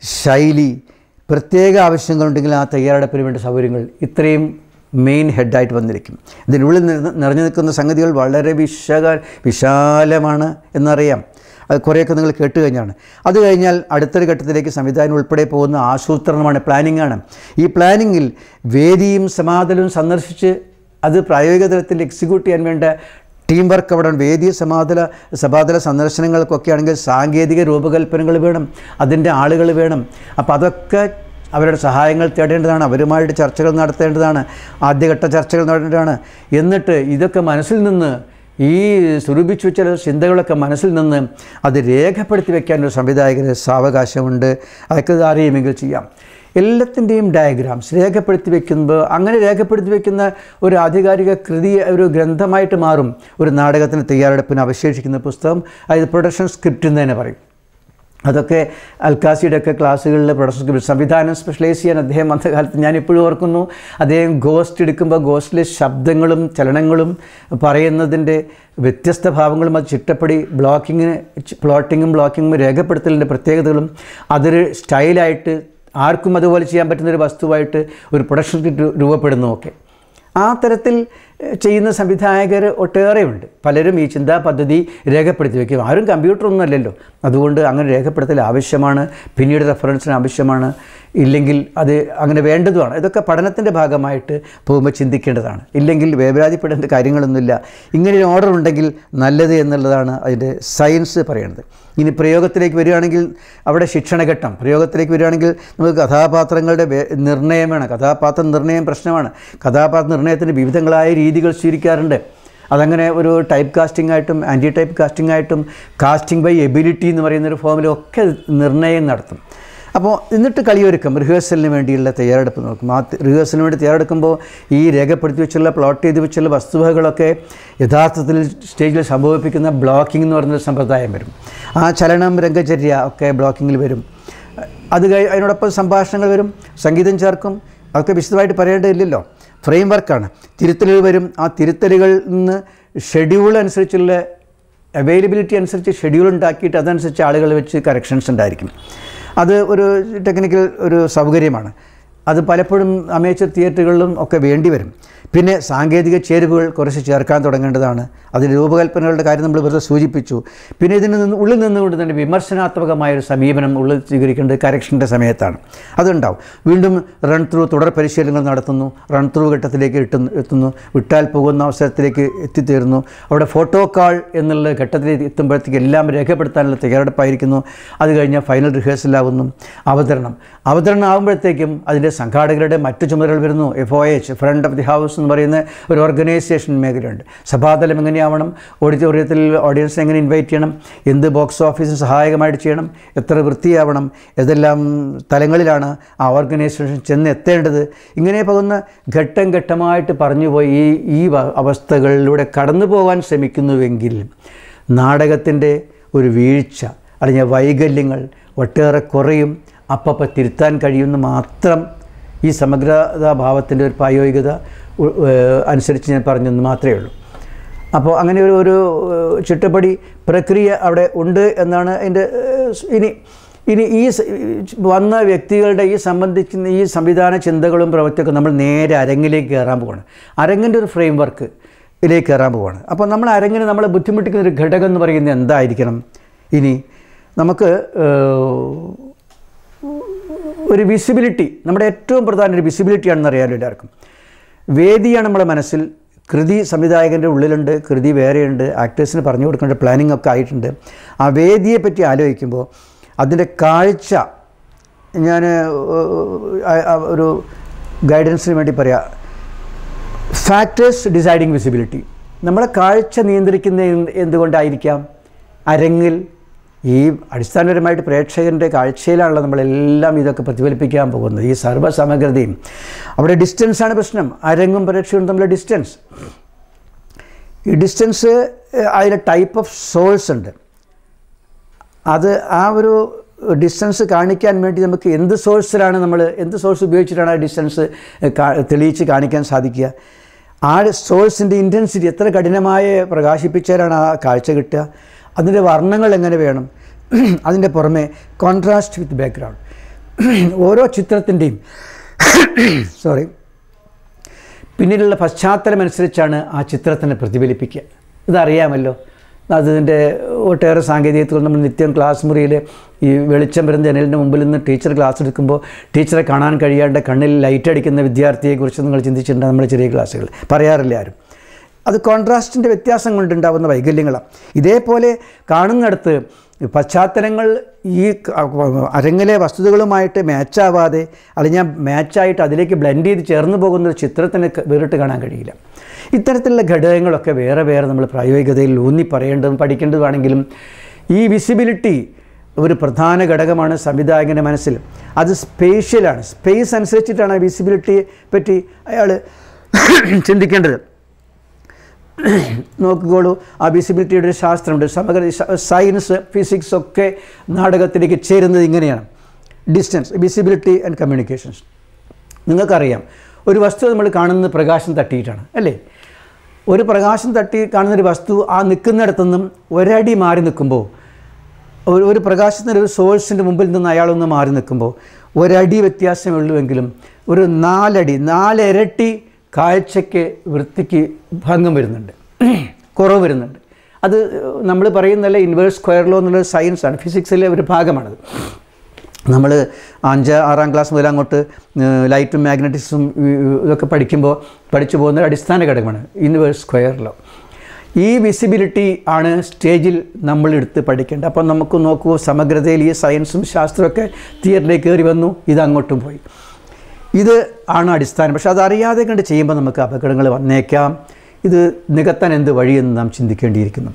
ശൈലി പ്രത്യേക ആവശ്യങ്ങളുണ്ടെങ്കിൽ ആ തയ്യാറെടുപ്പിന് വേണ്ട സൗകര്യങ്ങൾ ഇത്രയും മെയിൻ ഹെഡായിട്ട് വന്നിരിക്കും ഇതിനുള്ളിൽ നിറ- നിറഞ്ഞു നിൽക്കുന്ന സംഗതികൾ വളരെ വിശക വിശാലമാണ് എന്നറിയാം അത് കുറേയൊക്കെ നിങ്ങൾ കേട്ട് കഴിഞ്ഞാണ് അത് കഴിഞ്ഞാൽ അടുത്തൊരു ഘട്ടത്തിലേക്ക് സംവിധാനം ഉൾപ്പെടെ പോകുന്ന ആസൂത്രണമാണ് പ്ലാനിംഗ് ആണ് ഈ പ്ലാനിങ്ങിൽ വേദിയും സമാതലവും സന്ദർശിച്ച് അത് പ്രായോഗിക തലത്തിൽ എക്സിക്യൂട്ട് ചെയ്യാൻ വേണ്ട ടീം വർക്ക് അവിടെ ഉണ്ട്. വേദി സമാതല സഭാതല സന്ദർശനങ്ങൾക്കൊക്കെ ആണെങ്കിൽ സാങ്കേതിക രൂപകൽപ്പനകൾ വേണം അതിൻ്റെ ആളുകൾ വേണം അപ്പോൾ അതൊക്കെ അവരുടെ സഹായങ്ങൾ തേടേണ്ടതാണ് അവരുമായിട്ട് ചർച്ചകൾ നടത്തേണ്ടതാണ് ആദ്യഘട്ട ചർച്ചകൾ നടത്തേണ്ടതാണ് എന്നിട്ട് ഇതൊക്കെ മനസ്സിൽ നിന്ന് ഈ സ്വരൂപിച്ചു വെച്ച ചിന്തകളൊക്കെ മനസ്സിൽ നിന്ന് അത് രേഖപ്പെടുത്തി വെക്കാനൊരു സംവിധായകന് സാവകാശമുണ്ട് അതൊക്കെ ഇത് അറിയുമെങ്കിൽ ചെയ്യാം എല്ലാത്തിൻ്റെയും ഡയഗ്രാംസ് രേഖപ്പെടുത്തി വെക്കുമ്പോൾ അങ്ങനെ രേഖപ്പെടുത്തി വെക്കുന്ന ഒരു ആധികാരിക കൃതി ഒരു ഗ്രന്ഥമായിട്ട് മാറും ഒരു നാടകത്തിന് തയ്യാറെടുപ്പിന് അവശേഷിക്കുന്ന പുസ്തകം അതായത് പ്രൊഡക്ഷൻ സ്ക്രിപ്റ്റ് എന്ന് തന്നെ പറയും അതൊക്കെ അൽക്കാസിയുടെ ഒക്കെ ക്ലാസ്സുകളിൽ പ്രൊഡക്ഷൻ സ്ക്രിപ്റ്റ് സംവിധാനം സ്പെഷ്യലൈസ് ചെയ്യാൻ അദ്ദേഹം അന്ന കാലത്ത് ഞാൻ ഇപ്പോഴും ഓർക്കുന്നു അദ്ദേഹം ഗോസ്റ്റ് എടുക്കുമ്പോൾ ഗോസ്റ്റിലെ ശബ്ദങ്ങളും ചലനങ്ങളും പറയുന്നതിൻ്റെ വ്യത്യസ്ത ഭാവങ്ങളും അത് ചിട്ടപ്പടി ബ്ലോക്കിങ്ങിന് പ്ലോട്ടിങ്ങും ബ്ലോക്കിങ്ങും രേഖപ്പെടുത്തലിൻ്റെ പ്രത്യേകതകളും അതൊരു സ്റ്റൈലായിട്ട് ആർക്കും അതുപോലെ ചെയ്യാൻ പറ്റുന്ന ഒരു വസ്തുവായിട്ട് ഒരു പ്രൊഡക്ഷൻ സ്ക്രിപ്റ്റ് രൂപപ്പെടുന്നു ഒക്കെ ആ തരത്തിൽ എഹ്, ചെയ്യുന്ന സംവിധായകർ ഒട്ടേറെയുണ്ട് പലരും ഈ ചിന്താ പദ്ധതി രേഖപ്പെടുത്തി വയ്ക്കും ആരും കമ്പ്യൂട്ടറൊന്നും അല്ലല്ലോ അതുകൊണ്ട് അങ്ങനെ രേഖപ്പെടുത്തൽ ആവശ്യമാണ് പിന്നീട് റെഫറൻസിന് ആവശ്യമാണ് ഇല്ലെങ്കിൽ അത് അങ്ങനെ വേണ്ടതുമാണ് ഇതൊക്കെ പഠനത്തിൻ്റെ ഭാഗമായിട്ട് പോകുമ്പോൾ ചിന്തിക്കേണ്ടതാണ് ഇല്ലെങ്കിൽ വേവരാതിപ്പെടേണ്ട കാര്യങ്ങളൊന്നുമില്ല ഇങ്ങനെ ഒരു ഓർഡർ ഉണ്ടെങ്കിൽ നല്ലത് എന്നുള്ളതാണ് അതിൻ്റെ സയൻസ് പറയുന്നത് ഇനി പ്രയോഗത്തിലേക്ക് വരികയാണെങ്കിൽ അവിടെ ശിക്ഷണഘട്ടം പ്രയോഗത്തിലേക്ക് വരികയാണെങ്കിൽ നമുക്ക് കഥാപാത്രങ്ങളുടെ വേ- നിർണ്ണയം വേണം കഥാപാത്ര നിർണ്ണയം പ്രശ്നമാണ് കഥാപാത്ര നിർണ്ണയത്തിന് വിവിധങ്ങളായ രീതികൾ സ്വീകരിക്കാറുണ്ട് അതങ്ങനെ ഒരു ടൈപ്പ് കാസ്റ്റിംഗ് ആയിട്ടും ആൻറ്റി ടൈപ്പ് കാസ്റ്റിംഗ് ആയിട്ടും കാസ്റ്റിംഗ് ബൈ എബിലിറ്റി എന്ന് പറയുന്ന ഒരു ഫോമിലൊക്കെ നിർണ്ണയം നടത്തും അപ്പോൾ എന്നിട്ട് കളിയൊരുക്കം റിഹേഴ്സലിന് വേണ്ടിയുള്ള തയ്യാറെടുപ്പ് നോക്കും ആ റിഹേഴ്സലിന് വേണ്ടി തയ്യാറെടുക്കുമ്പോൾ ഈ രേഖപ്പെടുത്തി വെച്ചുള്ള പ്ലോട്ട് ചെയ്ത് വെച്ചുള്ള വസ്തുവകകളൊക്കെ യഥാർത്ഥത്തിൽ സ്റ്റേജിൽ സംഭവിപ്പിക്കുന്ന ബ്ലോക്കിംഗ് എന്ന് പറയുന്ന സമ്പ്രദായം വരും ആ ചലനം രംഗചര്യ ഒക്കെ ബ്ലോക്കിങ്ങിൽ വരും അത് കഴി അതിനോടൊപ്പം സംഭാഷണങ്ങൾ വരും സംഗീതം ചേർക്കും അതൊക്കെ വിശദമായിട്ട് പറയേണ്ടതില്ലല്ലോ ഫ്രെയിം വർക്കാണ് തിരുത്തലുകൾ വരും ആ തിരുത്തലുകളിൽ നിന്ന് ഷെഡ്യൂൾ അനുസരിച്ചുള്ള അവൈലബിലിറ്റി അനുസരിച്ച് ഷെഡ്യൂൾ ഉണ്ടാക്കിയിട്ട് അതനുസരിച്ച് ആളുകൾ വെച്ച് കറക്ഷൻസ് ഉണ്ടായിരിക്കും അത് ഒരു ടെക്നിക്കൽ ഒരു സൗകര്യമാണ് അത് പലപ്പോഴും അമേച്ചർ തിയേറ്ററുകളിലും ഒക്കെ വേണ്ടി വരും പിന്നെ സാങ്കേതിക ചേരുവകൾ കുറച്ച് ചേർക്കാൻ തുടങ്ങേണ്ടതാണ് അതിന് രൂപകൽപ്പനകളുടെ കാര്യം നമ്മൾ വെറുതെ സൂചിപ്പിച്ചു പിന്നെ ഇതിന് നിന്ന് ഉള്ളിൽ നിന്നുകൊണ്ട് തന്നെ വിമർശനാത്മകമായ ഒരു സമീപനം ഉള്ളിൽ സ്വീകരിക്കേണ്ടത് കറക്ഷൻ്റെ സമയത്താണ് അതുണ്ടാവും വീണ്ടും റൺ ത്രൂ തുടർ പരിശീലനങ്ങൾ നടത്തുന്നു റൺ ത്രൂ ഘട്ടത്തിലേക്ക് എത്തുന്നു എത്തുന്നു വിട്ടാൽ പോകുന്ന അവസരത്തിലേക്ക് എത്തിത്തീരുന്നു അവിടെ ഫോട്ടോ കാൾ എന്നുള്ള ഘട്ടത്തിലേക്ക് എത്തുമ്പോഴത്തേക്ക് എല്ലാം രേഖപ്പെടുത്താനുള്ള തയ്യാറെടുപ്പായിരിക്കുന്നു അത് കഴിഞ്ഞാൽ ഫൈനൽ റിഹേഴ്സലാവുന്നു അവതരണം അവതരണം ആകുമ്പോഴത്തേക്കും അതിൻ്റെ സംഘാടകരുടെ മറ്റു ചുമതലകൾ വരുന്നു F O H front of the house എന്ന് പറയുന്ന ഒരു ഓർഗനൈസേഷൻ മേഖലയുണ്ട് സഭാതലം എങ്ങനെയാവണം ഓഡിറ്റോറിയത്തിൽ ഓഡിയൻസ് എങ്ങനെ ഇൻവൈറ്റ് ചെയ്യണം എന്ത് ബോക്സ് ഓഫീസിന് സഹായകമായിട്ട് ചെയ്യണം എത്ര വൃത്തിയാവണം ഏതെല്ലാം തലങ്ങളിലാണ് ആ ഓർഗനൈസേഷൻ ചെന്ന് എത്തേണ്ടത് ഇങ്ങനെ പോകുന്ന ഘട്ടം ഘട്ടമായിട്ട് പറഞ്ഞു പോയി ഈ ഈ വ- അവസ്ഥകളിലൂടെ കടന്നു പോകാൻ ശ്രമിക്കുന്നുവെങ്കിൽ നാടകത്തിൻ്റെ ഒരു വീഴ്ച അല്ലെങ്കിൽ വൈകല്യങ്ങൾ ഒട്ടേറെ കുറയും അപ്പപ്പം തിരുത്താൻ കഴിയുമെന്ന് മാത്രം ഈ സമഗ്രതാഭാവത്തിൻ്റെ ഒരു പ്രായോഗികത ഉ- ഏഹ് അനുസരിച്ച് ഞാൻ പറഞ്ഞെന്ന് മാത്രമേ ഉള്ളൂ അപ്പോൾ അങ്ങനെ ഒരു ഒരു ഏഹ് ചിട്ടപ്പടി പ്രക്രിയ അവിടെ ഉണ്ട് എന്നാണ് അതിൻ്റെ ഏഹ് ഇനി ഇനി ഈ സ- വന്ന വ്യക്തികളുടെ ഈ സംബന്ധിക്കുന്ന ഈ സംവിധാന ചിന്തകളും പ്രവൃത്തിയൊക്കെ നമ്മൾ നേരെ അരങ്ങിലേക്ക് കയറാൻ പോവാണ് അരങ്ങിൻ്റെ ഒരു ഫ്രെയിം വർക്ക് ഇതിലേക്ക് കയറാൻ പോവാണ് അപ്പോൾ നമ്മൾ അരങ്ങിന് നമ്മളെ ബുദ്ധിമുട്ടിക്കുന്ന ഒരു ഘടകം എന്ന് പറയുന്നത് എന്തായിരിക്കണം ഇനി നമുക്ക് ഏഹ്, ഒരു വിസിബിലിറ്റി നമ്മുടെ ഏറ്റവും പ്രധാന ഒരു വിസിബിലിറ്റിയാണെന്ന് അറിയാമല്ലോ എല്ലാവർക്കും വേദിയാണ് നമ്മുടെ മനസ്സിൽ കൃതി സംവിധായകൻ്റെ ഉള്ളിലുണ്ട് കൃതി വേറെയുണ്ട് ആക്ടേഴ്സിന് പറഞ്ഞു കൊടുക്കേണ്ട പ്ലാനിംഗ് ഒക്കെ ആയിട്ടുണ്ട് ആ വേദിയെ പറ്റി ആലോചിക്കുമ്പോൾ അതിൻ്റെ കാഴ്ച ഞാൻ ഒരു ഗൈഡൻസിന് വേണ്ടി പറയാം ഫാക്ടേഴ്സ് ഡിസൈഡിങ് വിസിബിലിറ്റി നമ്മളെ കാഴ്ച നിയന്ത്രിക്കുന്ന എന്ത് എന്തുകൊണ്ടായിരിക്കാം അരങ്ങിൽ ഈ അടിസ്ഥാനപരമായിട്ട് പ്രേക്ഷകൻ്റെ കാഴ്ചയിലാണല്ലോ നമ്മളെല്ലാം ഇതൊക്കെ പ്രതിഫലിപ്പിക്കാൻ പോകുന്നത് ഈ സർവ്വസമഗ്രതയും അവിടെ ഡിസ്റ്റൻസാണ് പ്രശ്നം അരങ്ങും പ്രേക്ഷകരും തമ്മിലുള്ള ഡിസ്റ്റൻസ് ഈ ഡിസ്റ്റൻസ് അതിലെ ടൈപ്പ് ഓഫ് സോഴ്സ് ഉണ്ട് അത് ആ ഒരു ഡിസ്റ്റൻസ് കാണിക്കാൻ വേണ്ടി നമുക്ക് എന്ത് സോഴ്സിലാണ് നമ്മൾ എന്ത് സോഴ്സ് ഉപയോഗിച്ചിട്ടാണ് ആ ഡിസ്റ്റൻസ് തെളിയിച്ച് കാണിക്കാൻ സാധിക്കുക ആ സോഴ്സിൻ്റെ ഇൻറ്റൻസിറ്റി എത്ര കഠിനമായ പ്രകാശിപ്പിച്ചാലാണ് ആ കാഴ്ച കിട്ടുക അതിൻ്റെ വർണ്ണങ്ങൾ എങ്ങനെ വേണം അതിൻ്റെ പുറമെ കോൺട്രാസ്റ്റ് വിത്ത് ബാക്ക്ഗ്രൗണ്ട് ഓരോ ചിത്രത്തിൻ്റെയും സോറി പിന്നിലുള്ള പശ്ചാത്തലമനുസരിച്ചാണ് ആ ചിത്രത്തിനെ പ്രതിഫലിപ്പിക്കുക ഇതറിയാമല്ലോ അതിൻ്റെ ഒട്ടേറെ സാങ്കേതികത്വം നമ്മൾ നിത്യം ക്ലാസ് മുറിയിൽ ഈ വെളിച്ചം വരുന്ന ജനലിൻ്റെ മുമ്പിൽ നിന്ന് ടീച്ചർ ക്ലാസ് എടുക്കുമ്പോൾ ടീച്ചറെ കാണാൻ കഴിയാണ്ട് കണ്ണിൽ ലൈറ്റ് അടിക്കുന്ന വിദ്യാർത്ഥിയെക്കുറിച്ച് നിങ്ങൾ ചിന്തിച്ചിട്ടുണ്ട് നമ്മുടെ ചെറിയ ക്ലാസ്സുകൾ പറയാറില്ല ആരും അത് കോൺട്രാസ്റ്റിൻ്റെ വ്യത്യാസം കൊണ്ടുണ്ടാകുന്ന വൈകല്യങ്ങളാണ് ഇതേപോലെ കാണുന്നിടത്ത് പശ്ചാത്തലങ്ങൾ ഈ ക- അരങ്ങിലെ വസ്തുതകളുമായിട്ട് മാച്ചാവാതെ അല്ലെങ്കിൽ ഞാൻ മാച്ചായിട്ട് അതിലേക്ക് ബ്ലെൻഡ് ചെയ്ത് ചേർന്ന് പോകുന്ന ഒരു ചിത്രത്തിന് ക- വേറിട്ട് കാണാൻ കഴിയില്ല ഇത്തരത്തിലുള്ള ഘടകങ്ങളൊക്കെ വേറെ വേറെ നമ്മൾ പ്രായോഗികതയിൽ ഊന്നി പറയേണ്ടതും പഠിക്കേണ്ടതുമാണെങ്കിലും ഈ വിസിബിലിറ്റി ഒരു പ്രധാന ഘടകമാണ് സംവിധായകൻ്റെ മനസ്സിൽ അത് സ്പേഷ്യലാണ് സ്പേസ് അനുസരിച്ചിട്ടാണ് ആ വിസിബിലിറ്റിയെ പറ്റി അയാൾ ചിന്തിക്കേണ്ടത് നോക്കിക്കോളൂ ആ വിസിബിലിറ്റിയുടെ ഒരു ശാസ്ത്രമുണ്ട് സമഗ്ര സ- സയൻസ് ഫിസിക്സ് ഒക്കെ നാടകത്തിലേക്ക് ചേരുന്നത് ഇങ്ങനെയാണ് ഡിസ്റ്റൻസ് വിസിബിലിറ്റി ആൻഡ് കമ്മ്യൂണിക്കേഷൻസ് നിങ്ങൾക്കറിയാം ഒരു വസ്തു നമ്മൾ കാണുന്നത് പ്രകാശം തട്ടിയിട്ടാണ് അല്ലേ ഒരു പ്രകാശം തട്ടി കാണുന്ന ഒരു വസ്തു ആ നിൽക്കുന്നിടത്തുനിന്നും ഒരടി മാറി നിൽക്കുമ്പോൾ ഒരു ഒരു പ്രകാശത്തിൻ്റെ ഒരു സോഴ്സിൻ്റെ മുമ്പിൽ നിന്ന് അയാളൊന്ന് മാറി നിൽക്കുമ്പോൾ ഒരടി വ്യത്യാസമേ ഉള്ളുവെങ്കിലും ഒരു നാലടി നാലിരട്ടി കാഴ്ചയ്ക്ക് വൃത്തിക്ക് ഭംഗം വരുന്നുണ്ട് കുറവ് വരുന്നുണ്ട് അത് നമ്മൾ പറയുന്നതല്ല ഇൻവേഴ്സ് സ്ക്വയർ ലോ എന്നുള്ള സയൻസാണ് ഫിസിക്സിലെ ഒരു ഭാഗമാണത് നമ്മൾ അഞ്ച് ആറാം ക്ലാസ് മുതൽ അങ്ങോട്ട് ഏഹ്, ലൈറ്റും മാഗ്നറ്റിക്സും ഈ- ഇതൊക്കെ പഠിക്കുമ്പോൾ പഠിച്ചു പോകുന്ന ഒരു അടിസ്ഥാന ഘടകമാണ് ഇൻവേഴ്സ് സ്ക്വയർ ലോ ഈ വിസിബിലിറ്റി ആണ് സ്റ്റേജിൽ നമ്മൾ എടുത്ത് പഠിക്കേണ്ടത് അപ്പം നമുക്ക് നോക്കൂ സമഗ്രതയിൽ ഈ സയൻസും ശാസ്ത്രമൊക്കെ തിയറിലേക്ക് കയറി വന്നു ഇത് അങ്ങോട്ടും പോയി ഇത് ആണ് അടിസ്ഥാനം പക്ഷെ അതറിയാതെ കണ്ട് ചെയ്യുമ്പോൾ നമുക്ക് അപകടങ്ങൾ വന്നേക്കാം ഇത് നികത്താൻ എന്ത് വഴിയെന്ന് നാം ചിന്തിക്കേണ്ടിയിരിക്കുന്നു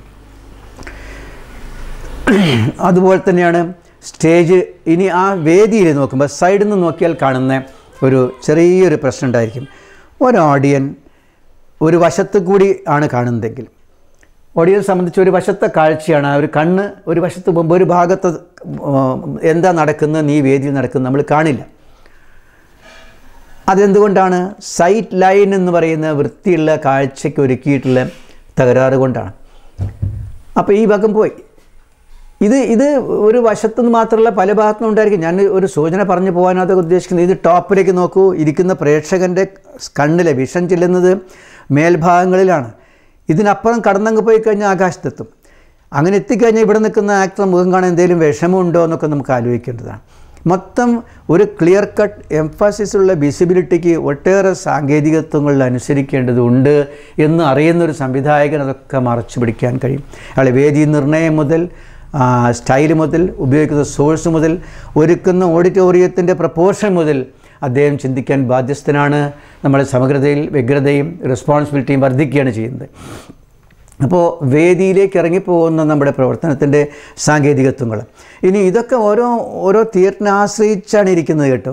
അതുപോലെ തന്നെയാണ് സ്റ്റേജ് ഇനി ആ വേദിയിൽ നോക്കുമ്പോൾ സൈഡിൽ നിന്ന് നോക്കിയാൽ കാണുന്ന ഒരു ചെറിയൊരു പ്രശ്നം ഉണ്ടായിരിക്കും ഒരു ഓഡിയൻ ഒരു വശത്ത് കൂടി ആണ് കാണുന്നതെങ്കിൽ ഓഡിയൻസ് സംബന്ധിച്ച് ഒരു വശത്തെ കാഴ്ചയാണ് ആ ഒരു കണ്ണ് ഒരു വശത്ത് പോകുമ്പോൾ ഒരു ഭാഗത്ത് ഉം, എന്താ നടക്കുന്നത് നീ വേദിയിൽ നടക്കുന്നത് നമ്മൾ കാണില്ല അതെന്തുകൊണ്ടാണ് സൈറ്റ് ലൈൻ എന്ന് പറയുന്ന വൃത്തിയുള്ള കാഴ്ചയ്ക്ക് ഒരുക്കിയിട്ടുള്ള തകരാറ് കൊണ്ടാണ് അപ്പോൾ ഈ ഭാഗം പോയി ഇത് ഇത് ഒരു വശത്തുനിന്ന് മാത്രമല്ല പല ഭാഗത്തുനിന്നും ഉണ്ടായിരിക്കും ഞാൻ ഒരു സൂചന പറഞ്ഞു പോകാനത് ഉദ്ദേശിക്കുന്നത് ഇത് ടോപ്പിലേക്ക് നോക്കൂ ഇരിക്കുന്ന പ്രേക്ഷകൻ്റെ കണ്ണിലെ വിഷൻ ചെല്ലുന്നത് മേൽഭാഗങ്ങളിലാണ് ഇതിനപ്പുറം കടന്നങ്ങ് പോയി കഴിഞ്ഞാൽ ആകാശത്തെത്തും അങ്ങനെ എത്തിക്കഴിഞ്ഞാൽ ഇവിടെ നിൽക്കുന്ന ആക്ടർ മുഖം കാണാൻ എന്തെങ്കിലും വിഷമമുണ്ടോ എന്നൊക്കെ നമുക്ക് ആലോചിക്കേണ്ടതാണ് മൊത്തം ഒരു ക്ലിയർ കട്ട് എംഫാസിസ് ഉള്ള വിസിബിലിറ്റിക്ക് ഒട്ടേറെ സാങ്കേതികത്വങ്ങൾ അനുസരിക്കേണ്ടതുണ്ട് എന്ന് അറിയുന്ന ഒരു സംവിധായകൻ അതൊക്കെ മറച്ചു പിടിക്കാൻ കഴിയും അയാൾ വേദി നിർണയം മുതൽ സ്റ്റൈൽ മുതൽ ഉപയോഗിക്കുന്ന സോഴ്സ് മുതൽ ഒരുക്കുന്ന ഓഡിറ്റോറിയത്തിൻ്റെ പ്രപ്പോർഷൻ മുതൽ അദ്ദേഹം ചിന്തിക്കാൻ ബാധ്യസ്ഥനാണ് നമ്മുടെ സമഗ്രതയിൽ വ്യഗ്രതയും റെസ്പോൺസിബിലിറ്റിയും വർദ്ധിക്കുകയാണ് ചെയ്യുന്നത് അപ്പോൾ വേദിയിലേക്ക് ഇറങ്ങിപ്പോകുന്ന നമ്മുടെ പ്രവർത്തനത്തിൻ്റെ സാങ്കേതികത്വങ്ങൾ ഇനി ഇതൊക്കെ ഓരോ ഓരോ തിയേറ്ററിനെ ആശ്രയിച്ചാണ് ഇരിക്കുന്നത് കേട്ടോ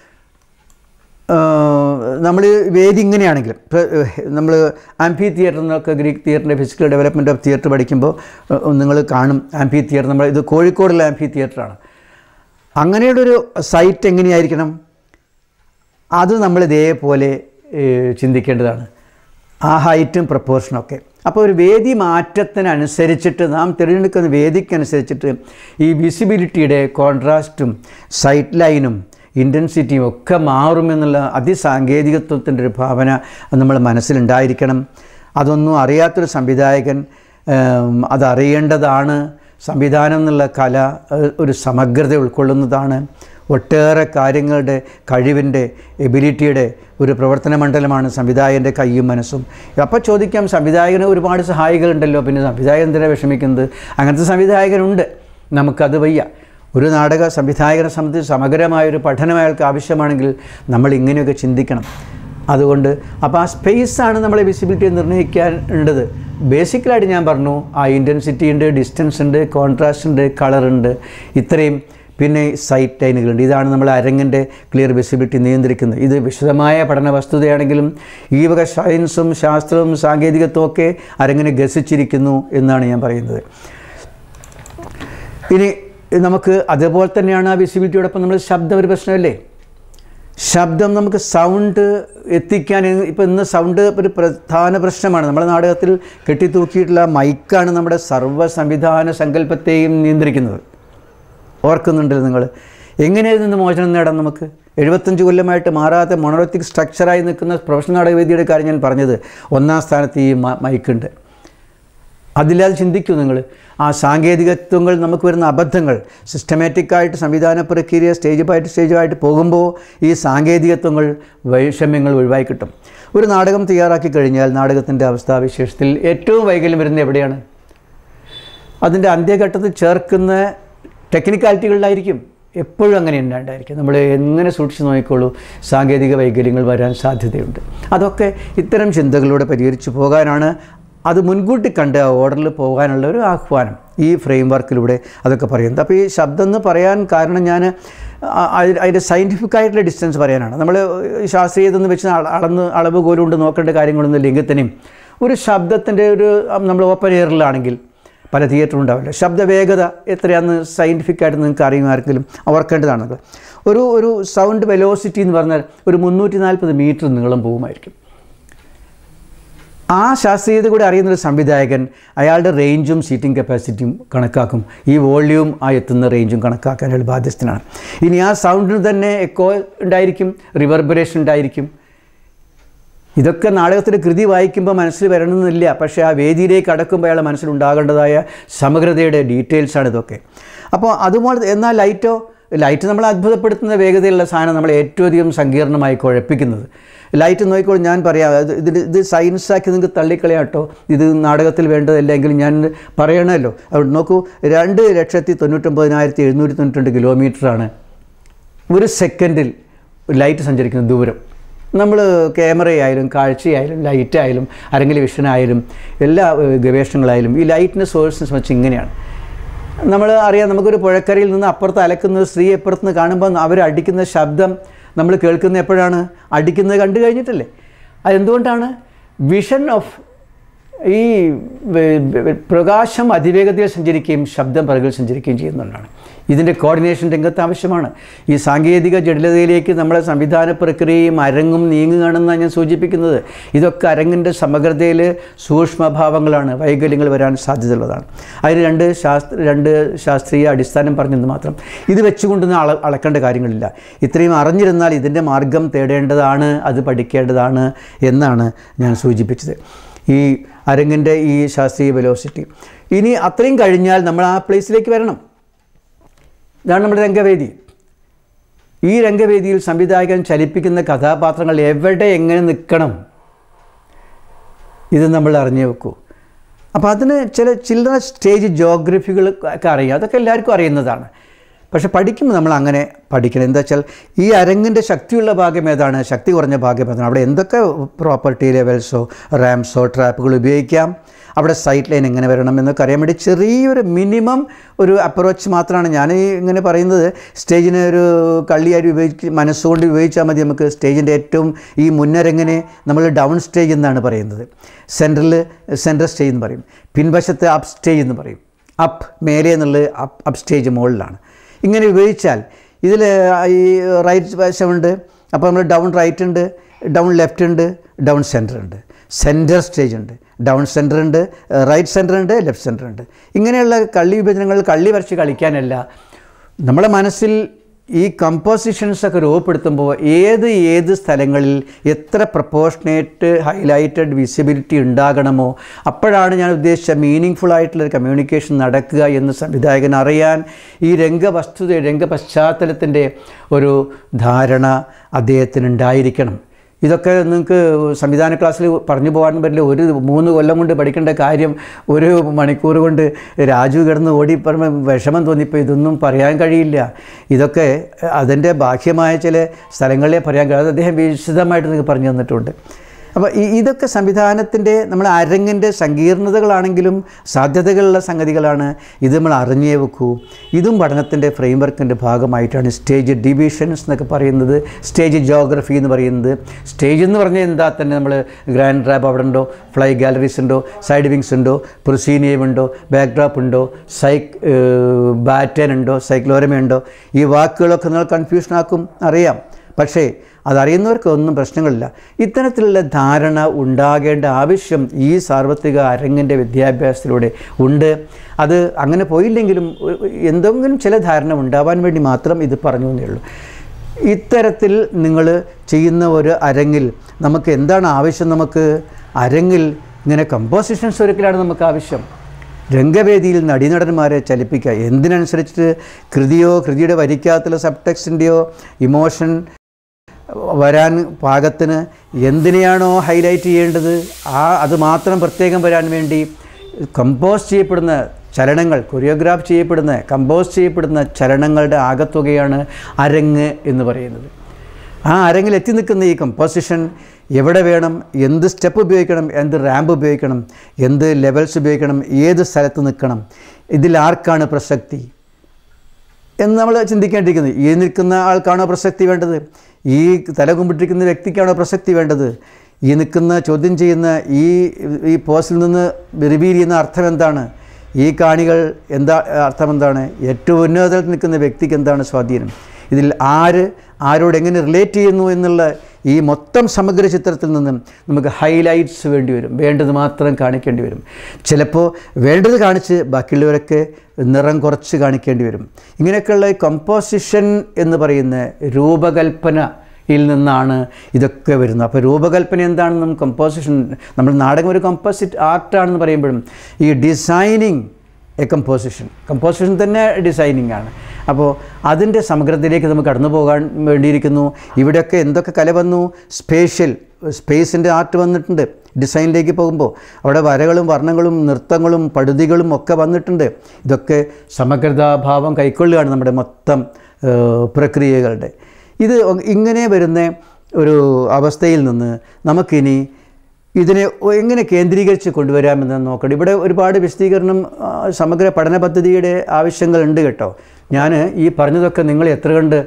നമ്മൾ വേദി ഇങ്ങനെയാണെങ്കിൽ നമ്മൾ ആംഫി തിയേറ്റർ എന്നൊക്കെ ഗ്രീക്ക് തിയേറ്ററിൻ്റെ ഫിസിക്കൽ ഡെവലപ്മെൻറ്റ് ഓഫ് തിയേറ്റർ പഠിക്കുമ്പോൾ നിങ്ങൾ കാണും ആംഫി തിയേറ്റർ നമ്മൾ ഇത് കോഴിക്കോടുള്ള ആംഫി തിയേറ്ററാണ് അങ്ങനെയുള്ളൊരു സൈറ്റ് എങ്ങനെയായിരിക്കണം അത് നമ്മൾ ഇതേപോലെ ഏഹ്, ചിന്തിക്കേണ്ടതാണ് ആ ഹൈറ്റും പ്രപ്പോർഷനൊക്കെ അപ്പോൾ ഒരു വേദി മാറ്റത്തിനനുസരിച്ചിട്ട് നാം തിരഞ്ഞെടുക്കുന്ന വേദിക്കനുസരിച്ചിട്ട് ഈ വിസിബിലിറ്റിയുടെ കോൺട്രാസ്റ്റും സൈറ്റ് ലൈനും ഇൻറ്റൻസിറ്റിയും ഒക്കെ മാറുമെന്നുള്ള അതിസാങ്കേതികത്വത്തിൻ്റെ ഒരു ഭാവന നമ്മൾ മനസ്സിലുണ്ടായിരിക്കണം അതൊന്നും അറിയാത്തൊരു സംവിധായകൻ ഏം, അതറിയേണ്ടതാണ് സംവിധാനം എന്നുള്ള കല ഏഹ്, ഒരു സമഗ്രത ഉൾക്കൊള്ളുന്നതാണ് ഒട്ടേറെ കാര്യങ്ങളുടെ കഴിവിൻ്റെ എബിലിറ്റിയുടെ ഒരു പ്രവർത്തന മണ്ഡലമാണ് സംവിധായകൻ്റെ കൈയും മനസ്സും അപ്പോൾ ചോദിക്കാം സംവിധായകന് ഒരുപാട് സഹായികളുണ്ടല്ലോ പിന്നെ സംവിധായകൻ എന്തിനാണ് വിഷമിക്കുന്നത് അങ്ങനത്തെ സംവിധായകനുണ്ട് നമുക്കത് വയ്യ ഒരു നാടക സംവിധായകനെ സംബന്ധിച്ച് സമഗ്രമായൊരു പഠനം അയാൾക്ക് ആവശ്യമാണെങ്കിൽ നമ്മൾ ഇങ്ങനെയൊക്കെ ചിന്തിക്കണം അതുകൊണ്ട് അപ്പോൾ ആ സ്പേസാണ് നമ്മളെ വിസിബിലിറ്റി നിർണ്ണയിക്കാനുള്ളത് ബേസിക്കലായിട്ട് ഞാൻ പറഞ്ഞു ആ ഇൻറ്റൻസിറ്റി ഉണ്ട് ഡിസ്റ്റൻസ് ഉണ്ട് കോൺട്രാസ്റ്റ് ഉണ്ട് കളറുണ്ട് ഇത്രയും പിന്നെ സൈറ്റ് ലൈനുകളുണ്ട് ഇതാണ് നമ്മൾ അരങ്ങിൻ്റെ ക്ലിയർ വിസിബിലിറ്റി നിയന്ത്രിക്കുന്നത് ഇത് വിശദമായ പഠന വസ്തുതയാണെങ്കിലും ഈ വക സയൻസും ശാസ്ത്രവും സാങ്കേതികത്വവും ഒക്കെ അരങ്ങിനെ ഗസിച്ചിരിക്കുന്നു എന്നാണ് ഞാൻ പറയുന്നത് ഇനി നമുക്ക് അതേപോലെ തന്നെയാണ് ആ വിസിബിലിറ്റിയോടൊപ്പം നമ്മൾ ശബ്ദം ഒരു പ്രശ്നമല്ലേ ശബ്ദം നമുക്ക് സൗണ്ട് എത്തിക്കാൻ ഇപ്പോൾ ഇന്ന് സൗണ്ട് ഒരു പ്രധാന പ്രശ്നമാണ് നമ്മുടെ നാടകത്തിൽ കെട്ടിത്തൂക്കിയിട്ടുള്ള മൈക്കാണ് നമ്മുടെ സർവ്വ സംവിധാന സങ്കല്പത്തെയും നിയന്ത്രിക്കുന്നത് ഓർക്കുന്നുണ്ടല്ലോ നിങ്ങൾ എങ്ങനെ ഇതിൽ നിന്ന് മോചനം നേടാം നമുക്ക് എഴുപത്തഞ്ച് കൊല്ലമായിട്ട് മാറാത്ത മൊണോളിത്തിക് സ്ട്രക്ചറായി നിൽക്കുന്ന പ്രൊഫഷണൽ നാടകവേദിയുടെ കാര്യം ഞാൻ പറഞ്ഞത് ഒന്നാം സ്ഥാനത്ത് ഈ മ- മൈക്കുണ്ട് അതില്ലാതെ ചിന്തിക്കൂ നിങ്ങൾ ആ സാങ്കേതികത്വങ്ങൾ നമുക്ക് വരുന്ന അബദ്ധങ്ങൾ സിസ്റ്റമാറ്റിക്കായിട്ട് സംവിധാന പ്രക്രിയ സ്റ്റേജ് ബൈ സ്റ്റേജായിട്ട് പോകുമ്പോൾ ഈ സാങ്കേതികത്വങ്ങൾ വൈഷമ്യങ്ങൾ ഒഴിവായി കിട്ടും ഒരു നാടകം തയ്യാറാക്കി കഴിഞ്ഞാൽ നാടകത്തിൻ്റെ അവസ്ഥാവിശേഷത്തിൽ ഏറ്റവും വൈകല്യം വരുന്നത് എവിടെയാണ് അതിൻ്റെ അന്ത്യഘട്ടത്തിൽ ചേർക്കുന്ന ടെക്നിക്കാലിറ്റികളിലായിരിക്കും എപ്പോഴും അങ്ങനെ ഉണ്ടായിരിക്കും നമ്മൾ എങ്ങനെ സൂക്ഷിച്ച് നോക്കിക്കോളൂ സാങ്കേതിക വൈകല്യങ്ങൾ വരാൻ സാധ്യതയുണ്ട് അതൊക്കെ ഇത്തരം ചിന്തകളിലൂടെ പരിഹരിച്ചു പോകാനാണ് അത് മുൻകൂട്ടി കണ്ട് ആ ഓർഡറിൽ പോകാനുള്ള ഒരു ആഹ്വാനം ഈ ഫ്രെയിം വർക്കിലൂടെ അതൊക്കെ പറയുന്നത് അപ്പോൾ ഈ ശബ്ദം എന്ന് പറയാൻ കാരണം ഞാൻ ആ- അതിന് അതിൻ്റെ സയൻറ്റിഫിക് ആയിട്ടുള്ള ഡിസ്റ്റൻസ് പറയാനാണ് നമ്മൾ ശാസ്ത്രീയതെന്ന് വെച്ച് അള- അളന്ന് അളവ് കോലും കൊണ്ട് നോക്കേണ്ട കാര്യങ്ങളൊന്നും ഇല്ലെങ്കിൽ തന്നെയും ഒരു ശബ്ദത്തിൻ്റെ ഒരു നമ്മൾ ഓപ്പൺ എയറിലാണെങ്കിൽ പല തിയേറ്ററും ഉണ്ടാവില്ല ശബ്ദവേഗത എത്രയാണെന്ന് സയൻറ്റിഫിക് ആയിട്ട് നിങ്ങൾക്ക് അറിയുമാർക്കെങ്കിലും ഓർക്കേണ്ടതാണ് നിങ്ങൾ. ഒരു ഒരു സൗണ്ട് വെലോസിറ്റി എന്ന് പറഞ്ഞാൽ ഒരു മുന്നൂറ്റി നാൽപ്പത് മീറ്റർ നീളം പോകുമായിരിക്കും ആ ശാസ്ത്രീയത കൂടി അറിയുന്നൊരു സംവിധായകൻ അയാളുടെ റേഞ്ചും സീറ്റിംഗ് കപ്പാസിറ്റിയും കണക്കാക്കും ഈ വോള്യൂം ആ എത്തുന്ന റേഞ്ചും കണക്കാക്കാൻ അയാൾ ബാധ്യസ്ഥനാണ് ഇനി ആ സൗണ്ടിന് തന്നെ എക്കോ ഉണ്ടായിരിക്കും റിവർബറേഷൻ ഉണ്ടായിരിക്കും ഇതൊക്കെ നാടകത്തിൻ്റെ കൃതി വായിക്കുമ്പോൾ മനസ്സിൽ വരണമെന്നില്ല പക്ഷേ ആ വേദിയിലേക്ക് അടക്കുമ്പോൾ അയാളെ മനസ്സിലുണ്ടാകേണ്ടതായ സമഗ്രതയുടെ ഡീറ്റെയിൽസാണ് ഇതൊക്കെ അപ്പോൾ അതുപോലെ എന്നാൽ ലൈറ്റോ ലൈറ്റ് നമ്മൾ അത്ഭുതപ്പെടുത്തുന്ന വേഗതയിലുള്ള സാധനം നമ്മൾ ഏറ്റവും അധികം സങ്കീർണമായി കുഴപ്പിക്കുന്നത് ലൈറ്റ് നോക്കിക്കോളും ഞാൻ പറയാം അത് ഇത് ഇത് സയൻസാക്കി നിങ്ങൾക്ക് തള്ളിക്കളയാം കേട്ടോ ഇത് നാടകത്തിൽ വേണ്ടതല്ലെങ്കിൽ ഞാൻ പറയണമല്ലോ അവിടെ നോക്കൂ രണ്ട് ലക്ഷത്തി തൊണ്ണൂറ്റൊമ്പതിനായിരത്തി എഴുന്നൂറ്റി തൊണ്ണൂറ്റി കിലോമീറ്ററാണ് ഒരു സെക്കൻഡിൽ ലൈറ്റ് സഞ്ചരിക്കുന്ന ദൂരം നമ്മൾ ക്യാമറയായാലും കാഴ്ചയായാലും ലൈറ്റായാലും അരങ്ങിൽ വിഷനായാലും എല്ലാ ഏഹ്, ഗവേഷണങ്ങളായാലും ഈ ലൈറ്റിൻ്റെ സോഴ്സിനെ സംബന്ധിച്ച് ഇങ്ങനെയാണ് നമ്മൾ അറിയാം നമുക്കൊരു പുഴക്കരയിൽ നിന്ന് അപ്പുറത്ത് അലക്കുന്ന ഒരു സ്ത്രീ അപ്പുറത്ത് നിന്ന് കാണുമ്പോൾ അവർ അടിക്കുന്ന ശബ്ദം നമ്മൾ കേൾക്കുന്ന എപ്പോഴാണ് അടിക്കുന്നത് കണ്ടു കഴിഞ്ഞിട്ടല്ലേ അതെന്തുകൊണ്ടാണ് വിഷൻ ഓഫ് ഈ വെ- വെ- പ്രകാശം അതിവേഗതയിൽ സഞ്ചരിക്കുകയും ശബ്ദം പിറകിൽ സഞ്ചരിക്കുകയും ചെയ്യുന്നതുകൊണ്ടാണ് ഇതിൻ്റെ കോർഡിനേഷൻ രംഗത്ത് ആവശ്യമാണ് ഈ സാങ്കേതിക ജടിലതയിലേക്ക് നമ്മളെ സംവിധാന പ്രക്രിയയും അരങ്ങും നീങ്ങുകയാണെന്നാണ് ഞാൻ സൂചിപ്പിക്കുന്നത് ഇതൊക്കെ അരങ്ങിൻ്റെ സമഗ്രതയിൽ സൂക്ഷ്മഭാവങ്ങളാണ് വൈകല്യങ്ങൾ വരാൻ സാധ്യതയുള്ളതാണ് അതിന് രണ്ട് ശാസ്ത്ര രണ്ട് ശാസ്ത്രീയ അടിസ്ഥാനം പറഞ്ഞത് മാത്രം ഇത് വെച്ചുകൊണ്ടൊന്നും അള അളക്കേണ്ട കാര്യങ്ങളില്ല ഇത്രയും അറിഞ്ഞിരുന്നാൽ ഇതിൻ്റെ മാർഗം തേടേണ്ടതാണ് അത് പഠിക്കേണ്ടതാണ് എന്നാണ് ഞാൻ സൂചിപ്പിച്ചത് ഈ അരങ്ങിൻ്റെ ഈ ശാസ്ത്രീയ വെലോസിറ്റി ഇനി അത്രയും കഴിഞ്ഞാൽ നമ്മൾ ആ പ്ലേസിലേക്ക് വരണം ഇതാണ് നമ്മുടെ രംഗവേദി ഈ രംഗവേദിയിൽ സംവിധായകൻ ചലിപ്പിക്കുന്ന കഥാപാത്രങ്ങൾ എവിടെ എങ്ങനെ നിൽക്കണം ഇത് നമ്മൾ അറിഞ്ഞു വെക്കൂ അപ്പോൾ അതിന് ചില ചില്ലറ സ്റ്റേജ് ജോഗ്രഫികൾ ഒക്കെ അറിയാം അതൊക്കെ എല്ലാവർക്കും അറിയുന്നതാണ് പക്ഷെ പഠിക്കുമ്പോൾ നമ്മൾ അങ്ങനെ പഠിക്കണം എന്താ വെച്ചാൽ ഈ അരങ്ങിൻ്റെ ശക്തിയുള്ള ഭാഗം ഏതാണ് ശക്തി കുറഞ്ഞ ഭാഗം ഏതാണ് അവിടെ എന്തൊക്കെ പ്രോപ്പർട്ടി ലെവൽസോ റാംസോ ട്രാപ്പുകൾ ഉപയോഗിക്കാം അവിടെ സൈറ്റ് ലൈൻ എങ്ങനെ വരണം എന്നൊക്കെ അറിയാൻ വേണ്ടി ചെറിയൊരു മിനിമം ഒരു അപ്രോച്ച് മാത്രമാണ് ഞാൻ ഈ ഇങ്ങനെ പറയുന്നത് സ്റ്റേജിനെ ഒരു കള്ളിയായിട്ട് ഉപയോഗിച്ച് മനസ്സുകൊണ്ട് ഉപയോഗിച്ചാൽ മതി നമുക്ക് സ്റ്റേജിൻ്റെ ഏറ്റവും ഈ മുന്നരങ്ങിനെ നമ്മൾ ഡൗൺ സ്റ്റേജ് എന്നാണ് പറയുന്നത് സെൻറ്ററിൽ സെൻട്രൽ സ്റ്റേജ് എന്ന് പറയും പിൻവശത്ത് അപ്പ് സ്റ്റേജ് എന്ന് പറയും അപ്പ് മേലെ എന്നുള്ളത് അപ്പ് അപ്പ് സ്റ്റേജ് മുകളിലാണ് ഇങ്ങനെ ഉപയോഗിച്ചാൽ ഇതിൽ ഈ റൈറ്റ് വശമുണ്ട് അപ്പോൾ നമ്മൾ ഡൗൺ റൈറ്റ് ഉണ്ട് ഡൗൺ ലെഫ്റ്റ് ഉണ്ട് ഡൗൺ സെൻറ്റർ ഉണ്ട് സെൻറ്റർ സ്റ്റേജ് ഉണ്ട് ഡൗൺ സെൻറ്റർ ഉണ്ട് റൈറ്റ് സെൻറ്റർ ഉണ്ട് ലെഫ്റ്റ് സെൻറ്റർ ഉണ്ട് ഇങ്ങനെയുള്ള കള്ളി വിഭജനങ്ങൾ കള്ളി വരച്ച് കളിക്കാനല്ല നമ്മളെ മനസ്സിൽ ഈ കമ്പോസിഷൻസ് ഒക്കെ രൂപപ്പെടുത്തുമ്പോൾ ഏത് ഏത് സ്ഥലങ്ങളിൽ എത്ര പ്രപ്പോർഷനേറ്റ് ഹൈലൈറ്റഡ് വിസിബിലിറ്റി ഉണ്ടാകണമോ അപ്പോഴാണ് ഞാൻ ഉദ്ദേശിച്ച മീനിങ് ഫുൾ ആയിട്ടുള്ളൊരു കമ്മ്യൂണിക്കേഷൻ നടക്കുക എന്ന് സംവിധായകൻ അറിയാൻ ഈ രംഗവസ്തുത രംഗപശ്ചാത്തലത്തിൻ്റെ ഒരു ധാരണ അദ്ദേഹത്തിന് ഉണ്ടായിരിക്കണം ഇതൊക്കെ നിങ്ങൾക്ക് സംവിധാന ക്ലാസ്സിൽ പറഞ്ഞു പോകാൻ പറ്റില്ല ഒരു മൂന്ന് കൊല്ലം കൊണ്ട് പഠിക്കേണ്ട കാര്യം ഒരു മണിക്കൂർ കൊണ്ട് രാജു കിടന്ന് ഓടി പറയുമ്പോൾ വിഷമം തോന്നിപ്പോൾ ഇതൊന്നും പറയാൻ കഴിയില്ല ഇതൊക്കെ അതിൻ്റെ ബാഹ്യമായ ചില സ്ഥലങ്ങളിലേ പറയാൻ കഴിയും അത് അദ്ദേഹം വിശദമായിട്ട് നിങ്ങൾക്ക് പറഞ്ഞു തന്നിട്ടുണ്ട് അപ്പോൾ ഈ ഇതൊക്കെ സംവിധാനത്തിൻ്റെ നമ്മൾ അരങ്ങിൻ്റെ സങ്കീർണതകളാണെങ്കിലും സാധ്യതകളുള്ള സംഗതികളാണ് ഇത് നമ്മൾ അറിഞ്ഞേ വെക്കൂ ഇതും പഠനത്തിൻ്റെ ഫ്രെയിം വർക്കിൻ്റെ ഭാഗമായിട്ടാണ് സ്റ്റേജ് ഡിവിഷൻസ് എന്നൊക്കെ പറയുന്നത് സ്റ്റേജ് ജോഗ്രഫി എന്ന് പറയുന്നത് സ്റ്റേജ് എന്ന് പറഞ്ഞാൽ എന്താ തന്നെ നമ്മൾ ഗ്രാൻഡ് ട്രാപ്പ് അവിടെ ഉണ്ടോ ഫ്ലൈ ഗാലറീസ് ഉണ്ടോ സൈഡ് വിങ്സ് ഉണ്ടോ പ്രൊസീനിയം ഉണ്ടോ ബാക്ക് ഡ്രോപ്പ് ഉണ്ടോ സൈക്ക് ബാറ്റൻ ഉണ്ടോ സൈക്ലോരമ ഉണ്ടോ ഈ വാക്കുകളൊക്കെ നിങ്ങൾ കൺഫ്യൂഷൻ ആക്കും അറിയാം പക്ഷേ അതറിയുന്നവർക്കൊന്നും പ്രശ്നങ്ങളില്ല ഇത്തരത്തിലുള്ള ധാരണ ഉണ്ടാകേണ്ട ആവശ്യം ഈ സാർവത്രിക അരങ്ങിൻ്റെ വിദ്യാഭ്യാസത്തിലൂടെ ഉണ്ട് അത് അങ്ങനെ പോയില്ലെങ്കിലും ഒ- എന്തെങ്കിലും ചില ധാരണ ഉണ്ടാവാൻ വേണ്ടി മാത്രം ഇത് പറഞ്ഞു എന്നേ ഉള്ളൂ ഇത്തരത്തിൽ നിങ്ങൾ ചെയ്യുന്ന ഒരു അരങ്ങിൽ നമുക്ക് എന്താണ് ആവശ്യം നമുക്ക് അരങ്ങിൽ ഇങ്ങനെ കമ്പോസിഷൻസ് ഒരിക്കലാണ് നമുക്ക് ആവശ്യം രംഗവേദിയിൽ നടീനടന്മാരെ ചലിപ്പിക്കുക എന്തിനനുസരിച്ചിട്ട് കൃതിയോ കൃതിയുടെ വരിക്കാത്തുള്ള സബ് ടെക്സ്റ്റിൻ്റെയോ ഇമോഷൻ വരാൻ പാകത്തിന് എന്തിനെയാണോ ഹൈലൈറ്റ് ചെയ്യേണ്ടത് ആ അത് മാത്രം പ്രത്യേകം വരാൻ വേണ്ടി കമ്പോസ് ചെയ്യപ്പെടുന്ന ചലനങ്ങൾ കൊറിയോഗ്രാഫ് ചെയ്യപ്പെടുന്ന കമ്പോസ് ചെയ്യപ്പെടുന്ന ചലനങ്ങളുടെ ആകത്തുകയാണ് അരങ്ങ് എന്ന് പറയുന്നത് ആ അരങ്ങിൽ എത്തി നിൽക്കുന്ന ഈ കമ്പോസിഷൻ എവിടെ വേണം എന്ത് സ്റ്റെപ്പ് ഉപയോഗിക്കണം എന്ത് റാമ്പ് ഉപയോഗിക്കണം എന്ത് ലെവൽസ് ഉപയോഗിക്കണം ഏത് സ്ഥലത്ത് നിൽക്കണം ഇതിൽ ആർക്കാണ് പ്രസക്തി എന്ന് നമ്മൾ ചിന്തിക്കേണ്ടിയിരിക്കുന്നത് ഈ നിൽക്കുന്ന ആൾക്കാണോ പ്രസക്തി വേണ്ടത് ഈ തല കുമ്പിട്ടിരിക്കുന്ന വ്യക്തിക്കാണോ പ്രസക്തി വേണ്ടത് ഈ നിൽക്കുന്ന ചോദ്യം ചെയ്യുന്ന ഈ ഈ പോസ്റ്റിൽ നിന്ന് റിവീൽ ചെയ്യുന്ന അർത്ഥം എന്താണ് ഈ കാണികൾ എന്താ അർത്ഥം എന്താണ് ഏറ്റവും ഉന്നതത്തിൽ നിൽക്കുന്ന വ്യക്തിക്ക് എന്താണ് സ്വാധീനം ഇതിൽ ആര് ആരോട് എങ്ങനെ റിലേറ്റ് ചെയ്യുന്നു എന്നുള്ള ഈ മൊത്തം സമഗ്ര ചിത്രത്തിൽ നിന്നും നമുക്ക് ഹൈലൈറ്റ്സ് വേണ്ടി വരും വേണ്ടത് മാത്രം കാണിക്കേണ്ടി വരും ചിലപ്പോൾ വേണ്ടത് കാണിച്ച് ബാക്കിയുള്ളവരൊക്കെ നിറം കുറച്ച് കാണിക്കേണ്ടി വരും ഇങ്ങനെയൊക്കെയുള്ള ഈ കമ്പോസിഷൻ എന്ന് പറയുന്ന രൂപകൽപ്പനയിൽ നിന്നാണ് ഇതൊക്കെ വരുന്നത് അപ്പോൾ രൂപകൽപ്പന എന്താണെന്നും കമ്പോസിഷൻ നമ്മൾ നാടകം ഒരു കമ്പോസിറ്റ് ആർട്ടാണെന്ന് പറയുമ്പോഴും ഈ ഡിസൈനിങ് എ കമ്പോസിഷൻ കമ്പോസിഷൻ തന്നെ ഡിസൈനിങ് ആണ് അപ്പോൾ അതിൻ്റെ സമഗ്രതയിലേക്ക് നമുക്ക് കടന്നു പോകാൻ വേണ്ടിയിരിക്കുന്നു ഇവിടെയൊക്കെ എന്തൊക്കെ കല വന്നു സ്പേഷ്യൽ സ്പേസിൻ്റെ ആർട്ട് വന്നിട്ടുണ്ട് ഡിസൈനിലേക്ക് പോകുമ്പോൾ അവിടെ വരകളും വർണ്ണങ്ങളും നൃത്തങ്ങളും പടുതികളും ഒക്കെ വന്നിട്ടുണ്ട് ഇതൊക്കെ സമഗ്രതാഭാവം കൈക്കൊള്ളുകയാണ് നമ്മുടെ മൊത്തം ഏഹ്, പ്രക്രിയകളുടെ ഇത് ഇങ്ങനെ വരുന്ന ഒരു അവസ്ഥയിൽ നിന്ന് നമുക്കിനി ഇതിനെ എങ്ങനെ കേന്ദ്രീകരിച്ച് കൊണ്ടുവരാമെന്ന് നോക്കണം ഇവിടെ ഒരുപാട് വിശദീകരണം ആ, സമഗ്ര പഠന പദ്ധതിയുടെ ആവശ്യങ്ങളുണ്ട് കേട്ടോ ഞാൻ ഈ പറഞ്ഞതൊക്കെ നിങ്ങൾ എത്ര കണ്ട്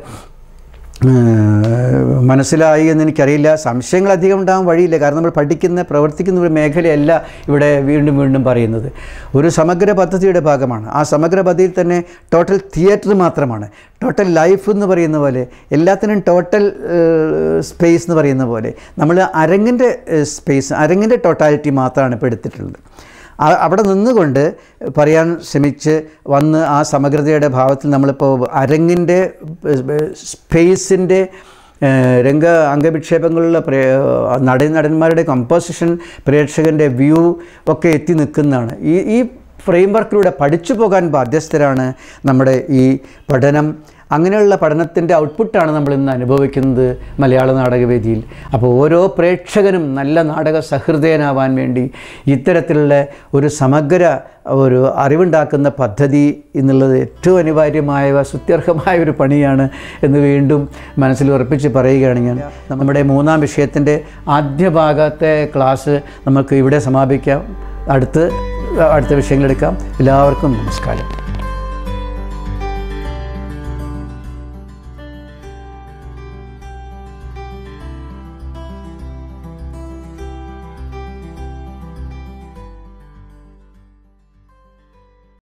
ഏഹ്, മനസ്സിലായി എന്ന് എനിക്കറിയില്ല സംശയങ്ങൾ അധികം ഉണ്ടാകാൻ വഴിയില്ല കാരണം നമ്മൾ പഠിക്കുന്ന പ്രവർത്തിക്കുന്ന ഒരു മേഖലയല്ല ഇവിടെ വീണ്ടും വീണ്ടും പറയുന്നത് ഒരു സമഗ്ര പദ്ധതിയുടെ ഭാഗമാണ് ആ സമഗ്ര പദ്ധതിയിൽ തന്നെ ടോട്ടൽ തിയേറ്റർ മാത്രമാണ് ടോട്ടൽ ലൈഫ് എന്ന് പറയുന്ന പോലെ എല്ലാത്തിനും ടോട്ടൽ സ്പേസ് എന്ന് പറയുന്ന പോലെ നമ്മൾ അരങ്ങിൻ്റെ സ്പേസ് അരങ്ങിൻ്റെ ടോട്ടാലിറ്റി മാത്രമാണ് ഇപ്പോൾ എടുത്തിട്ടുള്ളത് ആ- അവിടെ നിന്നുകൊണ്ട് പറയാൻ ശ്രമിച്ച് വന്ന് ആ സമഗ്രതയുടെ ഭാവത്തിൽ നമ്മളിപ്പോൾ അരങ്ങിൻ്റെ സ്പേസിൻ്റെ രംഗ അംഗവിക്ഷേപങ്ങളുള്ള പ്രേ നടൻ നടന്മാരുടെ കമ്പോസിഷൻ പ്രേക്ഷകൻ്റെ വ്യൂ ഒക്കെ എത്തി നിൽക്കുന്നതാണ് ഈ ഈ ഫ്രെയിം വർക്കിലൂടെ പഠിച്ചു പോകാൻ ബാധ്യസ്ഥരാണ് നമ്മുടെ ഈ പഠനം അങ്ങനെയുള്ള പഠനത്തിൻ്റെ ഔട്ട്പുട്ടാണ് നമ്മൾ ഇന്ന് അനുഭവിക്കുന്നത് മലയാള നാടകവേദിയിൽ അപ്പോൾ ഓരോ പ്രേക്ഷകനും നല്ല നാടക സഹൃദയനാവാൻ വേണ്ടി ഇത്തരത്തിലുള്ള ഒരു സമഗ്ര ഒരു അറിവുണ്ടാക്കുന്ന പദ്ധതി എന്നുള്ളത് ഏറ്റവും അനിവാര്യമായ സുത്യർഹമായ ഒരു പണിയാണ് എന്ന് വീണ്ടും മനസ്സിൽ ഉറപ്പിച്ച് പറയുകയാണ് ഞാൻ നമ്മുടെ മൂന്നാം വിഷയത്തിൻ്റെ ആദ്യ ഭാഗത്തെ ക്ലാസ് നമുക്ക് ഇവിടെ സമാപിക്കാം അടുത്ത് അടുത്ത വിഷയങ്ങളെടുക്കാം എല്ലാവർക്കും നമസ്കാരം